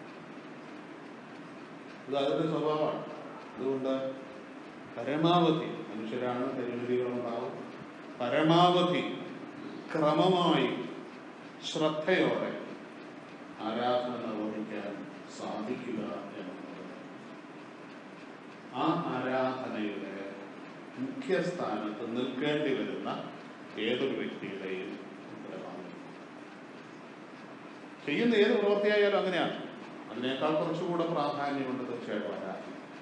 ഇത് അതിന്റെ സ്വഭാവമാണ് അതുകൊണ്ട് പരമാവധി മനുഷ്യരാണ് പരിമിതികളുണ്ടാവും പരമാവധി ക്രമമായി ശ്രദ്ധയോടെ ആരാധന നിർവഹിക്കാൻ സാധിക്കുക എന്നുള്ളത് ആ ആരാധനയുടെ മുഖ്യസ്ഥാനത്ത് നിൽക്കേണ്ടി വരുന്ന ഏതൊരു വ്യക്തിയുടെയും ഉത്തരവാദിത്വം ചെയ്യുന്ന ഏത് പ്രവൃത്തിയായാലും അങ്ങനെയാണ് അതിനേക്കാൾ കുറച്ചുകൂടെ പ്രാധാന്യമുണ്ട് തീർച്ചയായിട്ടും ആരാധന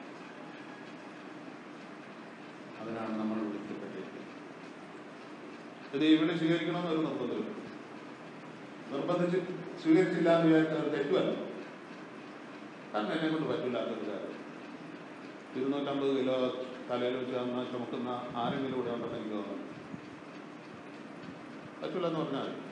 അതിനാണ് നമ്മൾ വിളിക്കപ്പെട്ടിരിക്കുന്നത് ഇത് ഇവിടെ സ്വീകരിക്കണമെന്ന് ഒരു നിർബന്ധമില്ല നിർബന്ധിച്ച് സ്വീകരിച്ചില്ല എന്ന് വിചാരിച്ചാൽ അത് തെറ്റുമല്ല കാരണം എന്നെ കൊണ്ട് പറ്റില്ലാത്തൊരു കാര്യം ഇരുന്നൂറ്റമ്പത് കിലോ തലയിൽ വെച്ച് അന്ന് ചുമക്കുന്ന ആരെങ്കിലും ഇവിടെ ഉണ്ടെന്ന് എനിക്ക് തോന്നുന്നു പറ്റില്ല എന്ന് പറഞ്ഞാൽ മതി.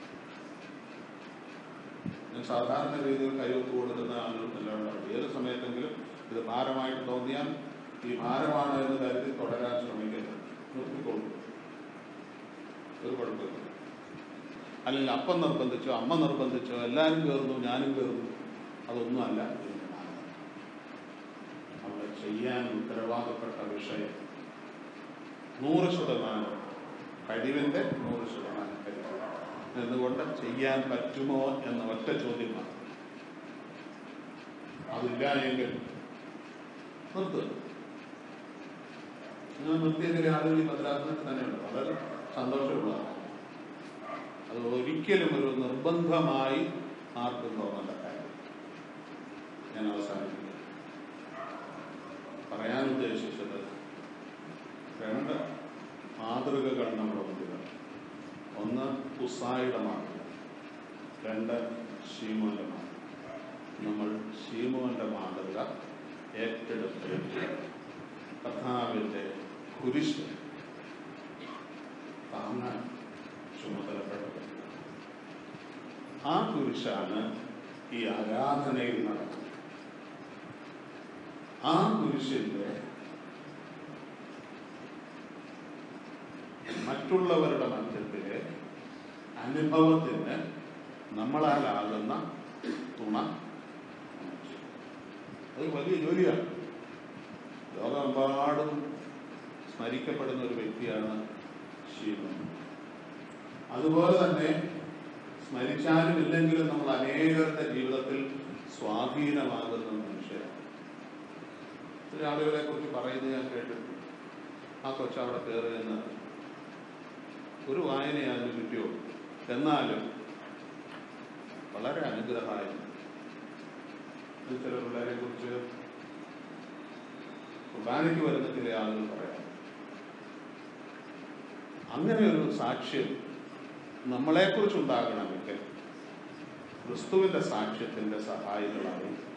ഞാൻ സാധാരണ രീതിയിൽ കൈവപ്പ് കൊടുക്കുന്ന ആളുകൾ എല്ലാം ഉണ്ടാവും ഏത് സമയത്തെങ്കിലും ഇത് ഭാരമായിട്ട് തോന്നിയാൽ ഈ ഭാരമാണ് എന്ന് കരുതി തുടരാൻ ശ്രമിക്കരുത് നിർത്തിക്കൊള്ളു ഒരു കുഴപ്പമില്ല അല്ലെങ്കിൽ അപ്പം നിർബന്ധിച്ചോ അമ്മ നിർബന്ധിച്ചോ എല്ലാവരും കയറുന്നു ഞാനും കയറുന്നു അതൊന്നും അല്ല ഇതിന്റെ മാനദണ്ഡം. അവിടെ ചെയ്യാൻ ഉത്തരവാദപ്പെട്ട വിഷയം നൂറ് ശതമാനം കഴിവിൻ്റെ നൂറ് ശതമാനം കഴിവ് എന്നുകൊണ്ട് ചെയ്യാൻ പറ്റുമോ എന്ന ഒറ്റ ചോദ്യമാണ് അതില്ല എങ്കിൽ നിർത്തുക നിങ്ങൾ നിർത്തിയതിലെ ആളുകൾ ഈ ഭദ്രാസനത്തിൽ തന്നെയുണ്ട് വളരെ സന്തോഷമുള്ളതാണ് അത് ഒരിക്കലും ഒരു നിർബന്ധമായി ആർക്കും തോന്നേണ്ട കാര്യം ഞാൻ അവസാനിപ്പിക്കുന്നു പറയാൻ ഉദ്ദേശിച്ചത് രണ്ട് മാതൃകകൾ നമ്മുടെ മുമ്പിലുണ്ട് ഒന്ന് ഉസായുടെ മാതൃക രണ്ട് ഷീമോന്റെ മാതൃക നമ്മൾ ഷീമോന്റെ മാതൃക ഏറ്റെടുത്ത് കർത്താവിൻ്റെ കുരിശ് താങ്ങാൻ ചുമതലപ്പെട്ടത് ആ കുരിശാണ് ഈ ആരാധനയിൽ നടക്കുന്നത് ആ കുരിശിന്റെ മറ്റുള്ളവരുടെ മധ്യത്തിലെ അനുഭവത്തിന് നമ്മളാലാകുന്ന തുണ അത് വലിയ ജോലിയാണ് ലോകമെമ്പാടും സ്മരിക്കപ്പെടുന്ന ഒരു വ്യക്തിയാണ് ശീലം അതുപോലെ തന്നെ സ്മരിച്ചാലും ഇല്ലെങ്കിലും നമ്മൾ അനേകരുടെ ജീവിതത്തിൽ സ്വാധീനമാകുന്ന മനുഷ്യരാണ് ചില ആളുകളെ കുറിച്ച് പറയുന്നത് ഞാൻ കേട്ടിട്ടുണ്ട് ആ കൊച്ചു അവിടെ കയറിയെന്ന് ഒരു വായന അതിന് കിട്ടിയോ എന്നാലും വളരെ അനുഗ്രഹമായിരുന്നു ഇത് ചില പിള്ളേരെ കുറിച്ച് കുർബാനയ്ക്ക് വരുന്ന ചില ആളുകൾ പറയാം അങ്ങനെ ഒരു സാക്ഷ്യം നമ്മളെക്കുറിച്ച് ഉണ്ടാകണമെങ്കിൽ ക്രിസ്തുവിന്റെ സാക്ഷ്യത്തിന്റെ സഹായികളായി